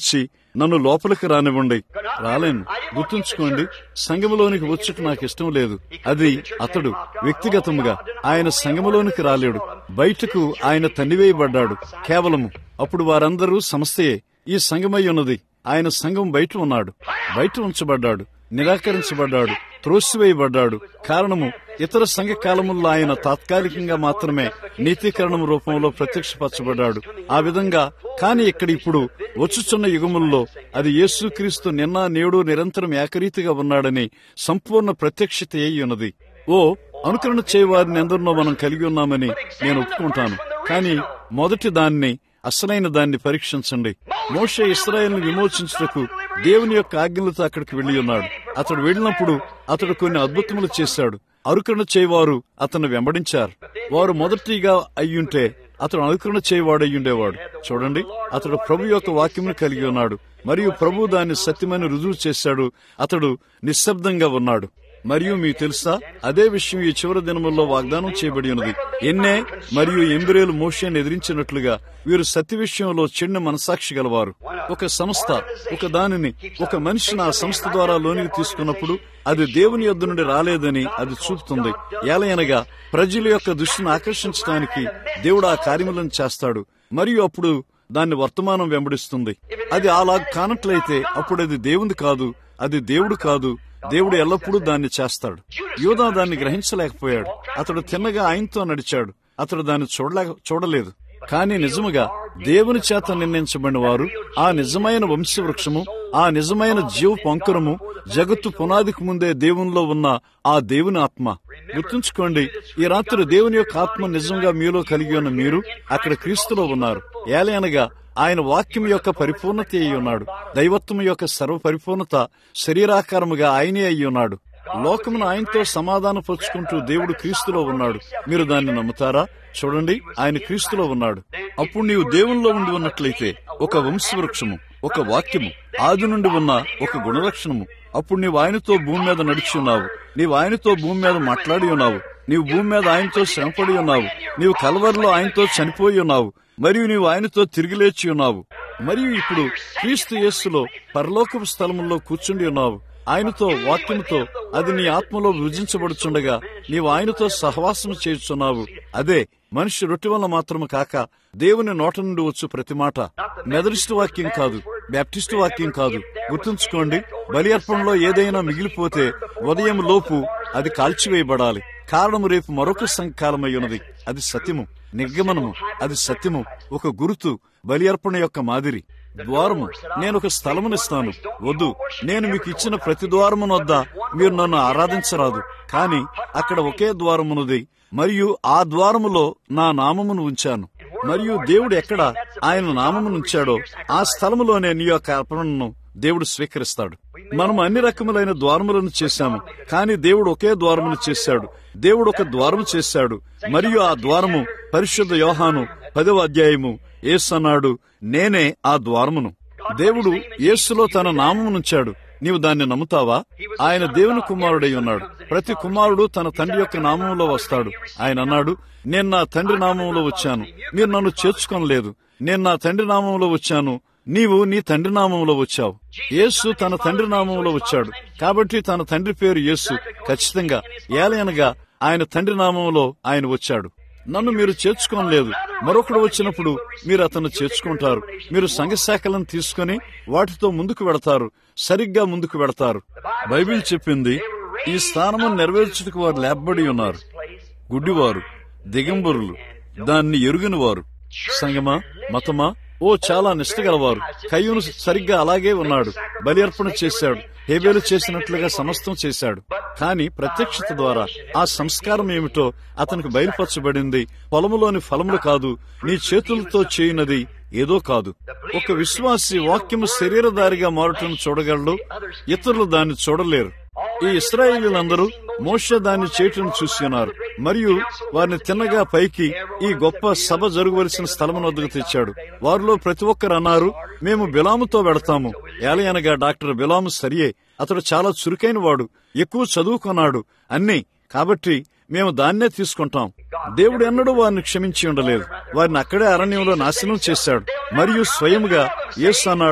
నన్ను లోపలికి రానివ్వండి రాలేను గుర్తుంచుకోండి సంఘములోనికి వచ్చుట నాకు ఇష్టం లేదు అది అతడు వ్యక్తిగతముగా ఆయన సంఘములోనికి రాలేడు బయటకు ఆయన తన్నివేయబడ్డాడు కేవలము అప్పుడు వారందరూ సమస్తయే ఈ సంఘమై ఉన్నది ఆయన సంఘం బయట ఉన్నాడు బయట ఉంచబడ్డాడు నిరాకరించబడ్డాడు త్రోసివేయబడ్డాడు కారణము ఇతర సంఘ కాలముల్లో ఆయన తాత్కాలికంగా మాత్రమే నీతీకరణం రూపంలో ప్రత్యక్షపరచబడ్డాడు ఆ విధంగా కాని ఇక్కడ ఇప్పుడు వచ్చుచున్న యుగముల్లో అది యేసుక్రీస్తు నిన్న నేడు నిరంతరం ఏకరీతిగా ఉన్నాడని సంపూర్ణ ప్రత్యక్షత అయి ఉన్నది ఓ అనుకరణ చేయవారిని ఎందరినో మనం కలిగి ఉన్నామని నేను ఒప్పుకుంటాను కానీ మొదటి దాన్ని అసలైన దాన్ని పరీక్షించండి మోషే ఇస్రాయల్ని విమోచించుటకు దేవుని యొక్క ఆజ్ఞలతో అక్కడికి వెళ్లి ఉన్నాడు అతడు వెళ్ళినప్పుడు అతడు కొన్ని అద్భుతములు చేశాడు అనుకరణ చేయవారు అతను వెంబడించారు వారు మొదటిగా అయ్యుంటే అతడు అనుకరణ చేయవాడు అయ్యుండేవాడు చూడండి అతడు ప్రభు యొక్క వాక్యమును కలిగి ఉన్నాడు మరియు ప్రభు దాన్ని సత్యమని రుజువు చేశాడు అతడు నిశ్శబ్దంగా ఉన్నాడు మరియు మీకు తెలుసా అదే విషయం ఈ చివరి దినముల్లో వాగ్దానం చేయబడి ఉన్నది ఎన్నే మరియు ఎంబ్రేలు మోషేని ఎదిరించినట్లుగా వీరు సత్య విషయంలో చిన్న మనసాక్షి గలవారు ఒక సంస్థ ఒక దానిని ఒక మనిషిని ఆ సంస్థ ద్వారా లోనికి తీసుకున్నప్పుడు అది దేవుని యొద్ద నుండి రాలేదని అది చూపుతుంది ఏలయనగా ప్రజల యొక్క దృష్టిని ఆకర్షించడానికి దేవుడు ఆ కార్యములను చేస్తాడు మరియు అప్పుడు దాన్ని వర్తమానం వెంబడిస్తుంది అది అలా కానట్లయితే అప్పుడు అది దేవుంది కాదు అది దేవుడు కాదు దేవుడు ఎల్లప్పుడూ దాన్ని చేస్తాడు యోధా దాన్ని గ్రహించలేకపోయాడు అతడు తిన్నగా ఆయనతో నడిచాడు అతడు దాన్ని చూడలేక చూడలేదు కానీ నిజముగా దేవుని చేత నిర్ణయించబడిన వారు ఆ నిజమైన వంశవృక్షము ఆ నిజమైన జీవ పంకురము జగత్తు పునాదికి ముందే దేవునిలో ఉన్న ఆ దేవుని ఆత్మ గుర్తుంచుకోండి ఈ రాత్రి దేవుని యొక్క ఆత్మ నిజంగా మీలో కలిగి ఉన్న మీరు అక్కడ క్రీస్తులో ఉన్నారు ఏలయనగా ఆయన వాక్యం యొక్క పరిపూర్ణత అయి ఉన్నాడు దైవత్వం యొక్క సర్వ పరిపూర్ణత శరీరాకారముగా ఆయనే అయి ఉన్నాడు లోకమును ఆయనతో సమాధానపరుచుకుంటూ దేవుడు క్రీస్తులో ఉన్నాడు మీరు దాన్ని నమ్ముతారా చూడండి ఆయన క్రీస్తులో ఉన్నాడు అప్పుడు నీవు దేవునిలో ఉండి ఉన్నట్లయితే ఒక వంశవృక్షము ఒక వాక్యము ఆది నుండి ఉన్న ఒక గుణలక్షణము అప్పుడు నీవు ఆయనతో భూమి మీద నడిచి ఉన్నావు నీవు ఆయనతో భూమి మీద మాట్లాడి ఉన్నావు నీవు భూమి మీద ఆయనతో శ్రమపడి ఉన్నావు నీవు కలవరిలో ఆయనతో చనిపోయి ఉన్నావు మరియు నీవు ఆయనతో తిరిగి లేచి ఉన్నావు మరియు ఇప్పుడు క్రీస్తు యేస్సులో పరలోకపు స్థలముల్లో కూర్చుండి ఉన్నావు ఆయనతో వాక్యముతో అది నీ ఆత్మలో విభజించబడుచుండగా నీవు ఆయనతో సహవాసం చేయుచున్నావు అదే మనిషి రొట్టె వల్ల మాత్రము కాక దేవుని నోట నుండి వచ్చు ప్రతి మాట మెదరిస్ట్ వాక్యం కాదు బ్యాప్టిస్ట్ వాక్యం కాదు గుర్తుంచుకోండి బలి అర్పణలో ఏదైనా మిగిలిపోతే ఉదయం లోపు అది కాల్చివేయబడాలి కారణము రేపు మరొక సంకాలమై ఉన్నది అది సత్యము నిర్గమనము అది సత్యము ఒక గురుతు బలి అర్పణ యొక్క మాదిరి ద్వారము నేను ఒక స్థలమునిస్తాను వద్దు నేను మీకు ఇచ్చిన ప్రతి ద్వారమును వద్ద మీరు నన్ను ఆరాధించరాదు కాని అక్కడ ఒకే ద్వారమున్నది మరియు ఆ ద్వారములో నా నామమును ఉంచాను మరియు దేవుడు ఎక్కడ ఆయన నామమును ఉంచాడో ఆ స్థలములోనే నీ యొక్క అర్పణను దేవుడు స్వీకరిస్తాడు మనం అన్ని రకములైన ద్వారములను చేశాము కానీ దేవుడు ఒకే ద్వారమును చేశాడు దేవుడు ఒక ద్వారము చేశాడు మరియు ఆ ద్వారము పరిశుద్ధ యోహాను పదవ అధ్యాయము ఏసన్నాడు నేనే ఆ ద్వారమును దేవుడు యేసులో తన నామమునుంచాడు నీవు దాన్ని నమ్ముతావా ఆయన దేవుని కుమారుడై ఉన్నాడు ప్రతి కుమారుడు తన తండ్రి యొక్క నామంలో వస్తాడు ఆయన అన్నాడు నేను నా తండ్రి నామంలో వచ్చాను మీరు నన్ను చేర్చుకొనలేదు నేను నా తండ్రి నామంలో వచ్చాను నీవు నీ తండ్రి నామంలో వచ్చావు యేసు తన తండ్రి నామంలో వచ్చాడు కాబట్టి తన తండ్రి పేరు యేసు ఖచ్చితంగా ఏలయనగా ఆయన తండ్రి నామంలో ఆయన వచ్చాడు నన్ను మీరు చేర్చుకోనలేదు మరొకడు వచ్చినప్పుడు మీరు అతను చేర్చుకుంటారు మీరు సంఘశాఖలను తీసుకుని వాటితో ముందుకు వెడతారు సరిగ్గా ముందుకు వెడతారు బైబిల్ చెప్పింది ఈ స్థానము నెరవేర్చుటకు వారు లేబ్బడి ఉన్నారు గుడ్డివారు దిగంబరులు దాన్ని ఎరుగని వారు సంగమా మతమా ఓ చాలా నిష్టగలవారు కయ్యూను సరిగ్గా అలాగే ఉన్నాడు బలి అర్పణ చేశాడు హేబేలు చేసినట్లుగా సమస్తం చేశాడు కానీ ప్రత్యక్షత ద్వారా ఆ సంస్కారం ఏమిటో అతనికి బయలుపరచబడింది పొలములోని ఫలములు కాదు నీ చేతులతో చేయనది ఏదో కాదు ఒక విశ్వాసి వాక్యము శరీరధారిగా మారటం చూడగలడు ఇతరులు దాన్ని చూడలేరు ఈ ఇస్రాయేలీలందరూ మోష దాన్ని చేయటం చూస్తున్నారు మరియు వారిని తిన్నగా పైకి ఈ గొప్ప సభ జరగవలసిన స్థలం వద్దకు తెచ్చాడు వారిలో ప్రతి ఒక్కరు అన్నారు మేము బిలాముతో వెడతాము ఏలయనగా డాక్టర్ బిలాము సరియే అతడు చాలా చురుకైన వాడు ఎక్కువ చదువుకున్నాడు అన్ని కాబట్టి మేము దాన్నే తీసుకుంటాం దేవుడు ఎన్నడూ వారిని క్షమించి ఉండలేదు వారిని అక్కడే అరణ్యంలో నాశనం చేశాడు మరియు స్వయముగా యేసు అన్నాడు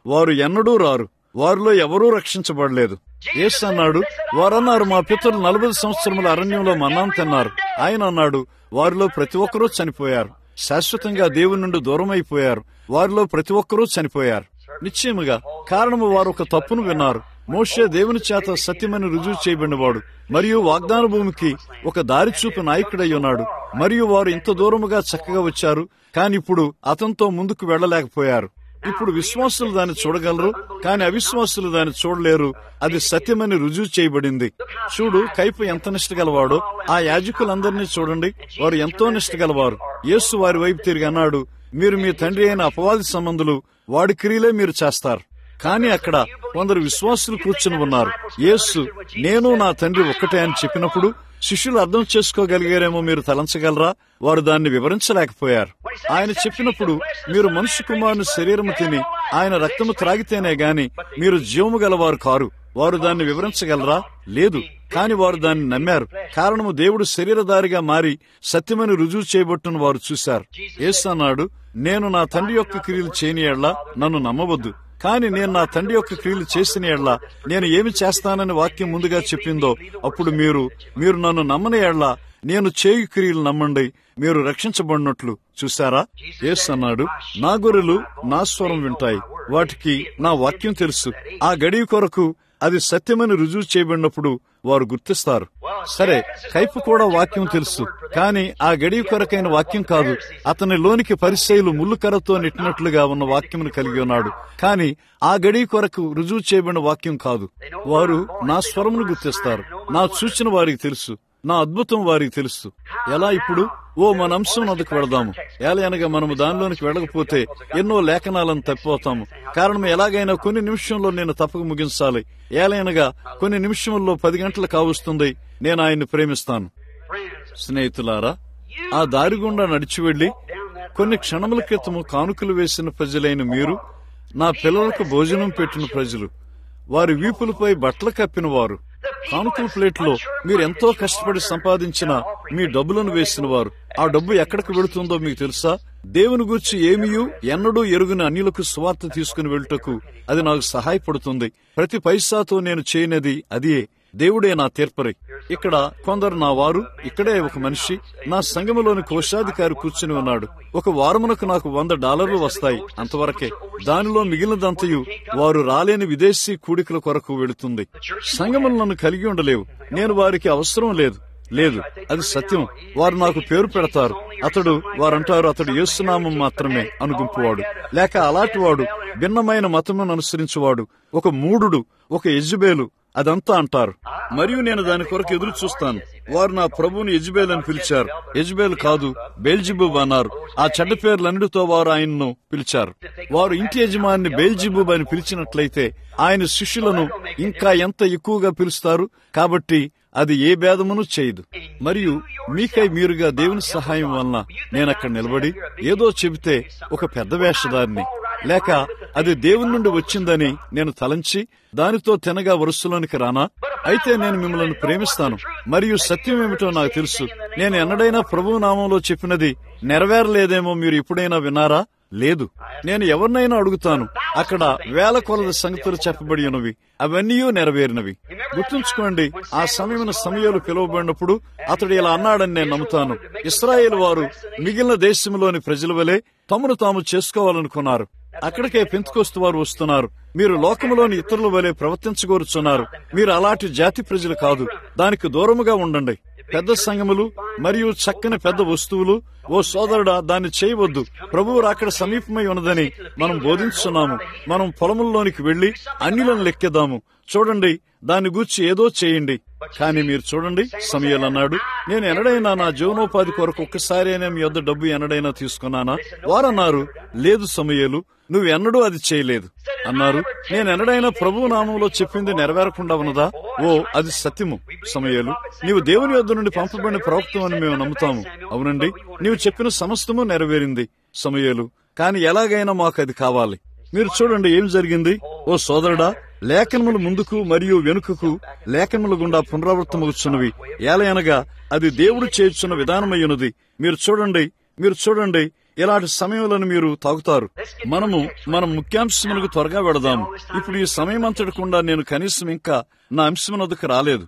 వారు ఎన్నడూ రారు వారిలో ఎవరూ రక్షించబడలేదు యేసు అన్నాడు వారన్నారు మా పితరులు నలభై సంవత్సరముల అరణ్యంలో మన్నాం తిన్నారు ఆయన అన్నాడు వారిలో ప్రతి ఒక్కరూ చనిపోయారు శాశ్వతంగా దేవుని నుండి దూరం అయిపోయారు వారిలో ప్రతి ఒక్కరూ చనిపోయారు నిశ్చయముగా కారణము వారు ఒక తప్పును విన్నారు మోషే దేవుని చేత సత్యమని రుజువు చేయబడినవాడు మరియు వాగ్దాన భూమికి ఒక దారి చూపు నాయకుడై ఉన్నాడు మరియు వారు ఇంత దూరముగా చక్కగా వచ్చారు కాని ఇప్పుడు అతనితో ముందుకు వెళ్లలేకపోయారు ఇప్పుడు విశ్వాసులు దాన్ని చూడగలరు కానీ అవిశ్వాసులు దాన్ని చూడలేరు అది సత్యమని రుజువు చేయబడింది చూడు కైపు ఎంత నిష్ట గలవాడో ఆ యాజకులందరినీ చూడండి వారు ఎంతో నిష్ట గలవారు యేసు వారి వైపు తిరిగి అన్నాడు మీరు మీ తండ్రి అయిన అపవాది సంబంధులు వాడి క్రియలే మీరు చేస్తారు కానీ అక్కడ కొందరు విశ్వాసులు కూర్చుని ఉన్నారు యేసు నేను నా తండ్రి ఒక్కటే అని చెప్పినప్పుడు శిష్యులు అర్థం చేసుకోగలిగారేమో మీరు తలంచగలరా వారు దాన్ని వివరించలేకపోయారు ఆయన చెప్పినప్పుడు మీరు మనుష్య కుమారుని శరీరము తిని ఆయన రక్తము త్రాగితేనే గాని మీరు జీవము గలవారు కారు వారు దాన్ని వివరించగలరా లేదు కాని వారు దాన్ని నమ్మారు కారణము దేవుడు శరీరధారిగా మారి సత్యమని రుజువు చేయబట్టును వారు చూశారు యేసు అన్నాడు నేను నా తండ్రి యొక్క క్రియలు చేయని ఎడ్ల నన్ను నమ్మవద్దు కాని నేను నా తండ్రి యొక్క క్రియలు చేసిన ఎడ్ల నేను ఏమి చేస్తానని వాక్యం ముందుగా చెప్పిందో అప్పుడు మీరు మీరు నన్ను నమ్మని ఎడ్ల నేను చేయు క్రియలు నమ్మండి మీరు రక్షించబడినట్లు చూశారా యేసు అన్నాడు నా గొర్రెలు నా స్వరం వింటాయి వాటికి నా వాక్యం తెలుసు ఆ గడియ కొరకు అది సత్యమని రుజువు చేయబడినప్పుడు వారు గుర్తిస్తారు సరే కైపు కూడా వాక్యం తెలుసు కాని ఆ గడియ కొరకైన వాక్యం కాదు అతని లోనికి పరిచయులు ముళ్ళు కర్రతో నెట్టినట్లుగా ఉన్న వాక్యమును కలిగి ఉన్నాడు కాని ఆ గడియ కొరకు రుజువు చేయబడిన వాక్యం కాదు వారు నా స్వరమును గుర్తిస్తారు నా సూచన వారికి తెలుసు నా అద్భుతం వారికి తెలుసు ఎలా ఇప్పుడు ఓ మన అంశం నదుకు వెళదాము ఏలయనగా మనము దానిలోనికి వెళ్ళకపోతే ఎన్నో లేఖనాలను తప్పిపోతాము కారణం ఎలాగైనా కొన్ని నిమిషంలో నేను తప్పక ముగించాలి ఏలయనగా కొన్ని నిమిషంలో పది గంటలు కావస్తుంది నేను ఆయన్ని ప్రేమిస్తాను స్నేహితులారా ఆ దారి గుండా నడిచి వెళ్లి కొన్ని క్షణముల క్రితము కానుకలు వేసిన ప్రజలైన మీరు నా పిల్లలకు భోజనం పెట్టిన ప్రజలు వారి వీపులపై బట్టలు కప్పిన వారు కానుకల ప్లేట్లో మీరు ఎంతో కష్టపడి సంపాదించిన మీ డబ్బులను వేసిన వారు ఆ డబ్బు ఎక్కడికి వెళుతుందో మీకు తెలుసా దేవుని గురించి ఏమియూ ఎన్నడూ ఎరుగుని అన్యులకు స్వార్థ తీసుకుని వెళ్ళుటకు అది నాకు సహాయపడుతుంది ప్రతి పైసాతో నేను చేయనది అదియే దేవుడే నా తీర్పరి ఇక్కడ కొందరు నా వారు ఇక్కడే ఒక మనిషి నా సంఘములోని కోశాధికారి కూర్చుని ఉన్నాడు ఒక వారమునకు నాకు వంద డాలర్లు వస్తాయి అంతవరకే దానిలో మిగిలినదంతయు వారు రాలేని విదేశీ కూడికల కొరకు వెళుతుంది సంఘములు నన్ను కలిగి ఉండలేవు నేను వారికి అవసరం లేదు లేదు అది సత్యం వారు నాకు పేరు పెడతారు అతడు వారంటారు అతడు యేసునామం మాత్రమే అనుగుంపువాడు లేక అలాంటి వాడు భిన్నమైన మతమును అనుసరించువాడు ఒక మూడుడు ఒక యజుబేలు అదంతా అంటారు మరియు నేను దాని కొరకు ఎదురు చూస్తాను వారు నా ప్రభువుని యజ్బేల్ అని పిలిచారు యజ్బేల్ కాదు బేల్జిబూబ్ అన్నారు ఆ చెడ్డ పేర్లన్నిటితో వారు ఆయన్ను పిలిచారు వారు ఇంటి యజమాని బేల్జిబూబ్ అని పిలిచినట్లయితే ఆయన శిష్యులను ఇంకా ఎంత ఎక్కువగా పిలుస్తారు కాబట్టి అది ఏ భేదమును చేయదు మరియు మీకై మీరుగా దేవుని సహాయం వలన నేను అక్కడ నిలబడి ఏదో చెబితే ఒక పెద్ద వేషధారిని లేక అది దేవుని నుండి వచ్చిందని నేను తలంచి దానితో తినగా వరుసలోనికి రానా అయితే నేను మిమ్మల్ని ప్రేమిస్తాను మరియు సత్యం ఏమిటో నాకు తెలుసు నేను ఎన్నడైనా ప్రభు నామంలో చెప్పినది నెరవేరలేదేమో మీరు ఎప్పుడైనా విన్నారా లేదు నేను ఎవరినైనా అడుగుతాను అక్కడ వేల కొలది సంగతులు చెప్పబడి ఉన్నవి అవన్నీ నెరవేరినవి గుర్తుంచుకోండి ఆ సమయమైన సమయాలు పిలువబడినప్పుడు అతడు ఇలా అన్నాడని నేను నమ్ముతాను ఇస్రాయేల్ వారు మిగిలిన దేశంలోని ప్రజల వలె తమను తాము చేసుకోవాలనుకున్నారు అక్కడికే పెంతుకొస్తు వారు వస్తున్నారు మీరు లోకములోని ఇతరుల వలె ప్రవర్తించగోరుచున్నారు మీరు అలాంటి జాతి ప్రజలు కాదు దానికి దూరముగా ఉండండి పెద్ద సంఘములు మరియు చక్కని పెద్ద వస్తువులు ఓ సోదరుడా దాన్ని చేయవద్దు ప్రభువు అక్కడ సమీపమై ఉన్నదని మనం బోధించున్నాము మనం పొలముల్లోనికి వెళ్లి అన్యులను లెక్కేద్దాము చూడండి దాని గూర్చి ఏదో చేయండి కానీ మీరు చూడండి సమయాలు అన్నాడు నేను ఎనడైనా నా జీవనోపాధి కొరకు ఒక్కసారైనా మీ వద్ద డబ్బు ఎనడైనా తీసుకున్నానా వారన్నారు లేదు సమయాలు నువ్వు ఎన్నడూ అది చేయలేదు అన్నారు నేను ఎన్నడైనా ప్రభు నామంలో చెప్పింది నెరవేరకుండా ఉన్నదా ఓ అది సత్యము సమయాలు నీవు దేవుని యొద్ద నుండి పంపబడిన ప్రవక్తం అని మేము నమ్ముతాము అవునండి నీవు చెప్పిన సమస్తము నెరవేరింది సమయాలు కాని ఎలాగైనా మాకు అది కావాలి మీరు చూడండి ఏం జరిగింది ఓ సోదరుడా లేఖనములు ముందుకు మరియు వెనుకకు లేఖనముల గుండా పునరావృతమవుతున్నవి ఏలయనగా అది దేవుడు చేర్చున్న విధానమయ్యున్నది మీరు చూడండి మీరు చూడండి ఇలాంటి సమయంలో మీరు తాగుతారు మనము మన ముఖ్యాంశములకు త్వరగా వెళదాము ఇప్పుడు ఈ సమయం అంతటికుండా నేను కనీసం ఇంకా నా అంశమునొద్దకు రాలేదు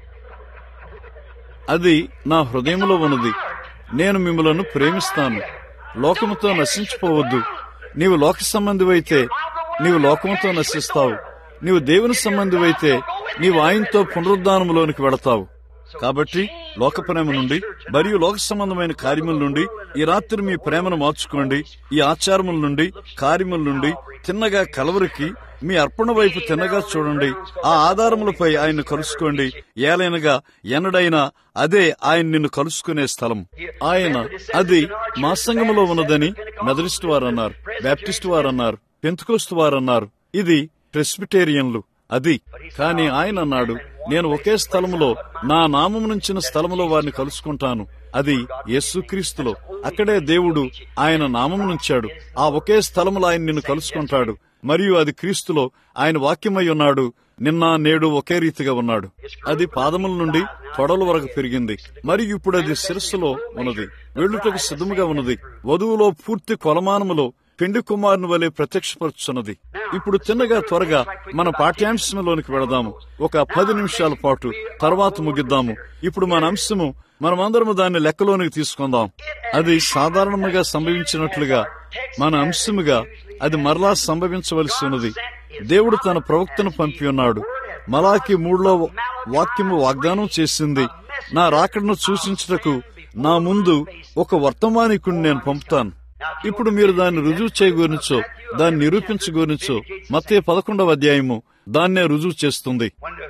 అది నా హృదయంలో ఉన్నది నేను మిమ్మలను ప్రేమిస్తాను లోకముతో నశించిపోవద్దు నీవు లోక సంబంధివైతే నీవు లోకముతో నశిస్తావు నీవు దేవుని సంబంధివైతే నీవు ఆయనతో పునరుద్ధానములోనికి వెళతావు కాబట్టి లోక ప్రేమ నుండి మరియు లోక సంబంధమైన కార్యముల నుండి ఈ రాత్రి మీ ప్రేమను మార్చుకోండి ఈ ఆచారముల నుండి కార్యముల నుండి తిన్నగా కలవరికి మీ అర్పణ వైపు తిన్నగా చూడండి ఆ ఆధారములపై ఆయన్ను కలుసుకోండి ఏలైనగా ఎన్నడైనా అదే ఆయన నిన్ను కలుసుకునే స్థలం ఆయన అది మా సంఘములో ఉన్నదని మెదరిస్ట్ వారు అన్నారు బ్యాప్టిస్ట్ వారు అన్నారు పెంతుకోస్తు వారు అన్నారు ఇది ప్రెస్బిటేరియన్లు అది కాని ఆయన అన్నాడు నేను ఒకే స్థలములో నా నామం నుంచిన స్థలములో వారిని కలుసుకుంటాను అది యేసుక్రీస్తులో అక్కడే దేవుడు ఆయన నామం నుంచాడు ఆ ఒకే స్థలములో ఆయన నిన్ను కలుసుకుంటాడు మరియు అది క్రీస్తులో ఆయన వాక్యమై ఉన్నాడు నిన్న నేడు ఒకే రీతిగా ఉన్నాడు అది పాదముల నుండి తొడల వరకు పెరిగింది మరియు ఇప్పుడు అది శిరస్సులో ఉన్నది వెళ్ళుటకు సిద్ధముగా ఉన్నది వధువులో పూర్తి కొలమానములో పెండి కుమారుని వలె ప్రత్యక్షపరుచున్నది ఇప్పుడు తిన్నగా త్వరగా మన పాఠ్యాంశంలోనికి వెళదాము ఒక పది నిమిషాల పాటు తర్వాత ముగిద్దాము ఇప్పుడు మన అంశము మనమందరము దాన్ని లెక్కలోనికి తీసుకుందాం అది సాధారణంగా సంభవించినట్లుగా మన అంశముగా అది మరలా సంభవించవలసి ఉన్నది దేవుడు తన ప్రవక్తను పంపి ఉన్నాడు మలాకి మూడులో వాక్యము వాగ్దానం చేసింది నా రాకడను సూచించుటకు నా ముందు ఒక వర్తమానికుడిని నేను పంపుతాను ఇప్పుడు మీరు దాన్ని రుజువు చేయగోరించో దాన్ని నిరూపించగోరించో మత్తే పదకొండవ అధ్యాయము దాన్నే రుజువు చేస్తుంది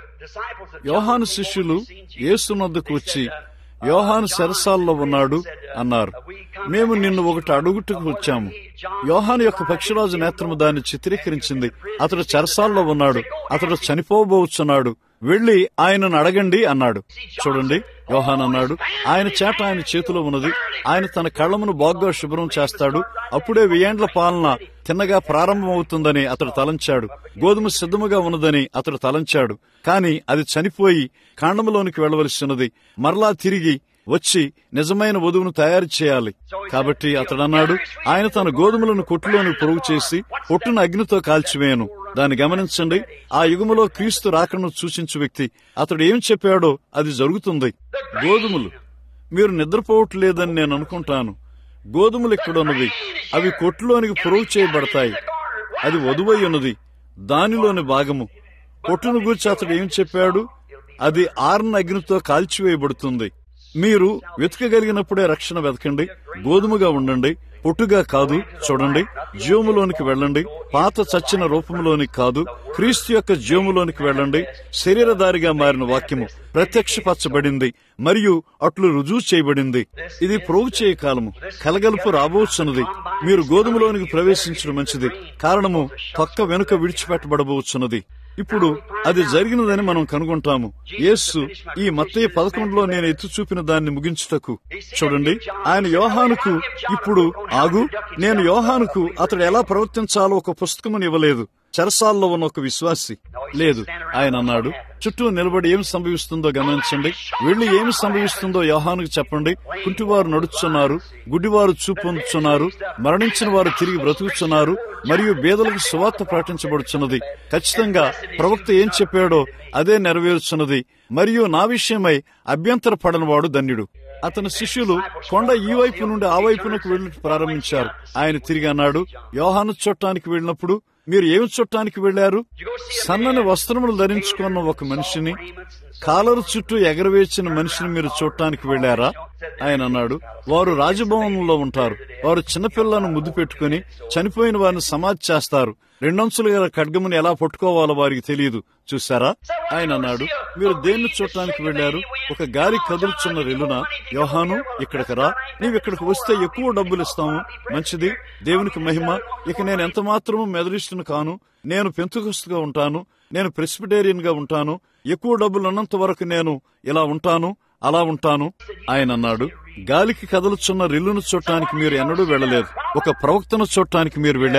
యోహాను శిష్యులు యేసునొద్దకు వచ్చి యోహాను సరసాల్లో ఉన్నాడు అన్నారు మేము నిన్ను ఒకటి అడుగుటకు వచ్చాము యోహాను యొక్క పక్షిరాజు నేత్రము దాన్ని చిత్రీకరించింది అతడు చెరసాల్లో ఉన్నాడు అతడు చనిపోబోచున్నాడు వెళ్లి ఆయనను అడగండి అన్నాడు చూడండి యోహాన్ అన్నాడు ఆయన చేట ఆయన చేతిలో ఉన్నది ఆయన తన కళ్ళమును బాగ్గా శుభ్రం చేస్తాడు అప్పుడే వెయ్యేండ్ల పాలన తిన్నగా ప్రారంభమవుతుందని అతడు తలంచాడు గోధుమ సిద్ధముగా ఉన్నదని అతడు తలంచాడు కాని అది చనిపోయి కాండములోనికి వెళ్లవలసినది మరలా తిరిగి వచ్చి నిజమైన వధువును తయారు చేయాలి కాబట్టి అతడు అన్నాడు ఆయన తన గోధుమలను కొట్టులోని పొరుగు చేసి పొట్టును అగ్నితో కాల్చివేయను దాన్ని గమనించండి ఆ యుగములో క్రీస్తు రాకను సూచించు వ్యక్తి అతడు ఏం చెప్పాడో అది జరుగుతుంది గోధుమలు మీరు నిద్రపోవట్లేదని నేను అనుకుంటాను గోధుమలు ఇక్కడున్నవి అవి కొట్టులోనికి పొరుగు చేయబడతాయి అది వధువై ఉన్నది దానిలోని భాగము పొట్టును గూర్చి అతడు ఏం చెప్పాడు అది ఆరన అగ్నితో కాల్చివేయబడుతుంది మీరు వెతకగలిగినప్పుడే రక్షణ వెతకండి గోధుమగా ఉండండి పొట్టుగా కాదు చూడండి జీవములోనికి వెళ్ళండి పాత చచ్చిన రూపంలోనికి కాదు క్రీస్తు యొక్క జీవములోనికి వెళ్ళండి శరీరధారిగా మారిన వాక్యము ప్రత్యక్షపరచబడింది మరియు అట్లు రుజువు చేయబడింది ఇది ప్రోగు చేయ కాలము కలగలుపు రాబోచున్నది మీరు గోధుమలోనికి ప్రవేశించడం మంచిది కారణము పక్క వెనుక విడిచిపెట్టబడబోచున్నది ఇప్పుడు అది జరిగినదని మనం కనుగొంటాము యేసు ఈ మత్తయ్య పదకొండులో నేను ఎత్తు చూపిన దాన్ని ముగించుటకు చూడండి ఆయన యోహానుకు ఇప్పుడు ఆగు నేను యోహానుకు అతడు ఎలా ప్రవర్తించాలో ఒక పుస్తకముని ఇవ్వలేదు చెరసాల్లో ఉన్న ఒక విశ్వాసి లేదు ఆయన అన్నాడు చుట్టూ నిలబడి ఏం సంభవిస్తుందో గమనించండి వెళ్లి ఏమి సంభవిస్తుందో యోహానుకు చెప్పండి కుంటివారు నడుచున్నారు గుడ్డివారు చూపు పొందుచున్నారు మరణించిన వారు తిరిగి బ్రతుకుతున్నారు మరియు బేదలకు సువార్త ప్రకటించబడుచున్నది ఖచ్చితంగా ప్రవక్త ఏం చెప్పాడో అదే నెరవేరుచున్నది మరియు నా విషయమై అభ్యంతర పడనివాడు ధన్యుడు అతని శిష్యులు కొండ ఈ వైపు నుండి ఆ వైపునకు వెళ్ళి ప్రారంభించారు ఆయన తిరిగి అన్నాడు యోహాను చుట్టానికి వెళ్ళినప్పుడు మీరు ఏమి చుట్టానికి వెళ్లారు సన్నని వస్త్రములు ధరించుకున్న ఒక మనిషిని కాలరు చుట్టూ ఎగరవేసిన మనిషిని మీరు చూడటానికి వెళ్లారా ఆయన అన్నాడు వారు రాజభవనంలో ఉంటారు వారు చిన్నపిల్లను ముద్దు పెట్టుకుని చనిపోయిన వారిని సమాధి చేస్తారు రెండంచులు గల ఖడ్గముని ఎలా పట్టుకోవాలో వారికి తెలియదు చూసారా ఆయన అన్నాడు మీరు దేన్ని చూడటానికి వెళ్లారు ఒక గాలి కదులుచున్న రెలున యోహాను ఇక్కడికి రా నీవు ఇక్కడికి వస్తే ఎక్కువ డబ్బులు ఇస్తాము మంచిది దేవునికి మహిమ ఇక నేను ఎంత మాత్రము మెదలిస్తును కాను నేను పెంతుకస్తుగా ఉంటాను నేను ప్రెసిపిటేరియన్ గా ఉంటాను ఎక్కువ డబ్బులు ఉన్నంత వరకు నేను ఇలా ఉంటాను అలా ఉంటాను ఆయన అన్నాడు గాలికి కదలుచున్న రిల్లును చూడటానికి మీరు ఎన్నడూ వెళ్ళలేదు ఒక ప్రవక్తను చూడటానికి మీరు వెళ్లారా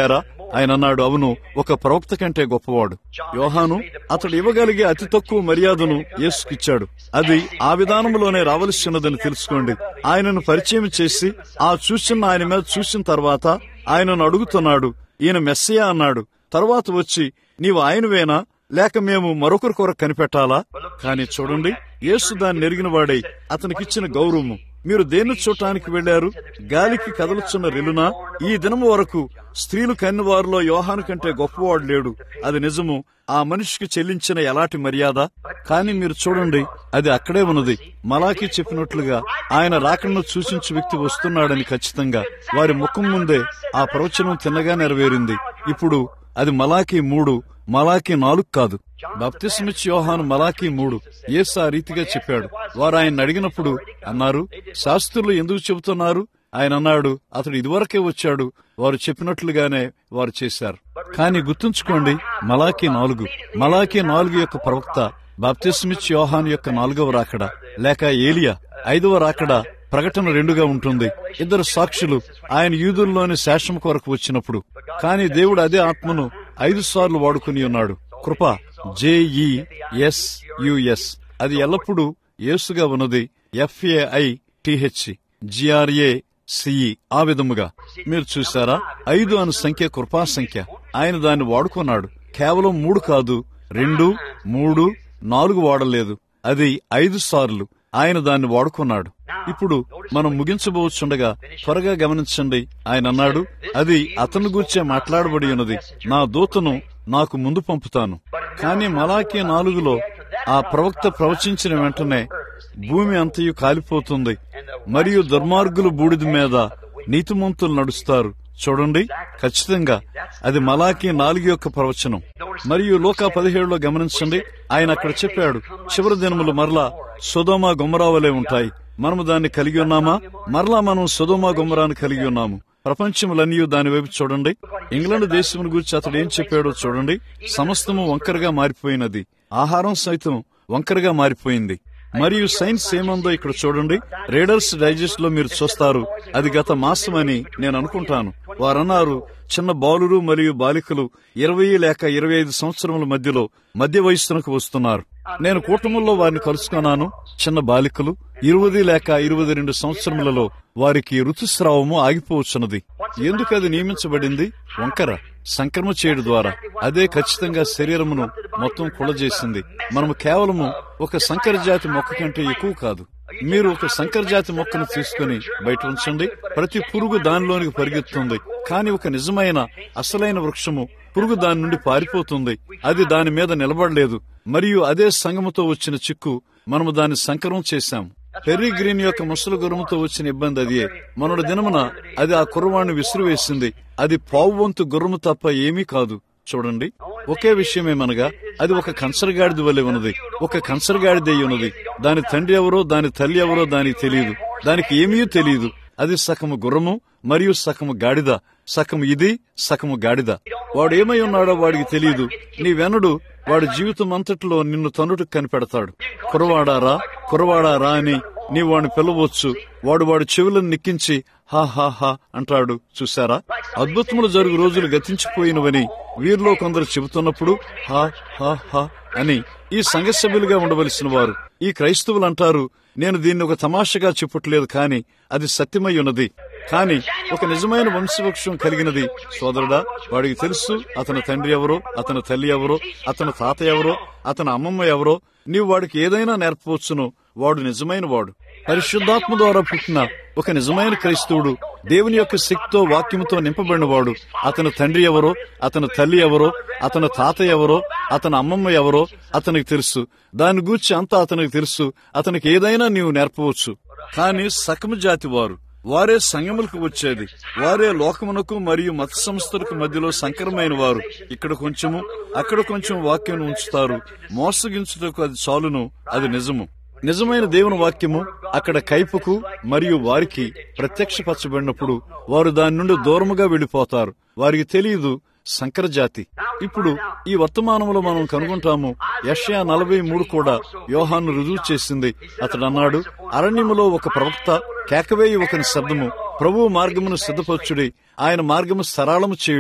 ఆయన అన్నాడు అవును ఒక ప్రవక్త కంటే గొప్పవాడు యోహాను అతడు ఇవ్వగలిగే అతి తక్కువ మర్యాదను యేసుకిచ్చాడు అది ఆ విధానంలోనే రావలసినదని తెలుసుకోండి ఆయనను పరిచయం చేసి ఆ చూసిన ఆయన మీద చూసిన తర్వాత ఆయనను అడుగుతున్నాడు ఈయన మెస్సయా అన్నాడు తర్వాత వచ్చి నీవు ఆయనవేనా లేక మేము మరొకరి కొరకు కనిపెట్టాలా కానీ చూడండి యేసు దాన్ని నెరిగిన వాడై అతనికిచ్చిన గౌరవము మీరు దేన్ని చూడటానికి వెళ్లారు గాలికి కదలుచున్న రెలునా ఈ దినము వరకు స్త్రీలు కన్ని వారిలో యోహాను కంటే గొప్పవాడు లేడు అది నిజము ఆ మనిషికి చెల్లించిన ఎలాంటి మర్యాద కానీ మీరు చూడండి అది అక్కడే ఉన్నది మలాకి చెప్పినట్లుగా ఆయన రాకను సూచించు వ్యక్తి వస్తున్నాడని ఖచ్చితంగా వారి ముఖం ముందే ఆ ప్రవచనం తిన్నగా నెరవేరింది ఇప్పుడు అది మలాకి మూడు మలాకి నాలుగు కాదు బాప్తిస్మిచ్ యోహాను మలాకి మూడు యేసు ఆ రీతిగా చెప్పాడు వారు ఆయన అడిగినప్పుడు అన్నారు శాస్త్రులు ఎందుకు చెబుతున్నారు ఆయన అన్నాడు అతడు ఇదివరకే వచ్చాడు వారు చెప్పినట్లుగానే వారు చేశారు కానీ గుర్తుంచుకోండి మలాకి నాలుగు మలాకి నాలుగు యొక్క ప్రవక్త బాప్తిస్మిచ్ యోహాను యొక్క నాలుగవ రాకడ లేక ఏలియా ఐదవ రాకడ ప్రకటన రెండుగా ఉంటుంది ఇద్దరు సాక్షులు ఆయన యూదుల్లోని శేషం కొరకు వచ్చినప్పుడు కానీ దేవుడు అదే ఆత్మను ఐదు సార్లు వాడుకుని ఉన్నాడు కృప జేఈ ఎస్ యుఎస్ అది ఎల్లప్పుడూ యేసుగా ఉన్నది ఎఫ్ఏఐ టిహెచ్ జిఆర్ఏ సిఈ ఆ విధముగా మీరు చూసారా ఐదు అను సంఖ్య కృపా సంఖ్య ఆయన దాన్ని వాడుకున్నాడు కేవలం మూడు కాదు రెండు మూడు నాలుగు వాడలేదు అది ఐదు సార్లు ఆయన దాన్ని వాడుకున్నాడు ఇప్పుడు మనం ముగించబోచుండగా త్వరగా గమనించండి ఆయన అన్నాడు అది అతను గూర్చే మాట్లాడబడి ఉన్నది నా దూతను నాకు ముందు పంపుతాను కానీ మలాకి నాలుగులో ఆ ప్రవక్త ప్రవచించిన వెంటనే భూమి అంతయు కాలిపోతుంది మరియు దుర్మార్గులు బూడిద మీద నీతిమంతులు నడుస్తారు చూడండి ఖచ్చితంగా అది మలాకి నాలుగు యొక్క ప్రవచనం మరియు లోకా పదిహేడులో గమనించండి ఆయన అక్కడ చెప్పాడు చివరి దినములు మరలా సుధోమ గుమ్మరావలే ఉంటాయి మనము దాన్ని కలిగి ఉన్నామా మరలా మనం సుధోమ గుమ్మరాన్ని కలిగి ఉన్నాము ప్రపంచములన్నీ దాని వైపు చూడండి ఇంగ్లాండ్ దేశం గురించి అతడు ఏం చెప్పాడో చూడండి సమస్తము వంకరగా మారిపోయినది ఆహారం సైతం వంకరగా మారిపోయింది మరియు సైన్స్ ఏముందో ఇక్కడ చూడండి రీడర్స్ డైజెస్ట్ లో మీరు చూస్తారు అది గత మాసం అని నేను అనుకుంటాను వారన్నారు చిన్న బాలురు మరియు బాలికలు ఇరవై లేక ఇరవై ఐదు సంవత్సరముల మధ్యలో మధ్య వయస్సునకు వస్తున్నారు నేను కూటముల్లో వారిని కలుసుకున్నాను చిన్న బాలికలు ఇరవై లేక ఇరవై రెండు సంవత్సరములలో వారికి ఋతుస్రావము ఆగిపోవచ్చున్నది ఎందుకు అది నియమించబడింది వంకర సంక్రమ చేయడం ద్వారా అదే ఖచ్చితంగా శరీరమును మొత్తం కుళజేసింది మనము కేవలము ఒక సంకర జాతి మొక్క కంటే ఎక్కువ కాదు మీరు ఒక సంకర జాతి మొక్కను తీసుకుని బయట ఉంచండి ప్రతి పురుగు దానిలోనికి పరిగెత్తుంది కానీ ఒక నిజమైన అసలైన వృక్షము పురుగు దాని నుండి పారిపోతుంది అది దాని మీద నిలబడలేదు మరియు అదే సంగముతో వచ్చిన చిక్కు మనము దాన్ని సంకరం చేశాం పెర్రీ గ్రీన్ యొక్క ముసలి గుర్రముతో వచ్చిన ఇబ్బంది అదే మనోడి దినమున అది ఆ కుర్రవాణ్ణి విసిరివేసింది అది పావు వంతు గుర్రము తప్ప ఏమీ కాదు చూడండి ఒకే విషయమేమనగా అది ఒక కంచరగాడిది వలె ఉన్నది ఒక కంచరగాడిదే ఉన్నది దాని తండ్రి ఎవరో దాని తల్లి ఎవరో దానికి తెలియదు దానికి ఏమీ తెలియదు అది సగము గుర్రము మరియు సగము గాడిద సగము ఇది సగము గాడిద వాడు ఏమై ఉన్నాడో వాడికి తెలియదు నీ వెనడు వాడి జీవితం అంతటిలో నిన్ను తనుటకు కనిపెడతాడు కురవాడారా కురవాడారా అని నీ వాడిని పిలవచ్చు వాడు వాడి చెవులను నిక్కించి హా హా హా అంటాడు చూసారా అద్భుతములు జరుగు రోజులు గతించిపోయినవని వీరిలో కొందరు చెబుతున్నప్పుడు హా హా హా అని ఈ సంఘ సభ్యులుగా ఉండవలసిన వారు ఈ క్రైస్తవులు అంటారు నేను దీన్ని ఒక తమాషగా చెప్పట్లేదు కాని అది సత్యమై ఉన్నది కాని ఒక నిజమైన వంశవృక్షం కలిగినది సోదరుడా వాడికి తెలుసు అతని తండ్రి ఎవరో అతని తల్లి ఎవరో అతని తాత ఎవరో అతని అమ్మమ్మ ఎవరో నీవు వాడికి ఏదైనా నేర్పవచ్చును వాడు నిజమైన వాడు పరిశుద్ధాత్మ ద్వారా పుట్టిన ఒక నిజమైన క్రైస్తవుడు దేవుని యొక్క శక్తితో వాక్యముతో నింపబడినవాడు అతని తండ్రి ఎవరో అతని తల్లి ఎవరో అతని తాత ఎవరో అతని అమ్మమ్మ ఎవరో అతనికి తెలుసు దాని గూర్చి అంతా అతనికి తెలుసు అతనికి ఏదైనా నీవు నేర్పవచ్చు కానీ సకమ జాతి వారు వారే సంగములకు వచ్చేది వారే లోకమునకు మరియు మత సంస్థలకు మధ్యలో సంకరమైన వారు ఇక్కడ కొంచెము అక్కడ కొంచెం వాక్యం ఉంచుతారు మోసగించుటకు అది చాలును అది నిజము నిజమైన దేవుని వాక్యము అక్కడ కైపుకు మరియు వారికి ప్రత్యక్షపరచబడినప్పుడు వారు దాని నుండి దూరముగా వెళ్లిపోతారు వారికి తెలియదు సంకర జాతి ఇప్పుడు ఈ వర్తమానంలో మనం కనుగొంటాము యషయా నలభై మూడు కూడా యోహాను రుజువు చేసింది అతడు అన్నాడు అరణ్యములో ఒక ప్రవక్త కేకవేయి ఒకని శబ్దము ప్రభు మార్గమును సిద్ధపరచుడి ఆయన మార్గము సరళము చేయుడి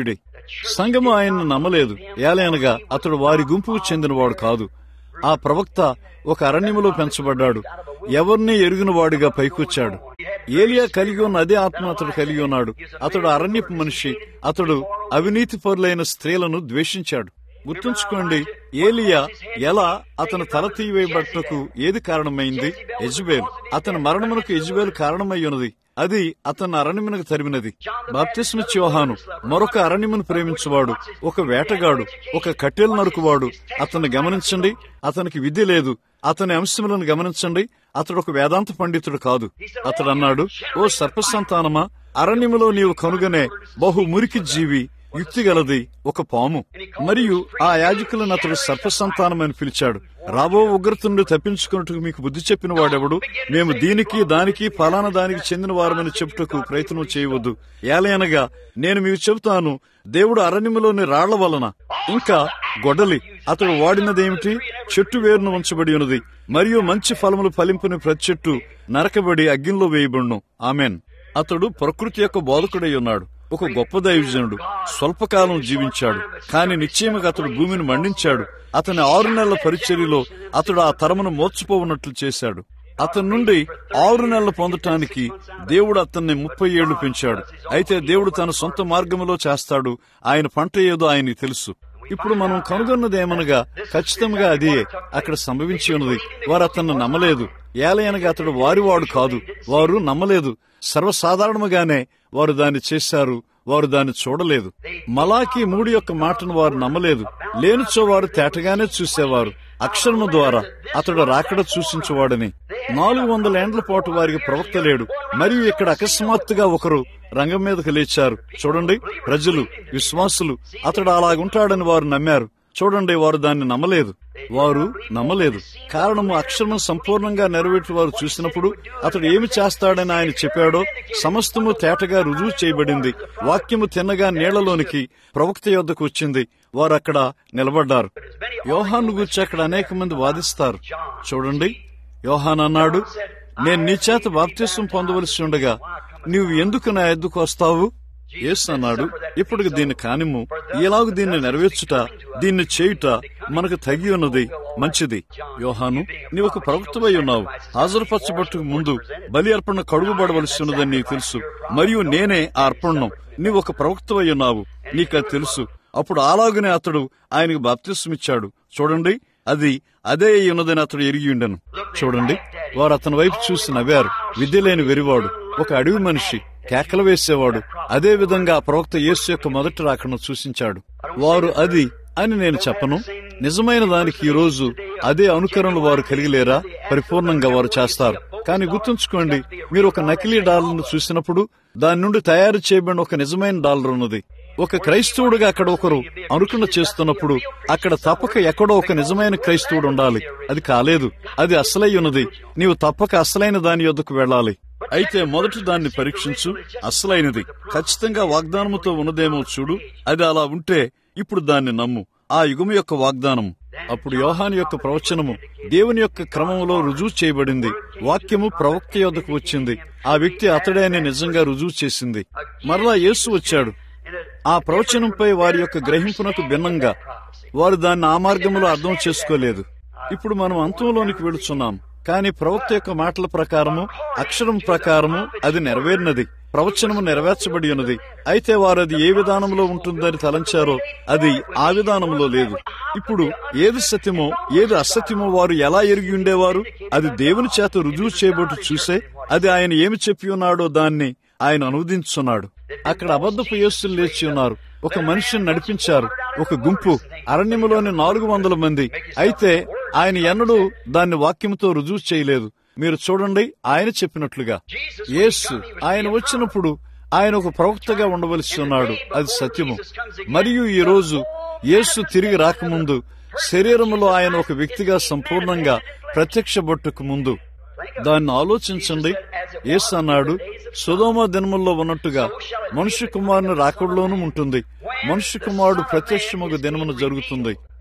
సంఘము ఆయన్ను నమ్మలేదు ఏలైనగా అతడు వారి గుంపుకు చెందినవాడు కాదు ఆ ప్రవక్త ఒక అరణ్యములో పెంచబడ్డాడు ఎవరిని ఎరిగిన వాడిగా పైకొచ్చాడు ఏలియా కలిగి ఉన్న అదే ఆత్మ అతడు కలిగి ఉన్నాడు అతడు అరణ్యపు మనిషి అతడు అవినీతి పరులైన స్త్రీలను ద్వేషించాడు గుర్తుంచుకోండి ఏలియా ఎలా అతను తల తీయవేయబట్టకు ఏది కారణమైంది ఎజుబేల్ అతని మరణమునకు ఎజుబేల్ కారణమై ఉన్నది అది అతన్ని అరణ్యమునకు తరిమినది బాప్తిస్మిచ్ యోహాను మరొక అరణ్యమును ప్రేమించువాడు ఒక వేటగాడు ఒక కట్టెలు నరుకువాడు అతన్ని గమనించండి అతనికి విధి లేదు అతని అంశములను గమనించండి అతడు ఒక వేదాంత పండితుడు కాదు అతడు అన్నాడు ఓ సర్పసంతానమా అరణ్యములో నీవు కనుగొనే బహు మురికి జీవి యుక్తి గలది ఒక పాము మరియు ఆ యాజకులను అతడు సర్పసంతానమని పిలిచాడు రాబో ఉగ్రత నుండి తప్పించుకున్నట్టుకు మీకు బుద్ధి చెప్పిన వాడెవడు మేము దీనికి దానికి ఫలానా దానికి చెందిన వారమని చెప్పుటకు ప్రయత్నం చేయవద్దు ఏలయనగా నేను మీకు చెబుతాను దేవుడు అరణ్యములోని రాళ్ల వలన ఇంకా గొడలి అతడు వాడినదేమిటి చెట్టు వేరును ఉంచబడి ఉన్నది మరియు మంచి ఫలములు ఫలింపుని ప్రతి చెట్టు నరకబడి అగ్నిలో వేయబడును ఆమెన్ అతడు ప్రకృతి యొక్క బోధకుడై ఉన్నాడు ఒక గొప్ప దైవజనుడు స్వల్పకాలం జీవించాడు కాని నిశ్చయముగా అతడు భూమిని మండించాడు అతని ఆరు నెలల పరిచర్యలో అతడు ఆ తరమును మోర్చిపోవున్నట్లు చేశాడు అతని నుండి ఆరు నెలలు పొందటానికి దేవుడు అతన్ని ముప్పై ఏళ్లు పెంచాడు అయితే దేవుడు తన సొంత మార్గములో చేస్తాడు ఆయన పంట ఏదో ఆయనకి తెలుసు ఇప్పుడు మనం కనుగొన్నదేమనగా ఖచ్చితంగా అదే అక్కడ సంభవించి ఉన్నది వారు అతన్ని నమ్మలేదు ఏలయనగా అతడు వారివాడు కాదు వారు నమ్మలేదు సర్వసాధారణముగానే వారు దాన్ని చేశారు వారు దాన్ని చూడలేదు మలాకి మూడు యొక్క మాటను వారు నమ్మలేదు లేనిచో వారు తేటగానే చూసేవారు అక్షరము ద్వారా అతడు రాకడ సూచించేవాడని నాలుగు వందల ఏండ్ల పాటు వారికి ప్రవక్త లేడు మరియు ఇక్కడ అకస్మాత్తుగా ఒకరు రంగం మీదకు లేచారు చూడండి ప్రజలు విశ్వాసులు అతడు అలాగుంటాడని వారు నమ్మారు చూడండి వారు దాన్ని నమ్మలేదు వారు నమ్మలేదు కారణము అక్షరం సంపూర్ణంగా నెరవేర్చి వారు చూసినప్పుడు అతడు ఏమి చేస్తాడని ఆయన చెప్పాడో సమస్తము తేటగా రుజువు చేయబడింది వాక్యము తిన్నగా నీళ్లలోనికి ప్రవక్త యొద్దకు వచ్చింది వారు అక్కడ నిలబడ్డారు యోహాను గురించి అక్కడ అనేక మంది వాదిస్తారు చూడండి యోహాన్ అన్నాడు నేను నీ చేత బాప్తిస్వం పొందవలసి ఉండగా నీవు ఎందుకు నా ఎద్దుకు వస్తావు యేసు అన్నాడు ఇప్పుడు దీన్ని కానిము ఇలాగ దీన్ని నెరవేర్చుట దీన్ని చేయుట మనకు తగి ఉన్నది మంచిది యోహాను నీవు ఒక ప్రవక్తవై ఉన్నావు హాజరుపరచబట్టుకు ముందు బలి అర్పణ కడుగుబడవలసి ఉన్నదని నీకు తెలుసు మరియు నేనే ఆ అర్పణం నీవు ఒక ప్రవక్తవై ఉన్నావు నీకు అది తెలుసు అప్పుడు అలాగనే అతడు ఆయనకు బాప్తిస్మిచ్చాడు చూడండి అది అదే అయి ఉన్నదని అతడు ఎరిగి ఉండను చూడండి వారు అతని వైపు చూసి నవ్వారు విద్య లేని వెరివాడు ఒక అడవి మనిషి కేకలు వేసేవాడు అదే విధంగా ఆ ప్రవక్త యేసు యొక్క మొదటి రాకను సూచించాడు వారు అది అని నేను చెప్పను నిజమైన దానికి ఈ రోజు అదే అనుకరణలు వారు కలిగిలేరా పరిపూర్ణంగా వారు చేస్తారు కానీ గుర్తుంచుకోండి మీరు ఒక నకిలీ డాలర్ను చూసినప్పుడు దాని నుండి తయారు చేయబడిన ఒక నిజమైన డాలర్ ఉన్నది ఒక క్రైస్తవుడుగా అక్కడ ఒకరు అనుకున్న చేస్తున్నప్పుడు అక్కడ తప్పక ఎక్కడో ఒక నిజమైన క్రైస్తవుడు ఉండాలి అది కాలేదు అది అసలై ఉన్నది నీవు తప్పక అసలైన దాని యొద్దకు వెళ్ళాలి అయితే మొదట దాన్ని పరీక్షించు అసలైనది ఖచ్చితంగా వాగ్దానముతో ఉన్నదేమో చూడు అది అలా ఉంటే ఇప్పుడు దాన్ని నమ్ము ఆ యుగము యొక్క వాగ్దానం అప్పుడు యోహాను యొక్క ప్రవచనము దేవుని యొక్క క్రమంలో రుజువు చేయబడింది వాక్యము ప్రవక్త యొద్దకు వచ్చింది ఆ వ్యక్తి అతడే అని నిజంగా రుజువు చేసింది మరలా యేసు వచ్చాడు ఆ ప్రవచనంపై వారి యొక్క గ్రహింపునకు భిన్నంగా వారు దాన్ని ఆ మార్గంలో అర్థం చేసుకోలేదు ఇప్పుడు మనం అంతంలోనికి వెళుచున్నాం కానీ ప్రవక్త యొక్క మాటల ప్రకారము అక్షరం ప్రకారము అది నెరవేరినది ప్రవచనము నెరవేర్చబడి ఉన్నది అయితే వారు అది ఏ విధానంలో ఉంటుందని తలంచారో అది ఆ విధానంలో లేదు ఇప్పుడు ఏది సత్యమో ఏది అసత్యమో వారు ఎలా ఎరిగి ఉండేవారు అది దేవుని చేత రుజువు చేయబోటు చూసే అది ఆయన ఏమి చెప్పి ఉన్నాడో దాన్ని ఆయన అనువదించున్నాడు అక్కడ అబద్ధపు యేసులు లేచి ఉన్నారు ఒక మనిషిని నడిపించారు ఒక గుంపు అరణ్యములోని నాలుగు వందల మంది అయితే ఆయన ఎన్నడూ దాన్ని వాక్యంతో రుజువు చేయలేదు మీరు చూడండి ఆయన చెప్పినట్లుగా యేసు ఆయన వచ్చినప్పుడు ఆయన ఒక ప్రవక్తగా ఉండవలసి ఉన్నాడు అది సత్యము మరియు ఈ రోజు యేసు తిరిగి రాకముందు శరీరములో ఆయన ఒక వ్యక్తిగా సంపూర్ణంగా ప్రత్యక్షబట్టుకు ముందు దాన్ని ఆలోచించండి యేసు అన్నాడు సుధోమ దినముల్లో ఉన్నట్టుగా మనుష్య కుమారుని రాకడలోనూ ఉంటుంది మనుష్య కుమారుడు ప్రత్యక్షముగు దినమును జరుగుతుంది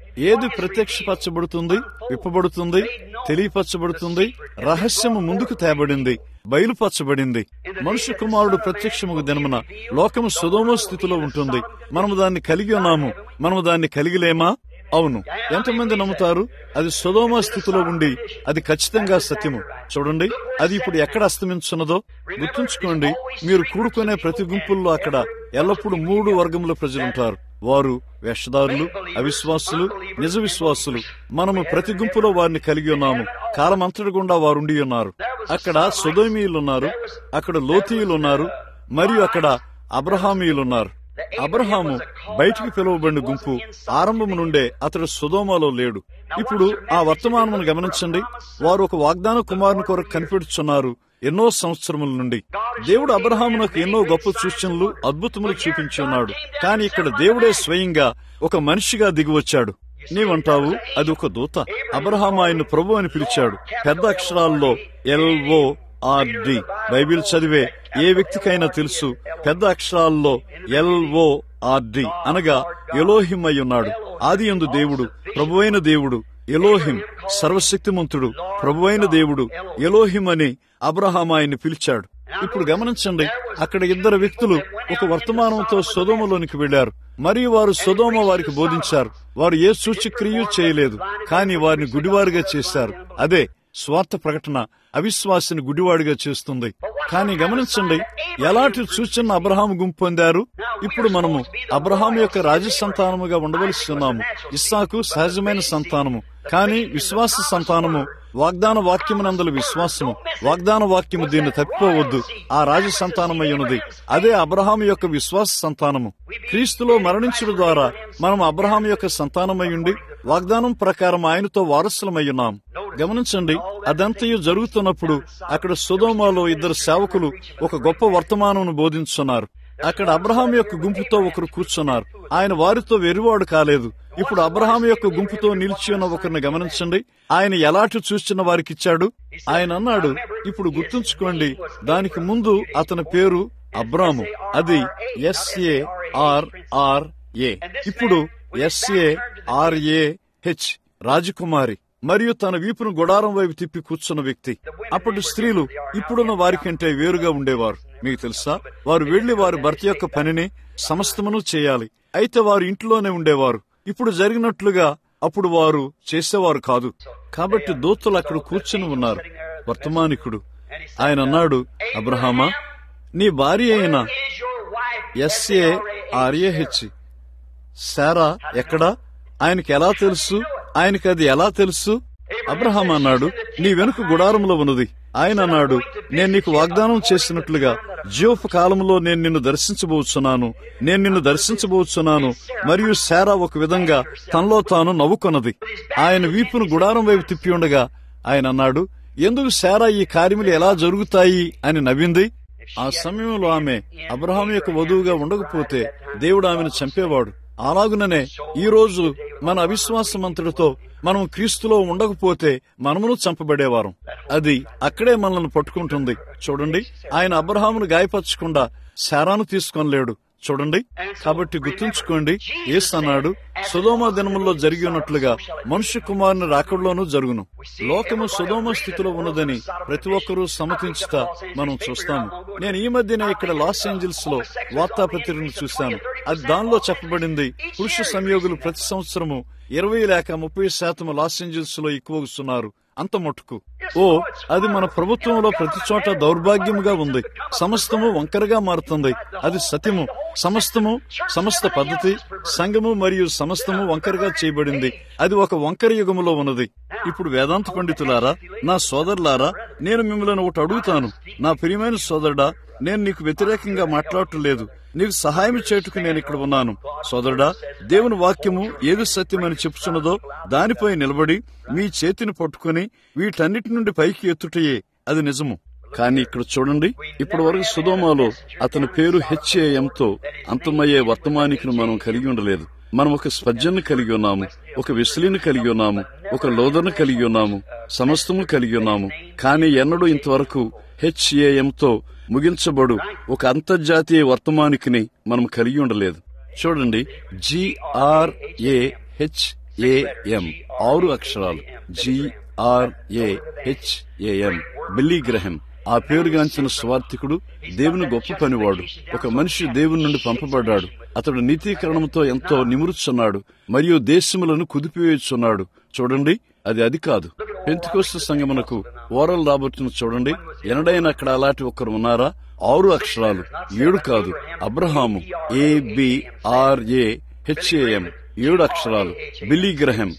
ఏది ప్రత్యక్షపరచబడుతుంది విప్పబడుతుంది తెలియపరచబడుతుంది రహస్యము ముందుకు తేబడింది బయలుపరచబడింది మనుష్య కుమారుడు ప్రత్యక్షముకు దినమున లోకము సుధోమ స్థితిలో ఉంటుంది మనము దాన్ని కలిగి ఉన్నాము మనము దాన్ని కలిగిలేమా అవును ఎంతమంది నమ్ముతారు అది సుధోమ స్థితిలో ఉండి అది ఖచ్చితంగా సత్యము చూడండి అది ఇప్పుడు ఎక్కడ అస్తమించున్నదో గుర్తుంచుకోండి మీరు కూడుకునే ప్రతి గుంపుల్లో అక్కడ ఎల్లప్పుడూ మూడు వర్గముల ప్రజలుంటారు వారు వేషధారులు అవిశ్వాసులు నిజ విశ్వాసులు మనము ప్రతి గుంపులో వారిని కలిగి ఉన్నాము కాలమంతటి గుండా వారుండి ఉన్నారు అక్కడ సుధోమీయులున్నారు అక్కడ లోతీయులున్నారు మరియు అక్కడ అబ్రహామీయులున్నారు అబ్రహాము బయటికి పిలువబడిన గుంపు ఆరంభం నుండే అతడు సుధోమలో లేడు ఇప్పుడు ఆ వర్తమానమును గమనించండి వారు ఒక వాగ్దాన కుమారుని కొరకు కనిపెడుచున్నారు ఎన్నో సంవత్సరముల నుండి దేవుడు అబ్రహామునకు ఎన్నో గొప్ప సూచనలు అద్భుతములు చూపించి ఉన్నాడు కానీ ఇక్కడ దేవుడే స్వయంగా ఒక మనిషిగా దిగివచ్చాడు నీవంటావు అది ఒక దూత అబ్రహాం ఆయన ప్రభు అని పిలిచాడు పెద్ద అక్షరాల్లో ఎల్ఓ ఆర్ డి బైబిల్ చదివే ఏ వ్యక్తికైనా తెలుసు పెద్ద అక్షరాల్లో ఎల్ఓ ఆర్ డి అనగా ఎలోహిం అయి ఉన్నాడు ఆది ఎందు దేవుడు ప్రభువైన దేవుడు ఎలోహిం సర్వశక్తిమంతుడు ప్రభువైన దేవుడు ఎలోహిం అని అబ్రహాం ఆయన్ని పిలిచాడు ఇప్పుడు గమనించండి అక్కడ ఇద్దరు వ్యక్తులు ఒక వర్తమానంతో సొదోమలోనికి వెళ్లారు మరియు వారు సొదోమ వారికి బోధించారు వారు ఏ సూచక్రియ చేయలేదు కానీ వారిని గుడివారుగా చేశారు అదే స్వార్థ ప్రకటన అవిశ్వాసిని గుడివాడిగా చేస్తుంది కానీ గమనించండి ఎలాంటి సూచన అబ్రహాం గుంపు పొందారు ఇప్పుడు మనము అబ్రహాం యొక్క రాజ సంతానముగా ఉండవలసి ఉన్నాము ఇస్సాకు సహజమైన సంతానము కానీ విశ్వాస సంతానము వాగ్దాన వాక్యమునందల విశ్వాసము వాగ్దాన వాక్యము దీన్ని తప్పిపోవద్దు ఆ రాజ సంతానమై ఉన్నది అదే అబ్రహాం యొక్క విశ్వాస సంతానము క్రీస్తులో మరణించడం ద్వారా మనం అబ్రహాం యొక్క సంతానమై ఉండి వాగ్దానం ప్రకారం ఆయనతో వారసులమై ఉన్నాం గమనించండి అదంతయు జరుగుతున్నప్పుడు అక్కడ సుధోమాలో ఇద్దరు సేవకులు ఒక గొప్ప వర్తమానం బోధించున్నారు అక్కడ అబ్రహాం యొక్క గుంపుతో ఒకరు కూర్చున్నారు ఆయన వారితో వెరివాడు కాలేదు ఇప్పుడు అబ్రహాం యొక్క గుంపుతో నిలిచి ఉన్న ఒకరిని గమనించండి ఆయన ఎలాంటి చూస్తున్న వారికి ఇచ్చాడు ఆయన అన్నాడు ఇప్పుడు గుర్తుంచుకోండి దానికి ముందు అతని పేరు అబ్రాము అది ఎస్ఏ ఆర్ ఆర్ ఏ ఇప్పుడు ఎస్ఏ ఆర్ ఏ హెచ్ రాజకుమారి మరియు తన వీపును గుడారం వైపు తిప్పి కూర్చున్న వ్యక్తి అప్పటి స్త్రీలు ఇప్పుడున్న వారికంటే వేరుగా ఉండేవారు మీకు తెలుసా వారు వెళ్లి వారి భర్త యొక్క పనిని సమస్తమును చేయాలి అయితే వారు ఇంట్లోనే ఉండేవారు ఇప్పుడు జరిగినట్లుగా అప్పుడు వారు చేసేవారు కాదు కాబట్టి దూతలు అక్కడ కూర్చుని ఉన్నారు వర్తమానికుడు ఆయన అన్నాడు అబ్రహామా నీ భార్య అయిన ఎస్ఏ ఆర్ఏహెచ్ సారా ఎక్కడా ఆయనకి ఎలా తెలుసు ఆయనకి అది ఎలా తెలుసు అబ్రహాం అన్నాడు నీ వెనుక గుడారంలో ఉన్నది ఆయన అన్నాడు నేను నీకు వాగ్దానం చేసినట్లుగా జీవపు కాలంలో నేను నిన్ను దర్శించబోచున్నాను నేను నిన్ను దర్శించబోచున్నాను మరియు శారా ఒక విధంగా తనలో తాను నవ్వుకొన్నది ఆయన వీపును గుడారం వైపు తిప్పి ఉండగా ఆయన అన్నాడు ఎందుకు శారా ఈ కార్యములు ఎలా జరుగుతాయి అని నవ్వింది ఆ సమయంలో ఆమె అబ్రహాం యొక్క వధువుగా ఉండకపోతే దేవుడు ఆమెను చంపేవాడు అలాగుననే ఈ రోజు మన అవిశ్వాసమంతుడితో మనం క్రీస్తులో ఉండకపోతే మనమును చంపబడేవారం అది అక్కడే మనల్ని పట్టుకుంటుంది చూడండి ఆయన అబ్రహామును గాయపరచకుండా శారాను తీసుకొనలేడు చూడండి కాబట్టి గుర్తుంచుకోండి ఏసు అన్నాడు సుధోమ దినముల్లో జరిగి ఉన్నట్లుగా మనుష్య కుమారుని రాకడలోనూ జరుగును లోకము సుధోమ స్థితిలో ఉన్నదని ప్రతి ఒక్కరూ సమ్మతించుతా మనం చూస్తాము నేను ఈ మధ్యనే ఇక్కడ లాస్ ఏంజల్స్ లో వార్తాపత్రికను చూశాను అది దానిలో చెప్పబడింది పురుష సంయోగులు ప్రతి సంవత్సరము ఇరవై లేక ముప్పై శాతం లాస్ ఏంజల్స్ లో ఎక్కువస్తున్నారు అంత మటుకు ఓ అది మన ప్రభుత్వంలో ప్రతి చోట దౌర్భాగ్యముగా ఉంది సమస్తము వంకరగా మారుతుంది అది సత్యము సమస్తము సమస్త పద్ధతి సంఘము మరియు సమస్తము వంకరగా చేయబడింది అది ఒక వంకర యుగములో ఉన్నది ఇప్పుడు వేదాంత పండితులారా నా సోదరులారా నేను మిమ్మల్ని ఒకటి అడుగుతాను నా ప్రియమైన సోదరుడా నేను నీకు వ్యతిరేకంగా మాట్లాడటం లేదు నీకు సహాయం చేయుటకు నేను ఇక్కడ ఉన్నాను సోదరుడా దేవుని వాక్యము ఏది సత్యమని చెప్పుచున్నదో దానిపై నిలబడి మీ చేతిని పట్టుకుని వీటన్నిటి నుండి పైకి ఎత్తుటయే అది నిజము కానీ ఇక్కడ చూడండి ఇప్పటి వరకు సుధోమాలో అతని పేరు హెచ్ఏఎంతో అంతమయ్యే వర్తమానికిని మనం కలిగి ఉండలేదు మనం ఒక స్పర్జను కలిగి ఉన్నాము ఒక విశ్లిని కలిగి ఉన్నాము ఒక లోదను కలిగి ఉన్నాము సమస్తము కలిగి ఉన్నాము కానీ ఎన్నడూ ఇంతవరకు హెచ్ఏఎంతో ముగించబడు ఒక అంతర్జాతీయ వర్తమానికిని మనం కలిగి ఉండలేదు చూడండి జిఆర్ఏ ఏఎం ఆరు అక్షరాలు జిఆర్ఏహెచ్ఏఎం బిల్లీ గ్రహం ఆ పేరుగాంచిన స్వార్థికుడు దేవుని గొప్ప పనివాడు ఒక మనిషి దేవుని నుండి పంపబడ్డాడు అతడు నీతీకరణంతో ఎంతో నిమురుచున్నాడు మరియు దేశములను కుదిపివేయుచున్నాడు చూడండి అది అది కాదు పెంతుకోస్త సంగమునకు ఓరల్ రాబర్ట్ను చూడండి ఎనడైనా అక్కడ అలాంటి ఒకరు ఉన్నారా ఆరు అక్షరాలు ఏడు కాదు అబ్రహాము ఏబిఆర్ఏ హెచ్ఏఎం ఏడు అక్షరాలు బిల్లీ గ్రహం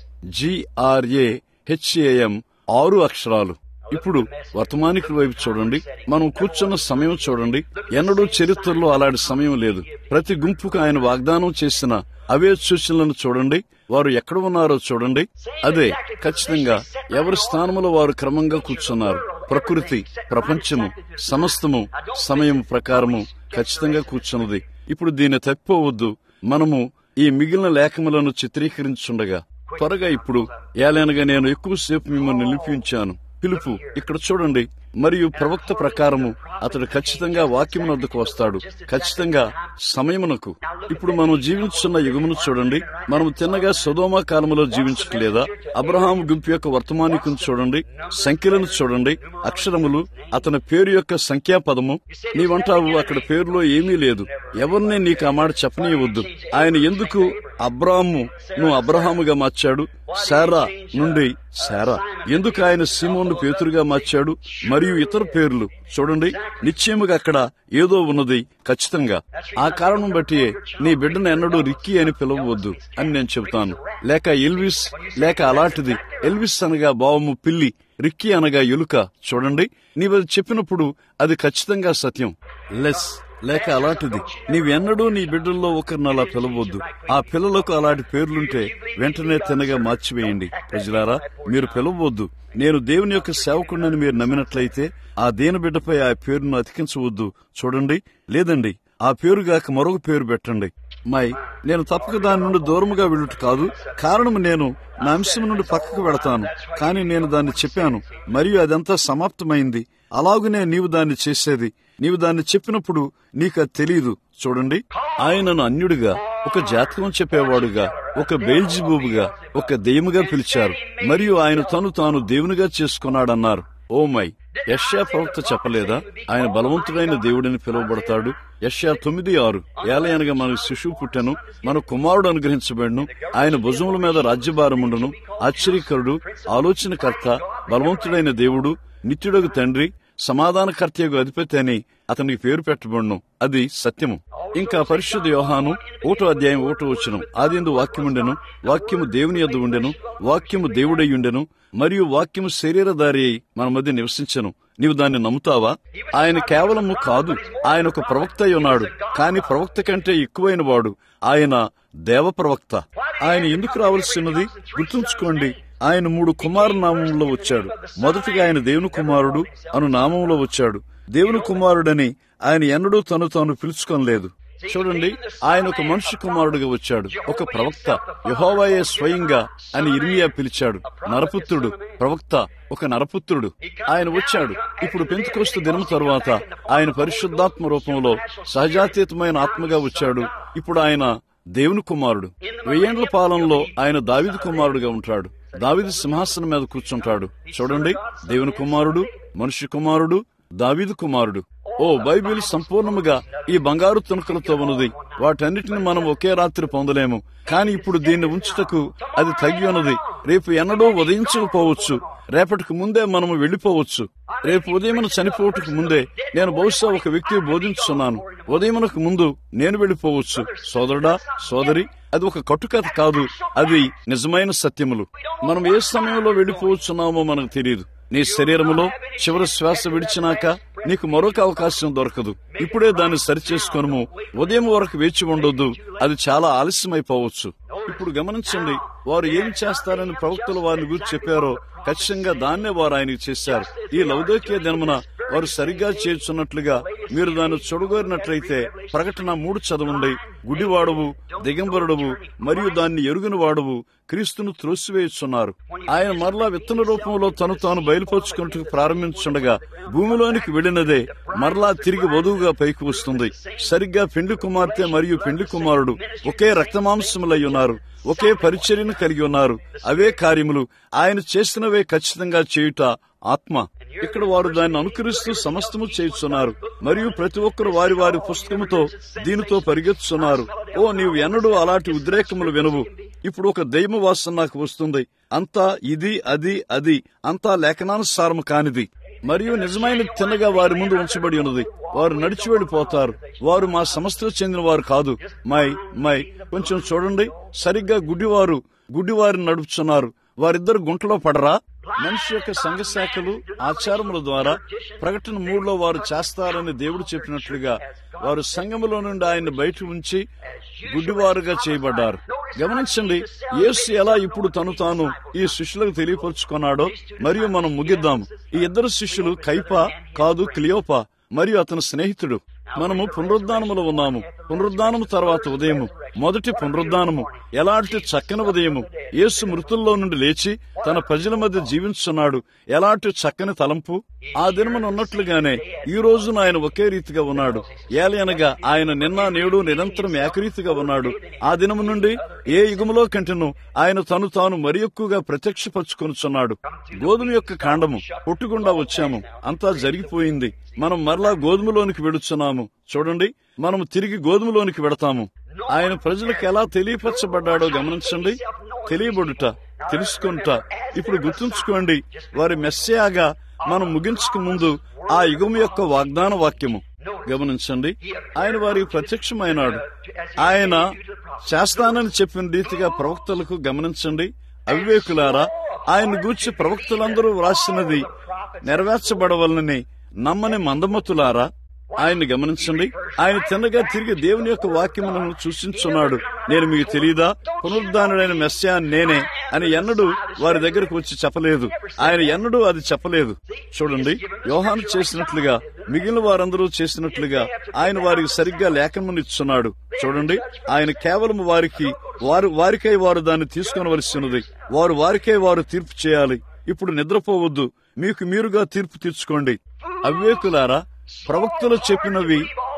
జిఆర్ఏ హెచ్ఏఎం ఆరు అక్షరాలు ఇప్పుడు వర్తమానికుల వైపు చూడండి మనం కూర్చున్న సమయం చూడండి ఎన్నడూ చరిత్రలో అలాంటి సమయం లేదు ప్రతి గుంపుకు ఆయన వాగ్దానం చేసిన అవే సూచనలను చూడండి వారు ఎక్కడ ఉన్నారో చూడండి అదే ఖచ్చితంగా ఎవరి స్థానంలో వారు క్రమంగా కూర్చున్నారు ప్రకృతి ప్రపంచము సమస్తము సమయం ప్రకారము ఖచ్చితంగా కూర్చున్నది ఇప్పుడు దీన్ని తప్పిపోవద్దు మనము ఈ మిగిలిన లేఖములను చిత్రీకరించుండగా త్వరగా ఇప్పుడు ఏలైనగా నేను ఎక్కువసేపు మిమ్మల్ని నిలిపించాను పిలుపు ఇక్కడ చూడండి మరియు ప్రవక్త ప్రకారము అతడు ఖచ్చితంగా వాక్యం వద్దకు వస్తాడు ఖచ్చితంగా సమయమునకు ఇప్పుడు మనం జీవించున్న యుగమును చూడండి మనం తిన్నగా సుధోమ కాలములో జీవించట్లేదా అబ్రహాం గుంపు యొక్క వర్తమానికును చూడండి సంఖ్యలను చూడండి అక్షరములు అతని పేరు యొక్క సంఖ్యాపదము నీవంటావు అక్కడ పేరులో ఏమీ లేదు ఎవరిని నీకు ఆ మాట చెప్పనీయవద్దు ఆయన ఎందుకు అబ్రాహాము నువ్వు అబ్రహాముగా మార్చాడు శారా నుండి శారా ఎందుకు ఆయన సీమోన్ను పేతురుగా మార్చాడు మరియు ఇతర పేర్లు చూడండి నిశ్చయముగా అక్కడ ఏదో ఉన్నది ఖచ్చితంగా ఆ కారణం బట్టి నీ బిడ్డను ఎన్నడూ రిక్కీ అని పిలవవద్దు అని నేను చెబుతాను లేక ఎల్విస్ లేక అలాంటిది ఎల్విస్ అనగా బావము పిల్లి రిక్కీ అనగా ఎలుక చూడండి నీవది చెప్పినప్పుడు అది ఖచ్చితంగా సత్యం లెస్ లేక అలాంటిది నీవెన్నడూ నీ బిడ్డల్లో ఒకరిని అలా పిలవద్దు ఆ పిల్లలకు అలాంటి పేర్లుంటే వెంటనే తినగా మార్చివేయండి ప్రజలారా మీరు పిలవద్దు నేను దేవుని యొక్క సేవకుడిని మీరు నమ్మినట్లయితే ఆ దేని బిడ్డపై ఆ పేరును అతికించవద్దు చూడండి లేదండి ఆ పేరుగాక మరొక పేరు పెట్టండి మై నేను తప్పక దాని నుండి దూరముగా వెళ్ళుట కాదు కారణం నేను నా అంశం నుండి పక్కకు వెళతాను కానీ నేను దాన్ని చెప్పాను మరియు అదంతా సమాప్తమైంది అలాగునే నీవు దాన్ని చేసేది నీవు దాన్ని చెప్పినప్పుడు నీకు అది తెలియదు చూడండి ఆయనను అన్యుడిగా ఒక జాతకం చెప్పేవాడుగా ఒక బెయిల్జిబూబుగా ఒక దెయ్యముగా పిలిచారు మరియు ఆయన తను తాను దేవునిగా చేసుకున్నాడన్నారు ఓ మై యష్యా ప్రవక్త చెప్పలేదా ఆయన బలవంతుడైన దేవుడిని పిలువబడతాడు యష్యా తొమ్మిది ఆరు ఏలయనగా మనకు శిశువు పుట్టెను మన కుమారుడు అనుగ్రహించబడిను ఆయన భుజముల మీద రాజ్యభారముండును ఆశ్చర్యకరుడు ఆలోచనకర్త బలవంతుడైన దేవుడు నిత్యుడగు తండ్రి సమాధానకర్తయగు అధిపతి అని అతనికి పేరు పెట్టబడును అది సత్యము ఇంకా పరిశుద్ధ యోహాను ఓటో అధ్యాయం ఓటో వచ్చును ఆదిందు వాక్యముండెను వాక్యము దేవుని యొద్ద ఉండెను వాక్యము దేవుడై ఉండెను మరియు వాక్యము శరీరధారి అయి మన మధ్య నివసించను నీవు దాన్ని నమ్ముతావా ఆయన కేవలము కాదు ఆయన ఒక ప్రవక్త అయి ఉన్నాడు కాని ప్రవక్త కంటే ఎక్కువైన వాడు ఆయన దేవ ప్రవక్త ఆయన ఎందుకు రావాల్సినది గుర్తుంచుకోండి ఆయన మూడు కుమారు నామంలో వచ్చాడు మొదటిగా ఆయన దేవుని కుమారుడు అను నామంలో వచ్చాడు దేవుని కుమారుడని ఆయన ఎన్నడూ తను తాను పిలుచుకోలేదు చూడండి ఆయన ఒక మనుష్య కుమారుడుగా వచ్చాడు ఒక ప్రవక్త యహోవాయే స్వయంగా అని ఇర్మియా పిలిచాడు నరపుత్రుడు ప్రవక్త ఒక నరపుత్రుడు ఆయన వచ్చాడు ఇప్పుడు పెంతుకొస్తు దినం తరువాత ఆయన పరిశుద్ధాత్మ రూపంలో సహజాతీతమైన ఆత్మగా వచ్చాడు ఇప్పుడు ఆయన దేవుని కుమారుడు వెయ్యేండ్ల పాలనలో ఆయన దావిది కుమారుడుగా ఉంటాడు దావిది సింహాసనం మీద కూర్చుంటాడు చూడండి దేవుని కుమారుడు మనుష్య కుమారుడు దావిదు కుమారుడు ఓ బైబిల్ సంపూర్ణముగా ఈ బంగారు తుణుకలతో ఉన్నది వాటన్నిటిని మనం ఒకే రాత్రి పొందలేము కానీ ఇప్పుడు దీన్ని ఉంచుటకు అది తగ్గి ఉన్నది రేపు ఎన్నడూ ఉదయించకపోవచ్చు రేపటికి ముందే మనము వెళ్లిపోవచ్చు రేపు ఉదయమున చనిపోవటకు ముందే నేను బహుశా ఒక వ్యక్తి బోధించున్నాను ఉదయమునకు ముందు నేను వెళ్లిపోవచ్చు సోదరుడా సోదరి అది ఒక కట్టుకథ కాదు అది నిజమైన సత్యములు మనం ఏ సమయంలో వెళ్లిపోవచ్చున్నామో మనకు తెలియదు నీ శరీరములో చివరి శ్వాస విడిచినాక నీకు మరొక అవకాశం దొరకదు ఇప్పుడే దాన్ని సరిచేసుకొనము ఉదయం వరకు వేచి ఉండొద్దు అది చాలా ఆలస్యమైపోవచ్చు ఇప్పుడు గమనించండి వారు ఏం చేస్తారని ప్రవక్తలు వారిని గురించి చెప్పారో ఖచ్చితంగా దాన్నే వారు ఆయనకు చేశారు ఈ లౌదోక్య దినమున వారు సరిగ్గా చేర్చున్నట్లుగా మీరు దాన్ని చూడగోరినట్లయితే ప్రకటన మూడు చదవండి గుడివాడవు దిగంబరుడవు మరియు దాన్ని ఎరుగుని వాడవు క్రీస్తును త్రోసివేయుచున్నారు ఆయన మరలా విత్తన రూపంలో తను తాను బయలుపరుచుకుంటూ ప్రారంభించుండగా భూమిలోనికి వెళ్ళినదే మరలా తిరిగి వధువుగా పైకి వస్తుంది సరిగ్గా పెండ్లి కుమార్తె మరియు పెండ్లి కుమారుడు ఒకే రక్తమాంసములై ఉన్నారు ఒకే పరిచర్యను కలిగి ఉన్నారు అవే కార్యములు ఆయన చేసినవే ఖచ్చితంగా చేయుట ఆత్మ ఇక్కడ వారు దాన్ని అనుకరిస్తూ సమస్తము చేయుచున్నారు మరియు ప్రతి ఒక్కరు వారి వారి పుస్తకముతో దీనితో పరిగెత్తుచున్నారు ఓ నీవు ఎన్నడూ అలాంటి ఉద్రేకములు వినవు ఇప్పుడు ఒక దైవ వాసన నాకు వస్తుంది అంతా ఇది అది అది అంతా లేఖనానుసారము కానిది మరియు నిజమైన తిన్నగా వారి ముందు ఉంచబడి ఉన్నది వారు నడిచి వెళ్ళిపోతారు వారు మా సంస్థకు చెందిన వారు కాదు మై మై కొంచెం చూడండి సరిగ్గా గుడ్డివారు గుడ్డివారిని నడుపుచున్నారు వారిద్దరు గుంటలో పడరా మనిషి యొక్క సంఘ శాఖలు ఆచారముల ద్వారా ప్రకటన మూడులో వారు చేస్తారని దేవుడు చెప్పినట్లుగా వారు సంఘములో నుండి ఆయన బయట ఉంచి గుడ్డివారుగా చేయబడ్డారు గమనించండి యేసు ఎలా ఇప్పుడు తను తాను ఈ శిష్యులకు తెలియపరుచుకున్నాడో మరియు మనం ముగిద్దాము ఈ ఇద్దరు శిష్యులు కైపా కాదు క్లియోపా మరియు అతని స్నేహితుడు మనము పునరుద్ధానములో ఉన్నాము పునరుద్ధానము తర్వాత ఉదయము మొదటి పునరుద్ధానము ఎలాంటి చక్కని ఉదయము యేసు మృతుల్లో నుండి లేచి తన ప్రజల మధ్య జీవించున్నాడు ఎలాంటి చక్కని తలంపు ఆ దినమున ఉన్నట్లుగానే ఈ రోజున ఆయన ఒకే రీతిగా ఉన్నాడు ఏలయనగా ఆయన నిన్న నేడు నిరంతరం ఏకరీతిగా ఉన్నాడు ఆ దినము నుండి ఏ యుగములో కంటెను ఆయన తను తాను మరి ఎక్కువగా ప్రత్యక్షపరుచుకొనుచున్నాడు గోధుమ యొక్క కాండము పుట్టుకుండా వచ్చాము అంతా జరిగిపోయింది మనం మరలా గోధుమలోనికి వెడుచున్నాము చూడండి మనము తిరిగి గోధుమలోనికి వెడతాము ఆయన ప్రజలకు ఎలా తెలియపరచబడ్డాడో గమనించండి తెలియబడుట తెలుసుకుంట ఇప్పుడు గుర్తుంచుకోండి వారి మెస్సేయాగా మనం ముగించుకు ముందు ఆ యుగం యొక్క వాగ్దాన వాక్యము గమనించండి ఆయన వారికి ప్రత్యక్షమైనాడు ఆయన చేస్తానని చెప్పిన రీతిగా ప్రవక్తలకు గమనించండి అవివేకులారా ఆయన గూర్చి ప్రవక్తలందరూ వ్రాసినది నెరవేర్చబడవలనని నమ్మని మందమతులారా ఆయన్ని గమనించండి ఆయన తిన్నగా తిరిగి దేవుని యొక్క వాక్యములను సూచించున్నాడు నేను మీకు తెలియదా పునరుద్ధానుడైన మెస్సా నేనే అని ఎన్నడూ వారి దగ్గరకు వచ్చి చెప్పలేదు ఆయన ఎన్నడూ అది చెప్పలేదు చూడండి యోహాను చేసినట్లుగా మిగిలిన వారందరూ చేసినట్లుగా ఆయన వారికి సరిగ్గా లేఖనమునిచ్చున్నాడు చూడండి ఆయన కేవలం వారికి వారు వారికై వారు దాన్ని తీసుకొనవలసి ఉన్నది వారు వారికై వారు తీర్పు చేయాలి ఇప్పుడు నిద్రపోవద్దు మీకు మీరుగా తీర్పు తీర్చుకోండి అవివేకులారా ప్రవక్తలు చెప్పినవి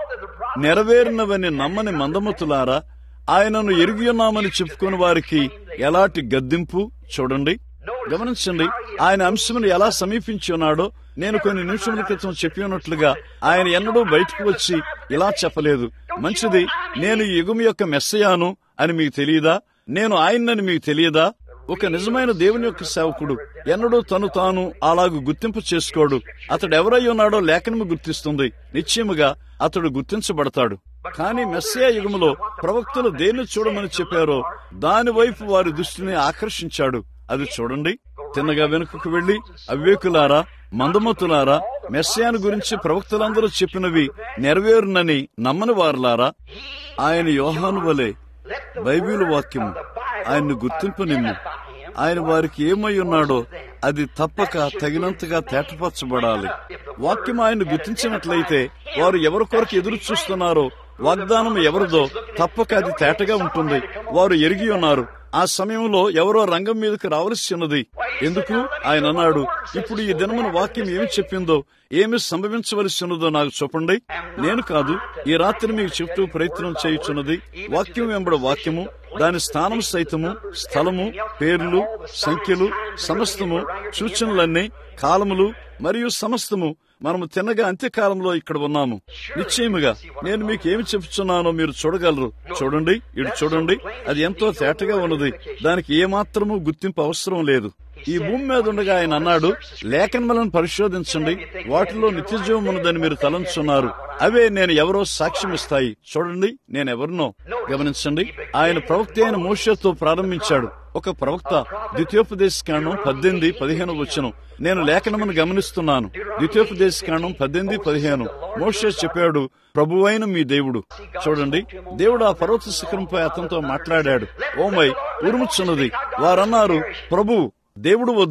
నెరవేరినవని నమ్మని మందమతులారా ఆయనను ఎరిగి ఉన్నామని చెప్పుకుని వారికి ఎలాంటి గద్దింపు చూడండి గమనించండి ఆయన అంశమును ఎలా సమీపించి ఉన్నాడో నేను కొన్ని నిమిషముల క్రితం చెప్పి ఉన్నట్లుగా ఆయన ఎన్నడూ బయటకు వచ్చి ఇలా చెప్పలేదు మంచిది నేను ఈ యుగం యొక్క మెస్సయాను అని మీకు తెలియదా నేను ఆయన్నని మీకు తెలియదా ఒక నిజమైన దేవుని యొక్క సేవకుడు ఎన్నడూ తను తాను అలాగు గుర్తింపు చేసుకోడు అతడు ఎవరై ఉన్నాడో లేఖనము గుర్తిస్తుంది నిశ్చయముగా అతడు గుర్తించబడతాడు కానీ మెస్సియా యుగములో ప్రవక్తలు దేన్ని చూడమని చెప్పారో దాని వైపు వారి దృష్టిని ఆకర్షించాడు అది చూడండి తిన్నగా వెనుకకు వెళ్లి అవివేకులారా మందమతులారా మెస్సియాను గురించి ప్రవక్తలందరూ చెప్పినవి నెరవేరునని నమ్మని వారులారా ఆయన యోహాను వలె బైబిల్ వాక్యము ఆయన్ను గుర్తింపనిమ్ము ఆయన వారికి ఏమై ఉన్నాడో అది తప్పక తగినంతగా తేటపరచబడాలి వాక్యం ఆయన గుర్తించినట్లయితే వారు ఎవరి కొరకు ఎదురు చూస్తున్నారో వాగ్దానం ఎవరిదో తప్పక అది తేటగా ఉంటుంది వారు ఎరిగి ఉన్నారు ఆ సమయంలో ఎవరో రంగం మీదకి రావలసి ఉన్నది ఎందుకు ఆయన అన్నాడు ఇప్పుడు ఈ దినమున వాక్యం ఏమి చెప్పిందో ఏమి సంభవించవలసి ఉన్నదో నాకు చెప్పండి నేను కాదు ఈ రాత్రి మీకు చెప్తూ ప్రయత్నం చేయుచున్నది వాక్యం వెంబడ వాక్యము దాని స్థానం సైతము స్థలము పేర్లు సంఖ్యలు సమస్తము సూచనలన్నీ కాలములు మరియు సమస్తము మనము తిన్నగా అంత్యకాలంలో ఇక్కడ ఉన్నాము నిశ్చయముగా నేను మీకు ఏమి చెప్తున్నానో మీరు చూడగలరు చూడండి ఇటు చూడండి అది ఎంతో తేటగా ఉన్నది దానికి ఏమాత్రము గుర్తింపు అవసరం లేదు ఈ భూమి మీద ఉండగా ఆయన అన్నాడు లేఖనములను పరిశోధించండి వాటిలో నిత్యజీవం ఉన్నదని మీరు తలంచున్నారు అవే నేను ఎవరో సాక్ష్యం ఇస్తాయి చూడండి నేను ఎవరినో గమనించండి ఆయన ప్రవక్త అయిన మోషతో ప్రారంభించాడు ఒక ప్రవక్త ద్వితీయోపదేశకాండం పద్దెనిమిది పదిహేను వచ్చను నేను లేఖనమును గమనిస్తున్నాను ద్వితీయోపదేశకాండం పద్దెనిమిది పదిహేను మోషే చెప్పాడు ప్రభువైన మీ దేవుడు చూడండి దేవుడు ఆ పర్వత శిఖరంపై అతనితో మాట్లాడాడు ఓమై ఉరుముచున్నది వారన్నారు ప్రభు దేవుడు వద్దు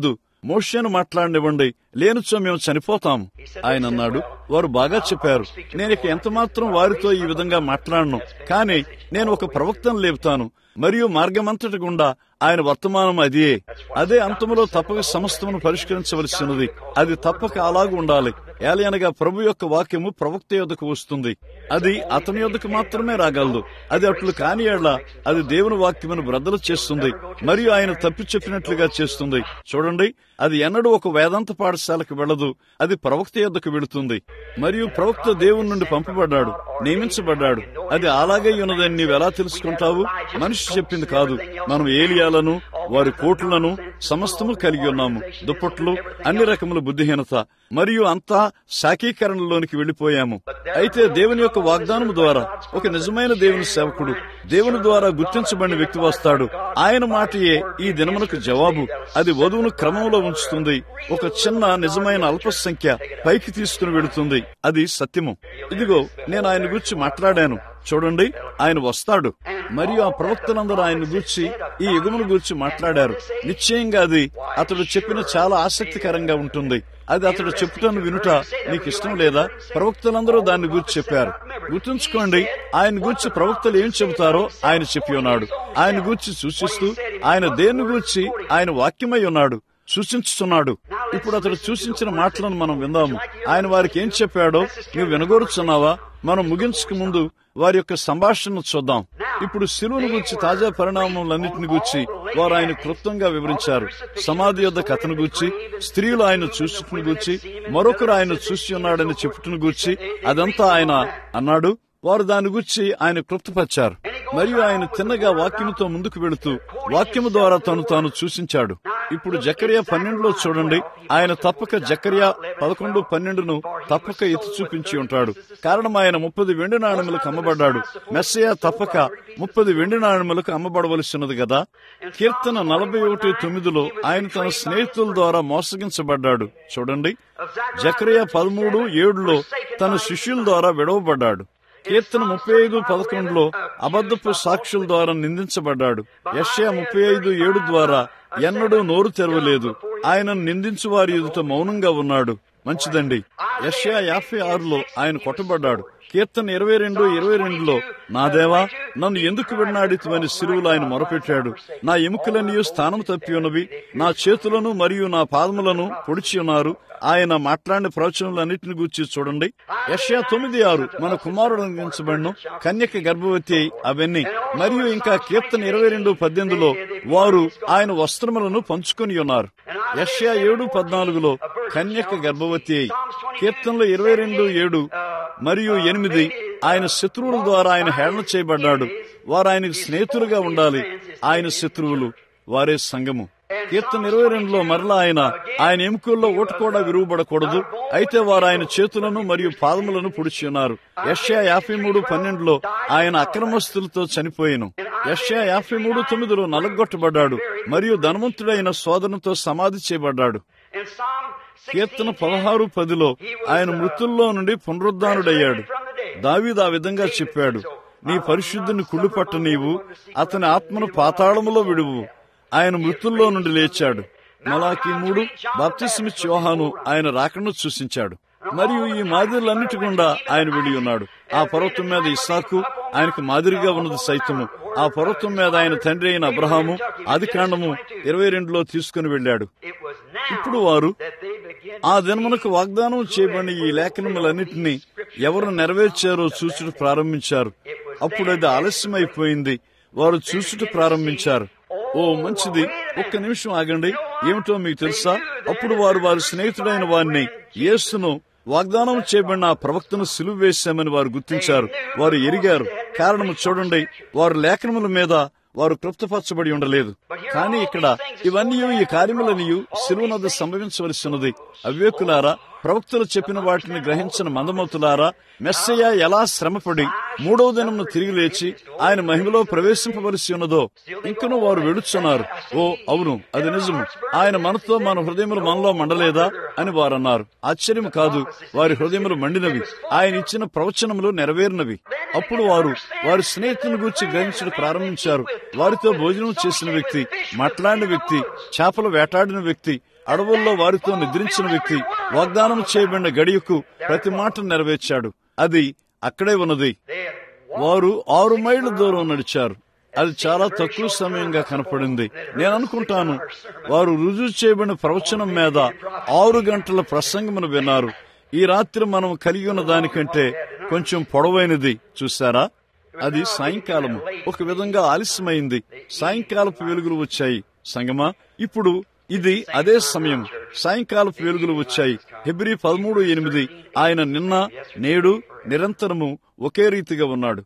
మోషేను మాట్లాడనివ్వండి లేనిచో మేము చనిపోతాము ఆయన అన్నాడు వారు బాగా చెప్పారు నేను ఇక ఎంత మాత్రం వారితో ఈ విధంగా మాట్లాడను కానీ నేను ఒక ప్రవక్తను లేపుతాను మరియు మార్గమంతటి గుండా ఆయన వర్తమానం అదే అదే అంతములో తప్పక సమస్తమును పరిష్కరించవలసినది అది తప్పక అలాగూ ఉండాలి ఏలయనగా ప్రభు యొక్క వాక్యము ప్రవక్త యొద్దకు వస్తుంది అది అతని యొద్దకు మాత్రమే రాగలదు అది అట్లు కాని ఎడ్ల అది దేవుని వాక్యమును బ్రద్దలు చేస్తుంది మరియు ఆయన తప్పి చెప్పినట్లుగా చేస్తుంది చూడండి అది ఎన్నడూ ఒక వేదాంత పాఠశాలకు వెళ్ళదు అది ప్రవక్త యొద్దకు వెళుతుంది మరియు ప్రవక్త దేవుని నుండి పంపబడ్డాడు నియమించబడ్డాడు అది అలాగే ఉన్నదని నీవు ఎలా తెలుసుకుంటావు మనిషి చెప్పింది కాదు మనం ఏలియాలను వారి కోట్లను సమస్తము కలిగి ఉన్నాము దుప్పట్లు అన్ని రకముల బుద్ధిహీనత మరియు అంతా శాఖీకరణలోనికి వెళ్లిపోయాము అయితే దేవుని యొక్క వాగ్దానం ద్వారా ఒక నిజమైన దేవుని సేవకుడు దేవుని ద్వారా గుర్తించబడిన వ్యక్తి వస్తాడు ఆయన మాటయే ఈ దినమునకు జవాబు అది వధువును క్రమంలో ఉంచుతుంది ఒక చిన్న నిజమైన అల్ప సంఖ్య పైకి తీసుకుని వెళుతుంది అది సత్యము ఇదిగో నేను ఆయన గురించి మాట్లాడాను చూడండి ఆయన వస్తాడు మరియు ఆ ప్రవక్తలందరూ ఆయన గూర్చి ఈ యుగమును గూర్చి మాట్లాడారు నిశ్చయంగా అది అతడు చెప్పిన చాలా ఆసక్తికరంగా ఉంటుంది అది అతడు చెప్పుటను వినుట నీకు ఇష్టం లేదా ప్రవక్తలందరూ దాన్ని గూర్చి చెప్పారు గుర్తుంచుకోండి ఆయన గూర్చి ప్రవక్తలు ఏం చెబుతారో ఆయన చెప్పి ఉన్నాడు ఆయన గూర్చి సూచిస్తూ ఆయన దేని గూర్చి ఆయన వాక్యమై ఉన్నాడు సూచించుతున్నాడు ఇప్పుడు అతడు సూచించిన మాటలను మనం విందాము ఆయన వారికి ఏం చెప్పాడో నువ్వు వినగోరుచున్నావా మనం ముగించక ముందు వారి యొక్క సంభాషణను చూద్దాం ఇప్పుడు శిలువును గురించి తాజా పరిణామములన్నింటిని గూర్చి వారు ఆయన క్లుప్తంగా వివరించారు సమాధి యొద్ద కథను గూర్చి స్త్రీలు ఆయన చూసుకుని గూర్చి మరొకరు ఆయన చూసి ఉన్నాడని చెప్పుటను గూర్చి అదంతా ఆయన అన్నాడు వారు దాని గురించి ఆయన క్లుప్తపరిచారు మరియు ఆయన తిన్నగా వాక్యముతో ముందుకు వెళుతూ వాక్యము ద్వారా తను తాను సూచించాడు ఇప్పుడు జకరియా పన్నెండులో చూడండి ఆయన తప్పక జకరియా పదకొండు పన్నెండును తప్పక ఎత్తి చూపించి ఉంటాడు కారణం ఆయన ముప్పది వెండి నాణ్యములకు అమ్మబడ్డాడు మెస్సయ తప్పక ముప్పది వెండి నాణ్యములకు అమ్మబడవలసినది కదా కీర్తన నలభై ఒకటి తొమ్మిదిలో ఆయన తన స్నేహితుల ద్వారా మోసగించబడ్డాడు చూడండి జకరియా పదమూడు ఏడులో తన శిష్యుల ద్వారా విడవబడ్డాడు కీర్తన ముప్పై ఐదు పదకొండులో అబద్ధపు సాక్షుల ద్వారా నిందించబడ్డాడు యష్యా ముప్పై ఐదు ఏడు ద్వారా ఎన్నడూ నోరు తెరవలేదు ఆయన నిందించు వారి ఎదుట మౌనంగా ఉన్నాడు మంచిదండి యష్యా యాభై ఆరులో ఆయన కొట్టబడ్డాడు కీర్తన ఇరవై రెండు ఇరవై రెండులో నా దేవా నన్ను ఎందుకు విన్నాడితువని సిరువులు ఆయన మొరపెట్టాడు నా ఎముకలన్నీ స్థానం తప్పి ఉన్నవి నా చేతులను మరియు నా పాదములను పొడిచి ఉన్నారు ఆయన మాట్లాడిన ప్రవచనలన్నింటిని గూర్చి చూడండి యష్యా తొమ్మిది ఆరు మన కుమారుడు అందించబడిన కన్యక గర్భవతి అయి అవన్నీ మరియు ఇంకా కీర్తన ఇరవై రెండు పద్దెనిమిదిలో వారు ఆయన వస్త్రములను పంచుకొని ఉన్నారు యష్యా ఏడు పద్నాలుగులో కన్యక గర్భవతి అయి కీర్తనలో ఇరవై రెండు ఏడు మరియు ఎనిమిది ఆయన శత్రువుల ద్వారా ఆయన హేళన చేయబడ్డాడు వారు ఆయనకు స్నేహితులుగా ఉండాలి ఆయన శత్రువులు వారే సంఘము కీర్తన ఇరవై రెండులో మరలా ఆయన ఆయన ఎముకల్లో ఓట కూడా విరుగుబడకూడదు అయితే వారు ఆయన చేతులను మరియు పాదములను పొడిచి ఉన్నారు యష్యా యాభై మూడు పన్నెండులో ఆయన అక్రమస్తులతో చనిపోయాను యష్యా యాభై మూడు తొమ్మిదిలో నలగొట్టబడ్డాడు మరియు ధనవంతుడైన సోదరునితో సమాధి చేయబడ్డాడు కీర్తన పదహారు పదిలో ఆయన మృతుల్లో నుండి పునరుద్ధానుడయ్యాడు దావీదు ఆ విధంగా చెప్పాడు నీ పరిశుద్ధిని కుళ్ళుపట్ట నీవు అతని ఆత్మను పాతాళములో విడువు ఆయన మృతుల్లో నుండి లేచాడు మలాకి మూడు బాప్తిస్మిచ్ యోహాను ఆయన రాకను సూచించాడు మరియు ఈ మాదిరులన్నిటి గుండా ఆయన వెళ్ళి ఉన్నాడు ఆ పర్వతం మీద ఇస్సాకు ఆయనకు మాదిరిగా ఉన్నది సైతము ఆ పర్వతం మీద ఆయన తండ్రి అయిన అబ్రహాము ఆది కాండము ఇరవై రెండులో తీసుకుని వెళ్ళాడు ఇప్పుడు వారు ఆ దినమునకు వాగ్దానం చేయబడిన ఈ లేఖనములన్నింటినీ ఎవరు నెరవేర్చారో చూచుట ప్రారంభించారు అప్పుడు అది ఆలస్యమైపోయింది వారు చూసుట ప్రారంభించారు ఓ మంచిది ఒక్క నిమిషం ఆగండి ఏమిటో మీకు తెలుసా అప్పుడు వారు వారి స్నేహితుడైన వారిని యేసును వాగ్దానం చేయబడిన ఆ ప్రవక్తను సిలువ వేశామని వారు గుర్తించారు వారు ఎరిగారు కారణము చూడండి వారు లేఖనముల మీద వారు క్లుప్తపరచబడి ఉండలేదు కానీ ఇక్కడ ఇవన్నీ ఈ కార్యములని సిలువనొద్ద సంభవించవలసినది అవివేకులారా ప్రవక్తలు చెప్పిన వాటిని గ్రహించిన మందమతులారా మెస్సయ్య ఎలా శ్రమపడి మూడవ దినమును తిరిగి లేచి ఆయన మహిమలో ప్రవేశింపవలసి ఉన్నదో ఇంకను వారు వెడుచున్నారు ఓ అవును అది నిజము ఆయన మనతో మన హృదయములు మనలో మండలేదా అని వారు అన్నారు ఆశ్చర్యం కాదు వారి హృదయములు మండినవి ఆయన ఇచ్చిన ప్రవచనములు నెరవేరినవి అప్పుడు వారు వారి స్నేహితుని గురించి గ్రహించడం ప్రారంభించారు వారితో భోజనం చేసిన వ్యక్తి మాట్లాడిన వ్యక్తి చేపలు వేటాడిన వ్యక్తి అడవుల్లో వారితో నిద్రించిన వ్యక్తి వాగ్దానం చేయబడిన గడియకు ప్రతి మాట నెరవేర్చాడు అది అక్కడే ఉన్నది వారు ఆరు మైళ్ళ దూరం నడిచారు అది చాలా తక్కువ సమయంగా కనపడింది నేను అనుకుంటాను వారు రుజువు చేయబడిన ప్రవచనం మీద ఆరు గంటల ప్రసంగమును విన్నారు ఈ రాత్రి మనం కలిగి ఉన్న దానికంటే కొంచెం పొడవైనది చూసారా అది సాయంకాలము ఒక విధంగా ఆలస్యమైంది సాయంకాలపు వెలుగులు వచ్చాయి సంగమా ఇప్పుడు ఇది అదే సమయం సాయంకాలపు వెలుగులు వచ్చాయి హెబ్రి పదమూడు ఎనిమిది ఆయన నిన్న నేడు నిరంతరము ఒకే రీతిగా ఉన్నాడు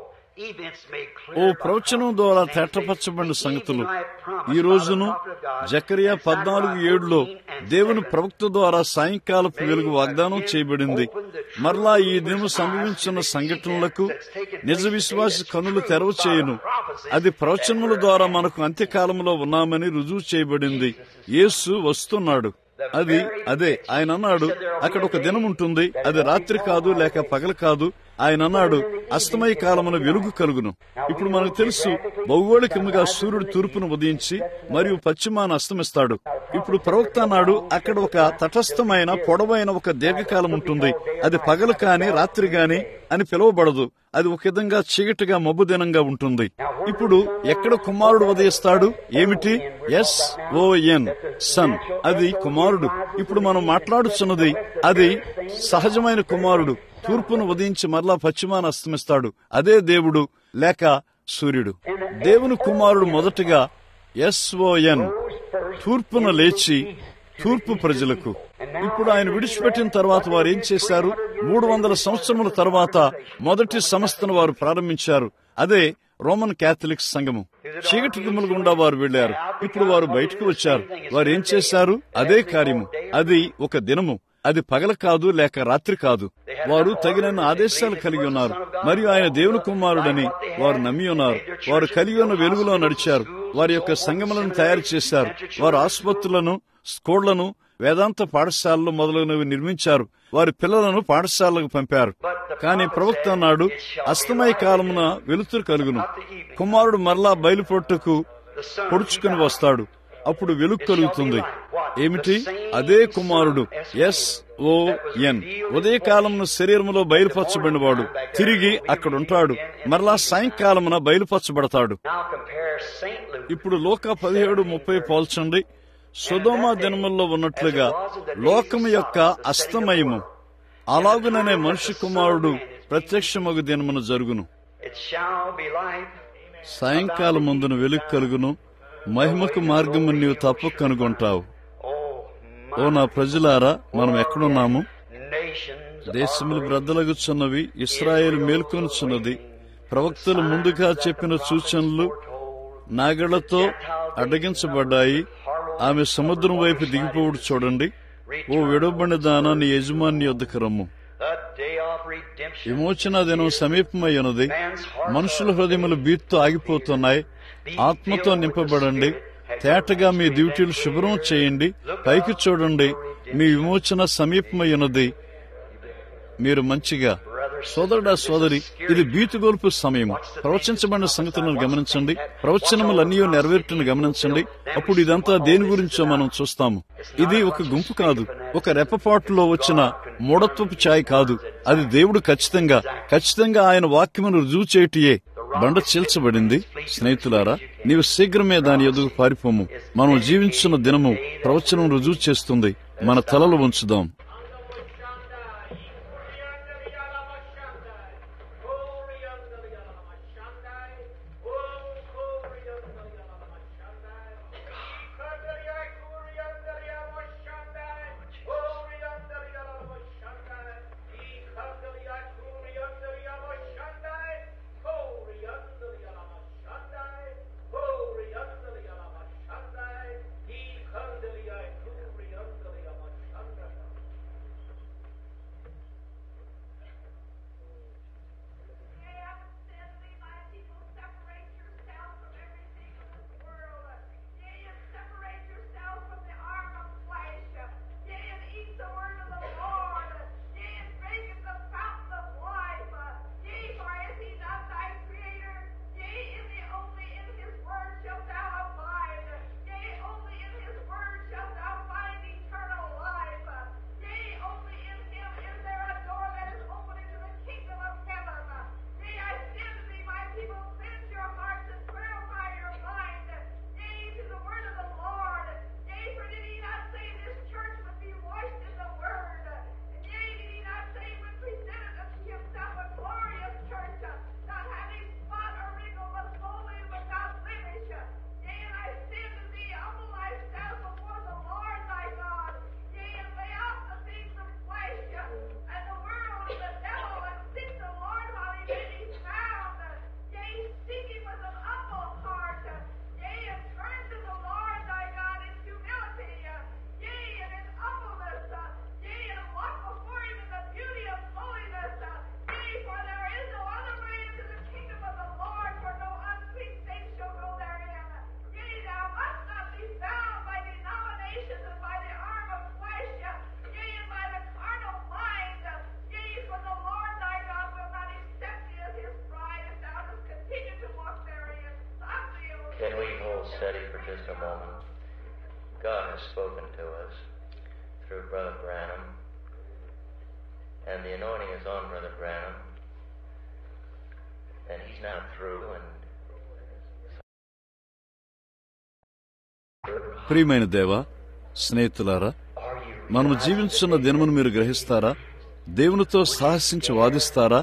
ఓ ప్రవచనం ద్వారా తేటపరచబడిన సంగతులు ఈ రోజును జకరియా పద్నాలుగు ఏడులో దేవుని ప్రవక్త ద్వారా సాయంకాలపు వెలుగు వాగ్దానం చేయబడింది మరలా ఈ దినము సంభవించిన సంఘటనలకు నిజ విశ్వాస కనులు తెరవ చేయను అది ప్రవచనముల ద్వారా మనకు అంత్యకాలంలో ఉన్నామని రుజువు చేయబడింది యేసు వస్తున్నాడు అది అదే ఆయన అన్నాడు అక్కడ ఒక దినం ఉంటుంది అది రాత్రి కాదు లేక పగలు కాదు ఆయన అన్నాడు అస్తమయ కాలమున వెలుగు కలుగును ఇప్పుడు మనకు తెలుసు భౌగోళికంగా సూర్యుడు తూర్పును ఉదయించి మరియు పశ్చిమాన అస్తమిస్తాడు ఇప్పుడు ప్రవక్త అన్నాడు అక్కడ ఒక తటస్థమైన పొడవైన ఒక దీర్ఘకాలం ఉంటుంది అది పగలు కాని రాత్రి గాని అని పిలువబడదు అది ఒక విధంగా చీకటిగా మబ్బు దినంగా ఉంటుంది ఇప్పుడు ఎక్కడ కుమారుడు ఉదయిస్తాడు ఏమిటి ఎస్ ఓ ఎన్ సన్ అది కుమారుడు ఇప్పుడు మనం మాట్లాడుచున్నది అది సహజమైన కుమారుడు తూర్పును ఉదయించి మరలా పశ్చిమాన అస్తమిస్తాడు అదే దేవుడు లేక సూర్యుడు దేవుని కుమారుడు మొదటగా ఎస్ఓఎన్ తూర్పున లేచి తూర్పు ప్రజలకు ఇప్పుడు ఆయన విడిచిపెట్టిన తర్వాత వారు ఏం చేశారు మూడు వందల సంవత్సరముల తర్వాత మొదటి సంస్థను వారు ప్రారంభించారు అదే రోమన్ క్యాథలిక్ సంఘము చీకటి గుమ్మల గుండా వారు వెళ్లారు ఇప్పుడు వారు బయటకు వచ్చారు వారు ఏం చేశారు అదే కార్యము అది ఒక దినము అది పగల కాదు లేక రాత్రి కాదు వారు తగినన్ని ఆదేశాలు కలిగి ఉన్నారు మరియు ఆయన దేవుని కుమారుడని వారు నమ్మి ఉన్నారు వారు కలిగి ఉన్న వెలుగులో నడిచారు వారి యొక్క సంగములను తయారు చేశారు వారు ఆసుపత్రులను స్కూళ్లను వేదాంత పాఠశాలలు మొదలైనవి నిర్మించారు వారి పిల్లలను పాఠశాలకు పంపారు కానీ ప్రవక్త అన్నాడు అస్తమయ కాలమున వెలుతురు కలుగును కుమారుడు మరలా బయలుపొట్టుకు పొడుచుకుని వస్తాడు అప్పుడు వెలుగు కలుగుతుంది ఏమిటి అదే కుమారుడు ఎస్ ఓ ఎన్ ఉదయకాలమున శరీరములో బయలుపరచబడినవాడు తిరిగి అక్కడుంటాడు మరలా సాయంకాలమున బయలుపరచబడతాడు ఇప్పుడు లోక పదిహేడు ముప్పై పోల్చండి సుధోమ దినముల్లో ఉన్నట్లుగా లోకము యొక్క అస్తమయము అలాగుననే మనిషి కుమారుడు ప్రత్యక్షమగు దినమున జరుగును సాయంకాలం ముందున వెలుగు కలుగును మహిమకు మార్గము నీవు తప్ప కనుగొంటావు ఓ నా ప్రజలారా మనం ఎక్కడున్నాము దేశములు బ్రద్దలగుచున్నవి ఇస్రాయేల్ మేల్కొనుచున్నది ప్రవక్తలు ముందుగా చెప్పిన సూచనలు నాగళ్లతో అడ్డగించబడ్డాయి ఆమె సముద్రం వైపు దిగిపోవుడు చూడండి ఓ విడవబడిన దానా నీ యజమాని యొద్దకు రమ్ము విమోచన దినం సమీపమై ఉన్నది మనుషుల హృదయములు బీత్తో ఆగిపోతున్నాయి ఆత్మతో నింపబడండి తేటగా మీ డ్యూటీలు శుభ్రం చేయండి పైకి చూడండి మీ విమోచన సమీపమై ఉన్నది మీరు మంచిగా సోదరుడా సోదరి ఇది బీతుగోల్పు సమయం ప్రవచించబడిన సంగతులను గమనించండి ప్రవచనములన్నీ నెరవేర్టును గమనించండి అప్పుడు ఇదంతా దేని గురించో మనం చూస్తాము ఇది ఒక గుంపు కాదు ఒక రెప్పపాటులో వచ్చిన మూఢత్వపు ఛాయ్ కాదు అది దేవుడు ఖచ్చితంగా ఖచ్చితంగా ఆయన వాక్యమును రుజువు చేయటియే బండ చీల్చబడింది స్నేహితులారా నీవు శీఘ్రమే దాని ఎదుగు పారిపోము మనం జీవించున్న దినము ప్రవచనం రుజువు చేస్తుంది మన తలలు ఉంచుదాం Can we hold steady for just a moment? God has spoken to us through Brother Branham, and the anointing is on Brother Branham, and he's now through, and ప్రియమైన దేవ స్నేహితులారా మనము జీవించున్న దినమును మీరు గ్రహిస్తారా దేవునితో సాహసించి వాదిస్తారా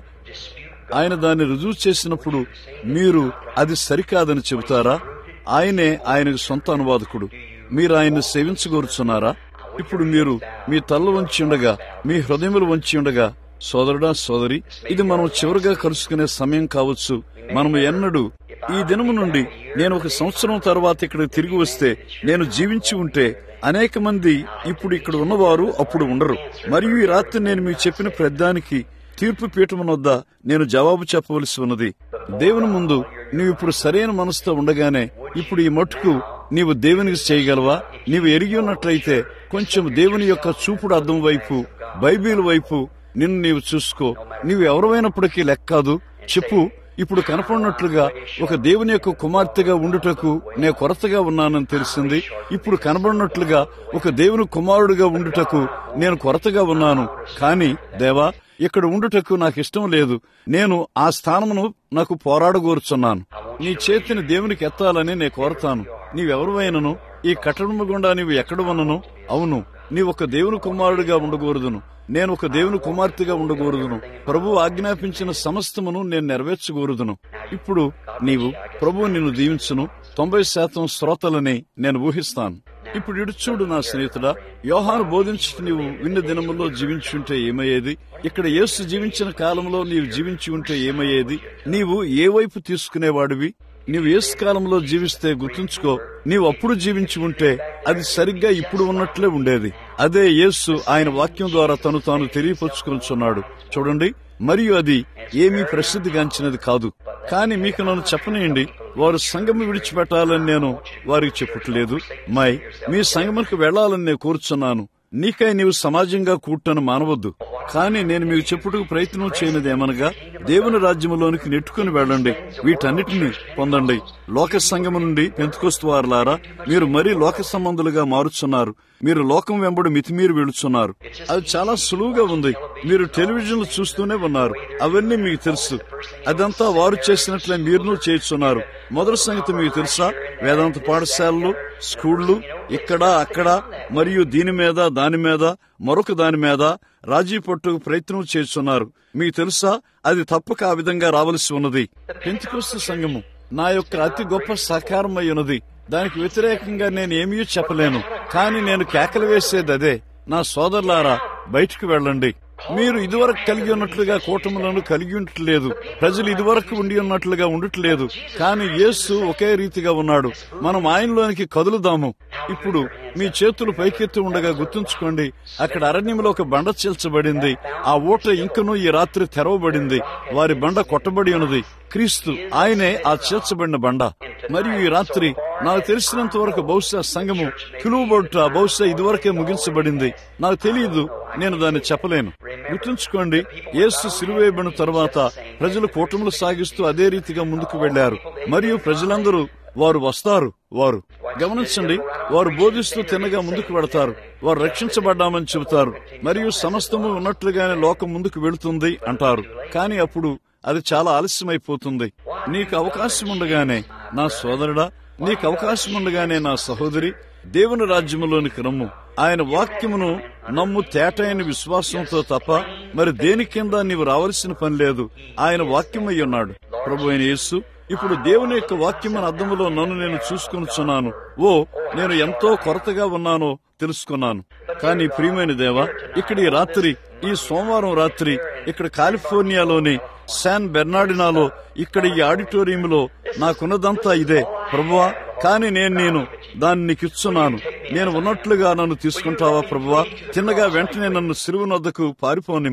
ఆయన దాన్ని రుజువు చేసినప్పుడు మీరు అది సరికాదని చెబుతారా ఆయనే ఆయనకు సొంత అనువాదకుడు మీరు ఆయన్ని సేవించగోరుచున్నారా ఇప్పుడు మీరు మీ తల్ల వంచి ఉండగా మీ హృదయములు వంచి ఉండగా సోదరుడా సోదరి ఇది మనం చివరిగా కలుసుకునే సమయం కావచ్చు మనము ఎన్నడూ ఈ దినము నుండి నేను ఒక సంవత్సరం తర్వాత ఇక్కడికి తిరిగి వస్తే నేను జీవించి ఉంటే అనేక మంది ఇప్పుడు ఇక్కడ ఉన్నవారు అప్పుడు ఉండరు మరియు ఈ రాత్రి నేను మీకు చెప్పిన ప్రద్దానికి తీర్పు పీఠం వద్ద నేను జవాబు చెప్పవలసి ఉన్నది దేవుని ముందు నీవు ఇప్పుడు సరైన మనసుతో ఉండగానే ఇప్పుడు ఈ మట్టుకు నీవు దేవునికి చేయగలవా నీవు ఎరిగి ఉన్నట్లయితే కొంచెం దేవుని యొక్క చూపుడు అద్దం వైపు బైబిల్ వైపు నిన్ను నీవు చూసుకో నీవు ఎవరైనప్పటికీ లెక్కాదు చెప్పు ఇప్పుడు కనపడినట్లుగా ఒక దేవుని యొక్క కుమార్తెగా ఉండుటకు నే కొరతగా ఉన్నానని తెలిసింది ఇప్పుడు కనబడినట్లుగా ఒక దేవుని కుమారుడిగా ఉండుటకు నేను కొరతగా ఉన్నాను కానీ దేవా ఇక్కడ ఉండుటకు నాకు ఇష్టం లేదు నేను ఆ స్థానమును నాకు పోరాడగోరుచున్నాను నీ చేతిని దేవునికి ఎత్తాలని నేను కోరతాను నీవెవరువైనను ఈ కట్టడము గుండా నీవు ఎక్కడ ఉన్నను అవును నీ ఒక దేవుని కుమారుడిగా ఉండకూడదును నేను ఒక దేవుని కుమార్తెగా ఉండకూడదును ప్రభు ఆజ్ఞాపించిన సమస్తమును నేను నెరవేర్చకూడదును ఇప్పుడు నీవు ప్రభు నిన్ను దీవించును తొంభై శాతం శ్రోతలని నేను ఊహిస్తాను ఇప్పుడు ఇటు చూడు నా స్నేహితుడా యోహాను బోధించి నీవు విన్న దినములో జీవించుంటే ఏమయ్యేది ఇక్కడ యేసు జీవించిన కాలంలో నీవు జీవించి ఉంటే ఏమయ్యేది నీవు ఏ వైపు తీసుకునేవాడివి నీవు యేసు కాలంలో జీవిస్తే గుర్తుంచుకో నీవు అప్పుడు జీవించి ఉంటే అది సరిగ్గా ఇప్పుడు ఉన్నట్లే ఉండేది అదే యేసు ఆయన వాక్యం ద్వారా తను తాను తెలియపరుచుకుంటున్నాడు చూడండి మరియు అది ఏమీ ప్రసిద్ధిగాంచినది కాదు కానీ మీకు నన్ను చెప్పనియండి వారు సంగము విడిచిపెట్టాలని నేను వారికి చెప్పట్లేదు మై మీ సంగములకు వెళ్లాలని నేను కోరుచున్నాను నీకై నీవు సమాజంగా కూట్టను మానవద్దు కానీ నేను మీకు చెప్పుటకు ప్రయత్నం చేయనిది ఏమనగా దేవుని రాజ్యములోనికి నెట్టుకుని వెళ్ళండి వీటన్నిటిని పొందండి లోక సంఘము నుండి పెంతుకొస్తు వారులారా మీరు మరీ లోక సంబంధులుగా మారుచున్నారు మీరు లోకం వెంబడి మితిమీరి వెళుచున్నారు అది చాలా సులువుగా ఉంది మీరు టెలివిజన్లు చూస్తూనే ఉన్నారు అవన్నీ మీకు తెలుసు అదంతా వారు చేసినట్లే మీరును చేస్తున్నారు మొదటి సంగతి మీకు తెలుసా వేదాంత పాఠశాలలు స్కూళ్లు ఇక్కడ అక్కడ మరియు దీని మీద దాని మీద మరొక దాని మీద రాజీ పట్టుకు ప్రయత్నం చేస్తున్నారు మీకు తెలుసా అది తప్పక ఆ విధంగా రావలసి ఉన్నది పెంతికొస్తు సంఘము నా యొక్క అతి గొప్ప సహకారమై ఉన్నది దానికి వ్యతిరేకంగా నేను ఏమీ చెప్పలేను కానీ నేను కేకలు వేసేది అదే నా సోదరులారా బయటికి వెళ్ళండి మీరు ఇదివరకు కలిగి ఉన్నట్లుగా కూటములను కలిగి ఉండట్లేదు ప్రజలు ఇదివరకు ఉండి ఉన్నట్లుగా ఉండట్లేదు కానీ యేసు ఒకే రీతిగా ఉన్నాడు మనం ఆయనలోనికి కదులుదాము ఇప్పుడు మీ చేతులు పైకెత్తి ఉండగా గుర్తుంచుకోండి అక్కడ అరణ్యంలో ఒక బండ చీల్చబడింది ఆ ఊట ఇంకనూ ఈ రాత్రి తెరవబడింది వారి బండ కొట్టబడి ఉన్నది క్రీస్తు ఆయనే ఆ చీల్చబడిన బండ మరియు ఈ రాత్రి నాకు తెలిసినంత వరకు బహుశా సంఘము పిలువబడుట బహుశా ఇదివరకే ముగించబడింది నాకు తెలియదు నేను దాన్ని చెప్పలేను గుర్తుంచుకోండి యేసు సిలువేయబడిన తర్వాత ప్రజలు కూటములు సాగిస్తూ అదే రీతిగా ముందుకు వెళ్లారు మరియు ప్రజలందరూ వారు వస్తారు వారు గమనించండి వారు బోధిస్తూ తిన్నగా ముందుకు వెడతారు వారు రక్షించబడ్డామని చెబుతారు మరియు సమస్తము ఉన్నట్లుగానే లోకం ముందుకు వెళుతుంది అంటారు కానీ అప్పుడు అది చాలా ఆలస్యమైపోతుంది నీకు అవకాశం ఉండగానే నా సోదరుడా నీకు అవకాశం ఉండగానే నా సహోదరి దేవుని రాజ్యములోనికి రమ్ము ఆయన వాక్యమును నమ్ము తేటైన విశ్వాసంతో తప్ప మరి దేని కింద నీవు రావలసిన పని లేదు ఆయన వాక్యమై ఉన్నాడు ప్రభు అయిన యేసు ఇప్పుడు దేవుని యొక్క వాక్యమైన అర్థములో నన్ను నేను చూసుకొనుచున్నాను ఓ నేను ఎంతో కొరతగా ఉన్నానో తెలుసుకున్నాను కానీ ప్రియమైన దేవా ఇక్కడ ఈ రాత్రి ఈ సోమవారం రాత్రి ఇక్కడ కాలిఫోర్నియాలోని శాన్ బెర్నాడినాలో ఇక్కడ ఈ ఆడిటోరియంలో నాకున్నదంతా ఇదే ప్రభువా కానీ నేను నేను దాన్ని నీకు ఇచ్చున్నాను నేను ఉన్నట్లుగా నన్ను తీసుకుంటావా ప్రభువా తిన్నగా వెంటనే నన్ను సిరువు నద్దకు పారిపోనిమ్ము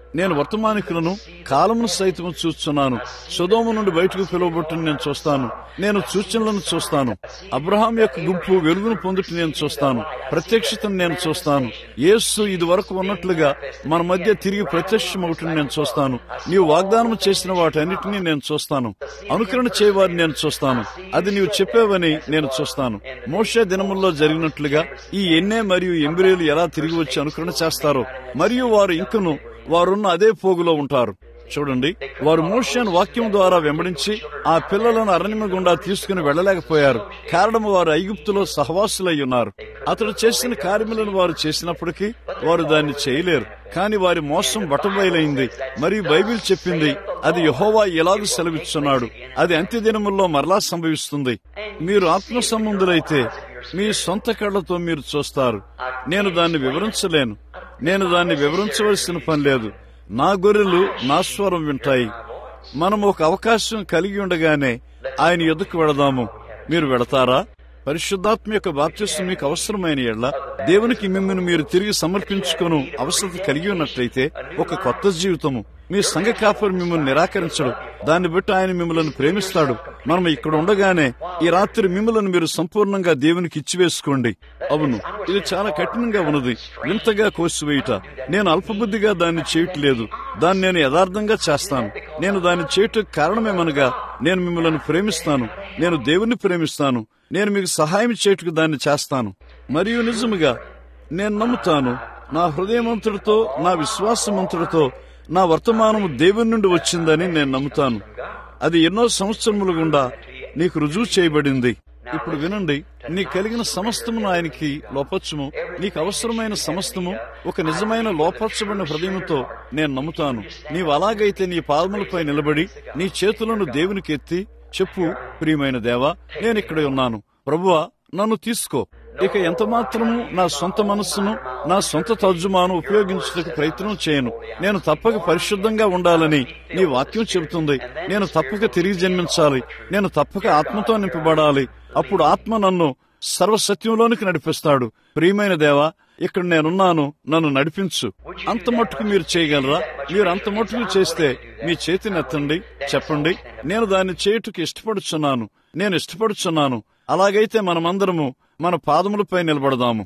నేను వర్తమానికులను కాలమును సైతం చూస్తున్నాను సుధోము నుండి బయటకు పిలువబట్టును నేను చూస్తాను నేను సూచనలను చూస్తాను అబ్రహాం యొక్క గుంపు వెలుగును పొందుట నేను చూస్తాను ప్రత్యక్షతను నేను చూస్తాను యేసు ఇది వరకు ఉన్నట్లుగా మన మధ్య తిరిగి ప్రత్యక్షమవుటను నేను చూస్తాను నీవు వాగ్దానం చేసిన వాటన్నిటినీ నేను చూస్తాను అనుకరణ చేయవారిని నేను చూస్తాను అది నీవు చెప్పేవని నేను చూస్తాను మోషే దినముల్లో జరిగినట్లుగా ఈ ఎన్నే మరియు ఎంబ్రియోలు ఎలా తిరిగి వచ్చి అనుకరణ చేస్తారో మరియు వారు ఇంకను వారున్న అదే పోగులో ఉంటారు చూడండి వారు మోషన్ వాక్యం ద్వారా వెంబడించి ఆ పిల్లలను అరణ్యమ గుండా తీసుకుని వెళ్లలేకపోయారు కారణం వారు ఐగుప్తులో సహవాసులై ఉన్నారు అతడు చేసిన కార్యములను వారు చేసినప్పటికీ వారు దాన్ని చేయలేరు కాని వారి మోసం బట్టబయలైంది మరియు బైబిల్ చెప్పింది అది యహోవా ఎలాగూ సెలవిస్తున్నాడు అది అంత్యదినముల్లో మరలా సంభవిస్తుంది మీరు ఆత్మ సంబంధులైతే మీ సొంత కళ్ళతో మీరు చూస్తారు నేను దాన్ని వివరించలేను నేను దాన్ని వివరించవలసిన పని లేదు నా గొర్రెలు నా స్వరం వింటాయి మనం ఒక అవకాశం కలిగి ఉండగానే ఆయన ఎదుకు వెళదాము మీరు వెళతారా పరిశుద్ధాత్మ యొక్క బాప్తిస్తం మీకు అవసరమైన ఎడ్ల దేవునికి మిమ్మల్ని మీరు తిరిగి సమర్పించుకుని అవసరత కలిగి ఉన్నట్లయితే ఒక కొత్త జీవితము మీ సంఘ కాపరి మిమ్మల్ని నిరాకరించడు దాన్ని బట్టి ఆయన మిమ్మల్ని ప్రేమిస్తాడు మనం ఇక్కడ ఉండగానే ఈ రాత్రి మిమ్మల్ని మీరు సంపూర్ణంగా దేవునికి ఇచ్చివేసుకోండి అవును ఇది చాలా కఠినంగా ఉన్నది వింతగా కోసివేయుట నేను అల్పబుద్ధిగా దాన్ని చేయట్లేదు దాన్ని నేను యథార్థంగా చేస్తాను నేను దాన్ని చేయటం కారణమేమనగా నేను మిమ్మల్ని ప్రేమిస్తాను నేను దేవుని ప్రేమిస్తాను నేను మీకు సహాయం చేయుటకు దాన్ని చేస్తాను మరియు నిజముగా నేను నమ్ముతాను నా హృదయమంతుడితో నా విశ్వాసమంతుడితో నా వర్తమానము దేవుని నుండి వచ్చిందని నేను నమ్ముతాను అది ఎన్నో సంవత్సరముల గుండా నీకు రుజువు చేయబడింది ఇప్పుడు వినండి నీ కలిగిన సమస్తమును ఆయనకి లోపచ్చము నీకు అవసరమైన సమస్తము ఒక నిజమైన లోపర్చబడిన హృదయంతో నేను నమ్ముతాను నీవు అలాగైతే నీ పాదములపై నిలబడి నీ చేతులను దేవునికి ఎత్తి చెప్పు ప్రియమైన దేవా నేను ఇక్కడ ఉన్నాను ప్రభువా నన్ను తీసుకో ఇక ఎంత మాత్రము నా సొంత మనస్సును నా సొంత తర్జుమాను ఉపయోగించుటకు ప్రయత్నం చేయను నేను తప్పక పరిశుద్ధంగా ఉండాలని నీ వాక్యం చెబుతుంది నేను తప్పక తిరిగి జన్మించాలి నేను తప్పక ఆత్మతో నింపబడాలి అప్పుడు ఆత్మ నన్ను సర్వసత్యంలోనికి నడిపిస్తాడు ప్రియమైన దేవా ఇక్కడ నేనున్నాను నన్ను నడిపించు అంత మట్టుకు మీరు చేయగలరా మీరు అంత మట్టుకు చేస్తే మీ చేతిని ఎత్తండి చెప్పండి నేను దాన్ని చేయుటకు ఇష్టపడుచున్నాను నేను ఇష్టపడుచున్నాను అలాగైతే మనమందరము మన పాదములపై నిలబడదాము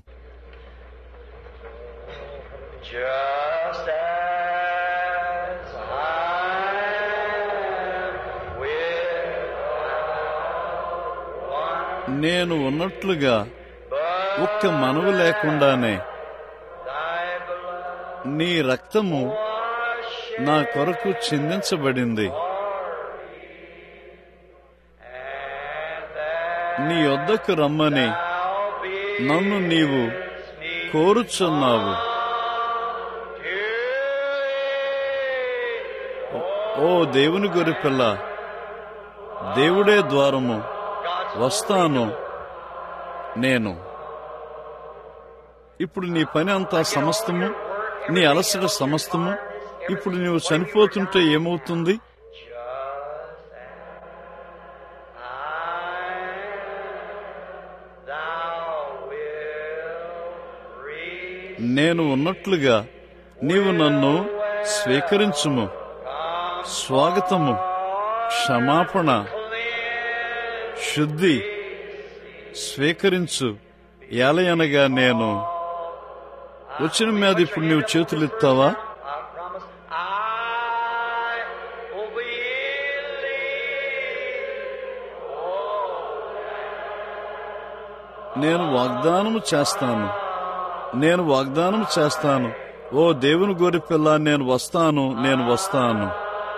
Just as I am with one నేను ఉన్నట్లుగా ఒక్క మనవి లేకుండానే thy blood నీ రక్తము నా కొరకు చిందించబడింది నీ వద్దకు రమ్మని నన్ను నీవు కోరుచున్నావు ఓ దేవుని గొరిపిల్ల దేవుడే ద్వారము వస్తాను నేను ఇప్పుడు నీ పని అంతా సమస్తము నీ అలసట సమస్తము ఇప్పుడు నీవు చనిపోతుంటే ఏమవుతుంది thou wilt reach నేను ఉన్నట్లుగా నీవు నన్ను స్వీకరించుము స్వాగతము క్షమాపణ శుద్ధి స్వీకరించు ఏలయనగా నేను వచ్చిన మీద ఇప్పుడు నీవు చేతులెత్తావా I promise I will believe. నేను వాగ్దానము చేస్తాను నేను వాగ్దానం చేస్తాను ఓ దేవుని గోరి పిల్ల నేను వస్తాను నేను వస్తాను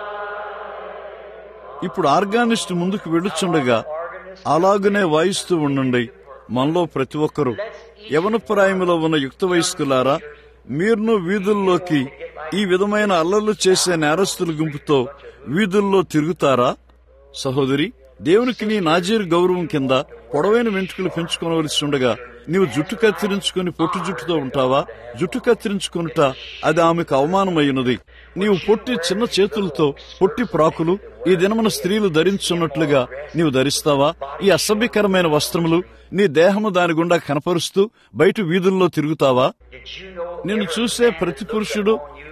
ఇప్పుడు ఆర్గానిస్ట్ ముందుకు వెళుచుండగా అలాగనే వాయిస్తూ ఉండండి మనలో ప్రతి ఒక్కరూ యవన ప్రాయములో ఉన్న యుక్త వయస్కులారా మీరును వీధుల్లోకి ఈ విధమైన అల్లర్లు చేసే నేరస్తుల గుంపుతో వీధుల్లో తిరుగుతారా సహోదరి దేవునికి నీ నాజీరు గౌరవం కింద పొడవైన వెంట్రుకలు పెంచుకోవలసి ఉండగా నీవు జుట్టు కత్తిరించుకుని పొట్టు జుట్టుతో ఉంటావా జుట్టు కత్తిరించుకునుట అది ఆమెకు అవమానమైనది నీవు పొట్టి చిన్న చేతులతో పొట్టి ప్రాకులు ఈ దినమున స్త్రీలు ధరించున్నట్లుగా నీవు ధరిస్తావా ఈ అసభ్యకరమైన వస్త్రములు నీ దేహము దాని గుండా కనపరుస్తూ బయట వీధుల్లో తిరుగుతావా Did you know నేను every చూసే man ప్రతి that looks పురుషుడు upon you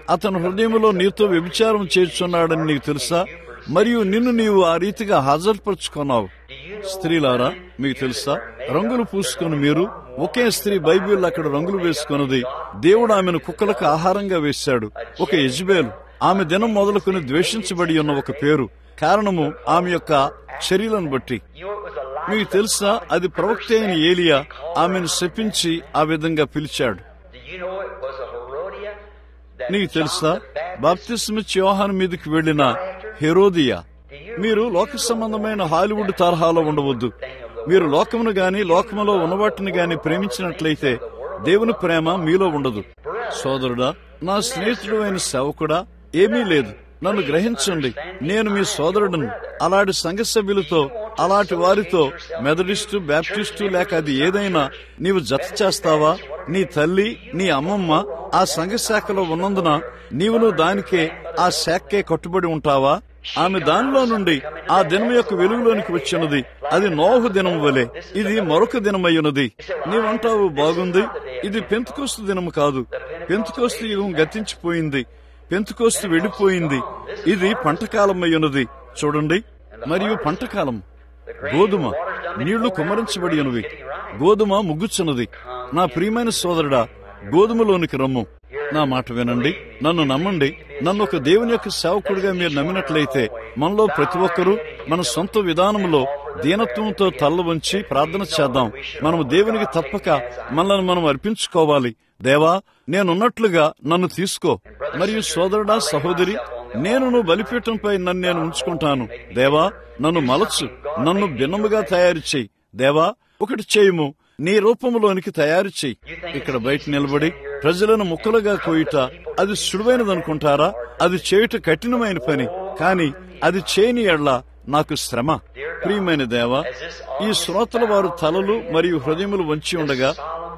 అతను హృదయంలో నీతో వ్యభిచారం చేర్చున్నాడని నీకు తెలుసా మరియు నిన్ను నీవు ఆ రీతిగా హాజరుపరుచుకున్నావు స్త్రీలారా మీకు తెలుసా రంగులు పూసుకుని మీరు ఒకే స్త్రీ బైబిల్ అక్కడ రంగులు వేసుకున్నది దేవుడు ఆమెను కుక్కలకు ఆహారంగా వేశాడు ఒక యజ్బేలు ఆమె దినం మొదలుకొని ద్వేషించబడి ఉన్న ఒక పేరు కారణము ఆమె యొక్క చర్యలను బట్టి You know, it was a lie. మీకు తెలుసా అది ప్రవక్త అయిన ఏలియా ఆమెను శపించి ఆ విధంగా పిలిచాడు Do you know it was a Herodia that నీకు తెలుసా John the Baptist బాప్తిస్మిచ్ యోహాన్ మీదకి వెళ్లిన హెరోదియా మీరు లోక సంబంధమైన హాలీవుడ్ తరహాలో ఉండవద్దు మీరు లోకమును గాని లోకములో ఉన్నవాటిని గాని ప్రేమించినట్లయితే దేవుని ప్రేమ మీలో ఉండదు సోదరుడా నా స్నేహితుడు అయిన సేవకుడా ఏమీ లేదు నన్ను గ్రహించండి నేను మీ సోదరుడును అలాంటి సంఘ సభ్యులతో అలాంటి వారితో మెథడిస్టు బ్యాప్టిస్టు లేక అది ఏదైనా నీవు జత చేస్తావా నీ తల్లి నీ అమ్మమ్మ ఆ సంఘ శాఖలో ఉన్నందున నీవును దానికే ఆ శాఖకే కట్టుబడి ఉంటావా ఆమె దానిలో నుండి ఆ దినం యొక్క వెలుగులోనికి వచ్చినది అది నోహు దినం వలె ఇది మరొక దినమయ్యున్నది నీవంటావు బాగుంది ఇది పెంతుకోస్తు దినము కాదు పెంతుకోస్తు యుగం గతించిపోయింది పెంతుకోస్తు వెళ్ళిపోయింది ఇది పంటకాలమయ్యున్నది చూడండి మరియు పంటకాలం గోధుమ నీళ్లు కుమ్మరించబడి ఉన్నవి గోధుమ ముగ్గుచున్నది నా ప్రియమైన సోదరుడా గోధుమలోనికి రమ్ము నా మాట వినండి నన్ను నమ్మండి నన్ను ఒక దేవుని యొక్క సేవకుడిగా మీరు నమ్మినట్లయితే మనలో ప్రతి ఒక్కరూ మన సొంత విధానంలో దీనత్వంతో తల్ల వంచి ప్రార్థన చేద్దాం మనము దేవునికి తప్పక మనల్ని మనం అర్పించుకోవాలి దేవా నేనున్నట్లుగా నన్ను తీసుకో మరియు సోదరుడా సహోదరి నేను నువ్వు బలిపీఠంపై నన్ను నేను ఉంచుకుంటాను దేవా నన్ను మలచు నన్ను భిన్నముగా తయారు చేయి దేవా ఒకటి చేయుము నీ రూపంలోనికి తయారు చేయి ఇక్కడ బయట నిలబడి ప్రజలను ముక్కలుగా కోయుట అది సుడువైనదనుకుంటారా అది చేయుట కఠినమైన పని కాని అది చేయని ఎడ్ల నాకు శ్రమ ప్రియమైన దేవా ఈ శ్రోతల వారు తలలు మరియు హృదయములు వంచి ఉండగా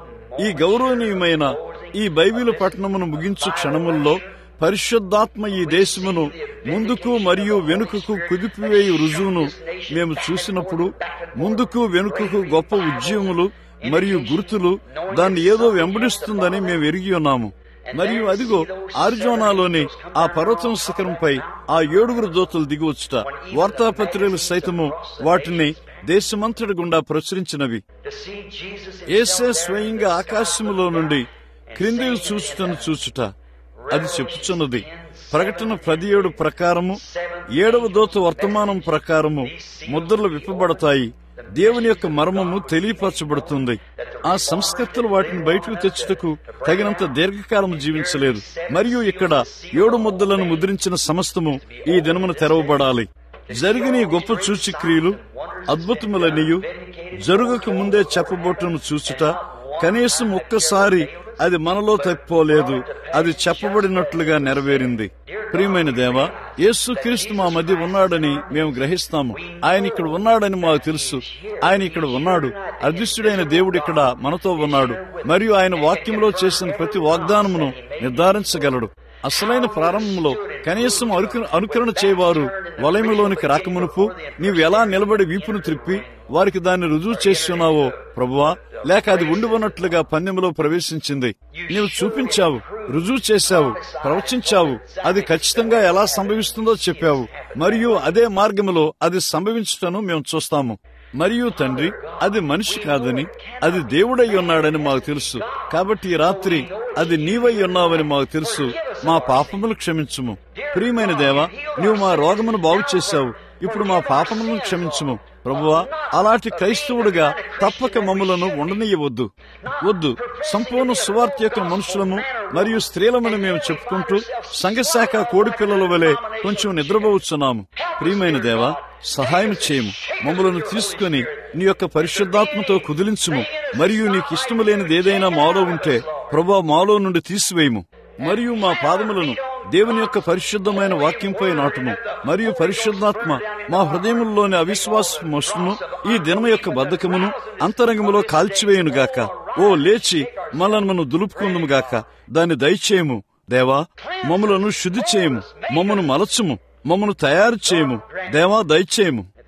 ఈ గౌరవనీయమైన ఈ బైబిలు పట్టణమును ముగించు క్షణముల్లో పరిశుద్ధాత్మ ఈ దేశమును ముందుకు మరియు వెనుకకు కుదిపివేయు రుజువును మేము చూసినప్పుడు ముందుకు వెనుకకు గొప్ప ఉద్యమములు మరియు గుర్తులు దాన్ని ఏదో వెంబడిస్తుందని మేము ఎరిగి ఉన్నాము మరియు అదిగో ఆరిజోనాలోని ఆ పర్వతం శిఖరంపై ఆ ఏడుగురు దోతలు దిగివచ్చుట వార్తాపత్రికలు సైతము వాటిని దేశమంతటి గుండా ప్రచురించినవి to see Jesus ఏసే స్వయంగా ఆకాశములో నుండి క్రిందికి చూచుటను చూచుట అది చెప్పుచున్నది ప్రకటన పదిహేడు ప్రకారము ఏడవ దోత వర్తమానం ప్రకారము ముద్రలు విప్పబడతాయి దేవుని యొక్క మర్మము తెలియపరచబడుతుంది ఆ సంస్కర్తలు వాటిని బయటకు తెచ్చుటకు తగినంత దీర్ఘకాలం జీవించలేదు మరియు ఇక్కడ ఏడు ముద్దలను ముద్రించిన సమస్తము ఈ దినమున తెరవబడాలి జరిగిన ఈ గొప్ప సూచిక్రియలు అద్భుతములనియు జరుగుక ముందే చెప్పబోటును చూచుట కనీసం ఒక్కసారి అది మనలో తప్పిపోలేదు అది చెప్పబడినట్లుగా నెరవేరింది ప్రియమైన దేవ యేసు క్రీస్తు మా మధ్య ఉన్నాడని మేము గ్రహిస్తాము ఆయన ఇక్కడ ఉన్నాడని మాకు తెలుసు ఆయన ఇక్కడ ఉన్నాడు అదృష్టుడైన దేవుడు ఇక్కడ మనతో ఉన్నాడు మరియు ఆయన వాక్యంలో చేసిన ప్రతి వాగ్దానమును నిర్ధారించగలడు అసలైన ప్రారంభంలో కనీసం అరుకు- అనుకరణ చేయవారు వలయములోనికి రాకమునుపు నీవు ఎలా నిలబడి వీపును త్రిప్పి వారికి దాన్ని రుజువు చేస్తున్నావో ప్రభువా లేక అది ఉండి ఉన్నట్లుగా పందెంలో ప్రవేశించింది నీవు చూపించావు రుజువు చేశావు ప్రవచించావు అది ఖచ్చితంగా ఎలా సంభవిస్తుందో చెప్పావు మరియు అదే మార్గములో అది సంభవించుటను మేము చూస్తాము మరియు తండ్రి అది మనిషి కాదని అది దేవుడై ఉన్నాడని మాకు తెలుసు కాబట్టి ఈ రాత్రి అది నీవై ఉన్నావని మాకు తెలుసు మా పాపములు క్షమించుము ప్రియమైన దేవా నీవు మా రోగమును బాగు చేశావు ఇప్పుడు మా పాపములను క్షమించుము ప్రభువా అలాంటి క్రైస్తవుడిగా తప్పక మమ్ములను ఉండనీయవద్దు వద్దు సంపూర్ణ సువార్త యొక్క మనుషులము మరియు స్త్రీలమని మేము చెప్పుకుంటూ సంఘశాఖ కోడి పిల్లల వలె కొంచెం నిద్రపోవచ్చున్నాము ప్రియమైన దేవా సహాయం చేయము మమ్మలను తీసుకుని నీ యొక్క పరిశుద్ధాత్మతో కుదిలించుము మరియు నీకు ఇష్టము లేనిది ఏదైనా మాలో ఉంటే ప్రభా మాలో నుండి తీసివేయము మరియు మా పాదములను దేవుని యొక్క పరిశుద్ధమైన వాక్యంపై నాటుము మరియు పరిశుద్ధాత్మ మా హృదయముల్లోని అవిశ్వాస మోసమును ఈ దినము యొక్క బద్ధకమును అంతరంగములో కాల్చివేయును గాక ఓ లేచి మనల్ని మనం దులుపుకుందుము గాక దాన్ని దయచేయము దేవా మమ్మలను శుద్ధి చేయము మమ్మను మలచుము మమ్మను తయారు చేయము దేవా దయచేయము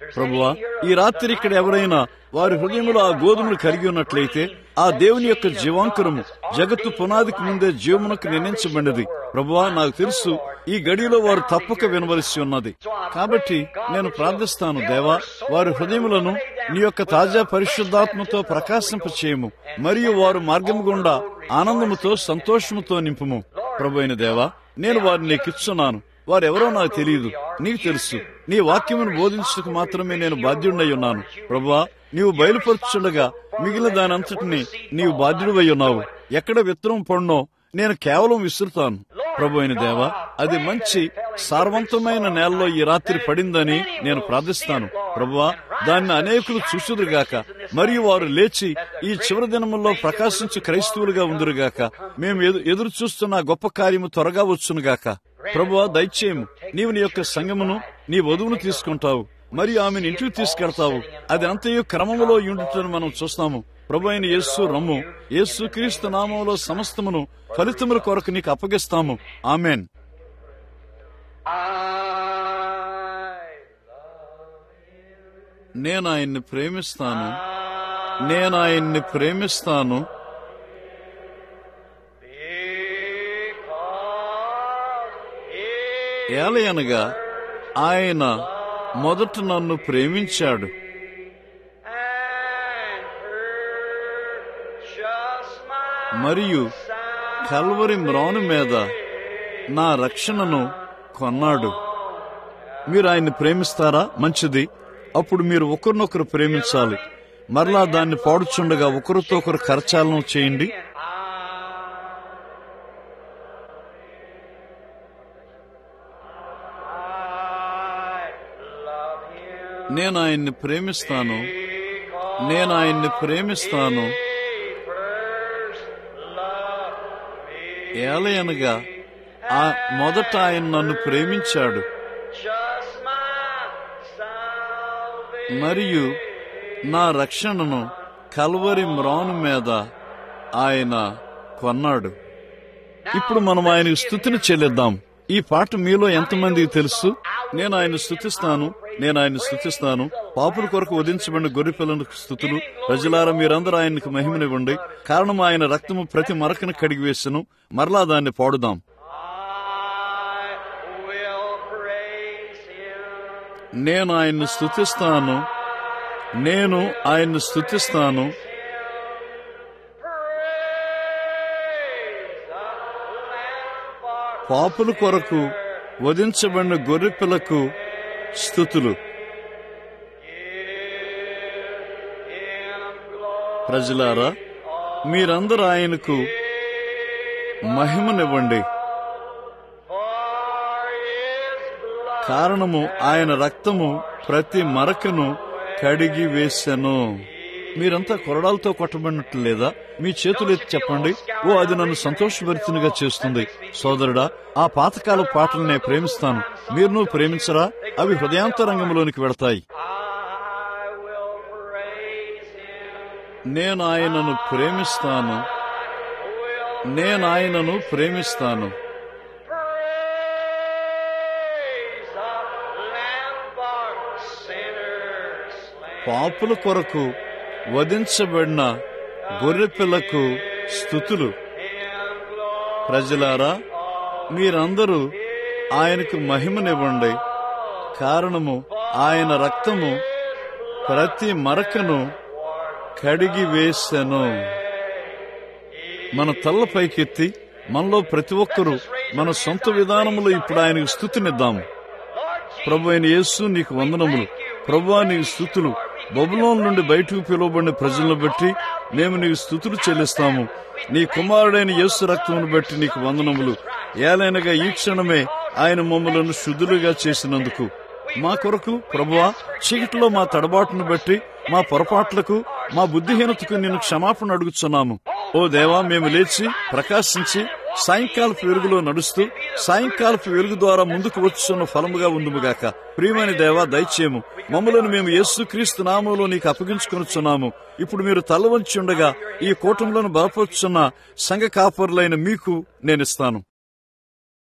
ప్రభువా ఈ రాత్రి ఇక్కడ ఎవరైనా వారి హృదయంలో ఆ గోధుమలు కలిగి ఉన్నట్లయితే ఆ దేవుని యొక్క జీవాంకురము జగత్తు పునాదికి ముందే జీవమునకు నిర్ణయించబడినది ప్రభువా నాకు తెలుసు ఈ గడిలో వారు తప్పక వినవలసి ఉన్నది కాబట్టి నేను ప్రార్థిస్తాను దేవా వారి హృదయములను నీ యొక్క తాజా పరిశుద్ధాత్మతో ప్రకాశింపచేయము మరియు వారు మార్గము గుండా ఆనందముతో సంతోషముతో నింపుము ప్రభు అయిన దేవా నేను వారిని నీకిచ్చున్నాను వారెవరో నాకు తెలియదు నీకు తెలుసు నీ వాక్యమును బోధించడానికి మాత్రమే నేను బాధ్యుడై ఉన్నాను ప్రభువా నీవు బయలుపరచుండగా మిగిలిన దానంతటిని నీవు బాధ్యుడివై ఉన్నావు ఎక్కడ విత్తనం పడినో నేను కేవలం విసురుతాను ప్రభు అయిన దేవా అది మంచి సారవంతమైన నేలలో ఈ రాత్రి పడిందని నేను ప్రార్థిస్తాను ప్రభువా దాన్ని అనేకులు చూసుదురుగాక మరియు వారు లేచి ఈ చివరి దినముల్లో ప్రకాశించు క్రైస్తవులుగా ఉందురుగాక మేము ఎదు- ఎదురు చూస్తున్న గొప్ప కార్యము త్వరగా వచ్చునుగాక ప్రభువా దయచేయము నీవు నీ యొక్క సంగమును నీ వధువును తీసుకుంటావు మరియు ఆమెను ఇంటికి తీసుకెళ్తావు అది అంతయు క్రమములో ఉండుటని మనం చూస్తాము ప్రభు అయిన యేసు రమ్ము యేసు క్రీస్తు నామంలో సమస్తమును ఫలితముల కొరకు నీకు అప్పగిస్తాము ఆమెన్ నేను ఆయన్ని ప్రేమిస్తాను నేను ఆయన్ని ప్రేమిస్తాను ఏలయనగా ఆయన మొదట నన్ను ప్రేమించాడు మరియు కల్వరి మ్రాను మీద నా రక్షణను కొన్నాడు మీరు ఆయన్ని ప్రేమిస్తారా మంచిది అప్పుడు మీరు ఒకరినొకరు ప్రేమించాలి మరలా దాన్ని పాడుచుండగా ఒకరితో ఒకరు కరచాలనం చేయండి నేను ఆయన్ని ప్రేమిస్తాను నేను ఆయన్ని ప్రేమిస్తాను ఏలయనగా ఆ మొదట ఆయన నన్ను ప్రేమించాడు మరియు నా రక్షణను కల్వరి మ్రాను మీద ఆయన కొన్నాడు ఇప్పుడు మనం ఆయనకు స్థుతిని చెల్లిద్దాం ఈ పాట మీలో ఎంతమందికి తెలుసు నేను ఆయన స్థుతిస్తాను నేను ఆయన స్థుతిస్తాను పాపుల కొరకు వధించబడిన గొర్రె పిల్లలకు స్థుతులు ప్రజలారా మీరందరూ ఆయనకు మహిమనివ్వండి కారణం ఆయన రక్తము ప్రతి మరకను కడిగి వేసను మరలా దాన్ని పాడుదాం నేను ఆయన్ని స్థుతిస్తాను నేను ఆయన్ని స్థుతిస్తాను పాపుల కొరకు వధించబడిన గొర్రె పిల్లకు స్థుతులు ప్రజలారా మీరందరూ ఆయనకు మహిమనివ్వండి కారణము ఆయన రక్తము ప్రతి మరకను కడిగి వేసెను మీరంతా కొరడాలతో కొట్టబడినట్లు లేదా మీ చేతులు ఎత్తి చెప్పండి ఓ అది నన్ను సంతోషభరితునిగా చేస్తుంది సోదరుడా ఆ పాతకాల పాటలు నేను ప్రేమిస్తాను మీరు నువ్వు ప్రేమించరా అవి హృదయాంతరంగంలోనికి వెడతాయి నేను ఆయనను ప్రేమిస్తాను నేను ఆయనను ప్రేమిస్తాను పాపుల కొరకు వధించబడిన గొర్రెపిల్లకు స్థుతులు ప్రజలారా మీరందరూ ఆయనకు మహిమనివ్వండి కారణము ఆయన రక్తము ప్రతి మరకను కడిగి వేసెను మన తల్ల పైకెత్తి మనలో ప్రతి ఒక్కరూ మన సొంత విధానములో ఇప్పుడు ఆయనకు స్థుతినిద్దాము ప్రభు అయిన యేసు నీకు వందనములు ప్రభు నీకు స్థుతులు బబులోన్ నుండి బయటకు పిలువబడిన ప్రజలను బట్టి మేము నీకు స్థుతులు చెల్లిస్తాము నీ కుమారుడైన యేసు రక్తమును బట్టి నీకు వందనములు ఏలైనగా ఈ క్షణమే ఆయన మమ్మలను శుద్ధులుగా చేసినందుకు మా కొరకు ప్రభువా చీకటిలో మా తడబాటును బట్టి మా పొరపాట్లకు మా బుద్ధిహీనతకు నేను క్షమాపణ అడుగుతున్నాము ఓ దేవా మేము లేచి ప్రకాశించి సాయంకాలపు వెలుగులో నడుస్తూ సాయంకాలపు వెలుగు ద్వారా ముందుకు వచ్చున్న ఫలముగా ఉందుముగాక ప్రియమైన దేవా దయచేయము మమ్మలను మేము యేసు క్రీస్తు నామంలో నీకు అప్పగించుకొనుచున్నాము ఇప్పుడు మీరు తల వంచి ఉండగా ఈ కూటములను బలపరుచున్న సంఘ కాపరులైన మీకు నేనిస్తాను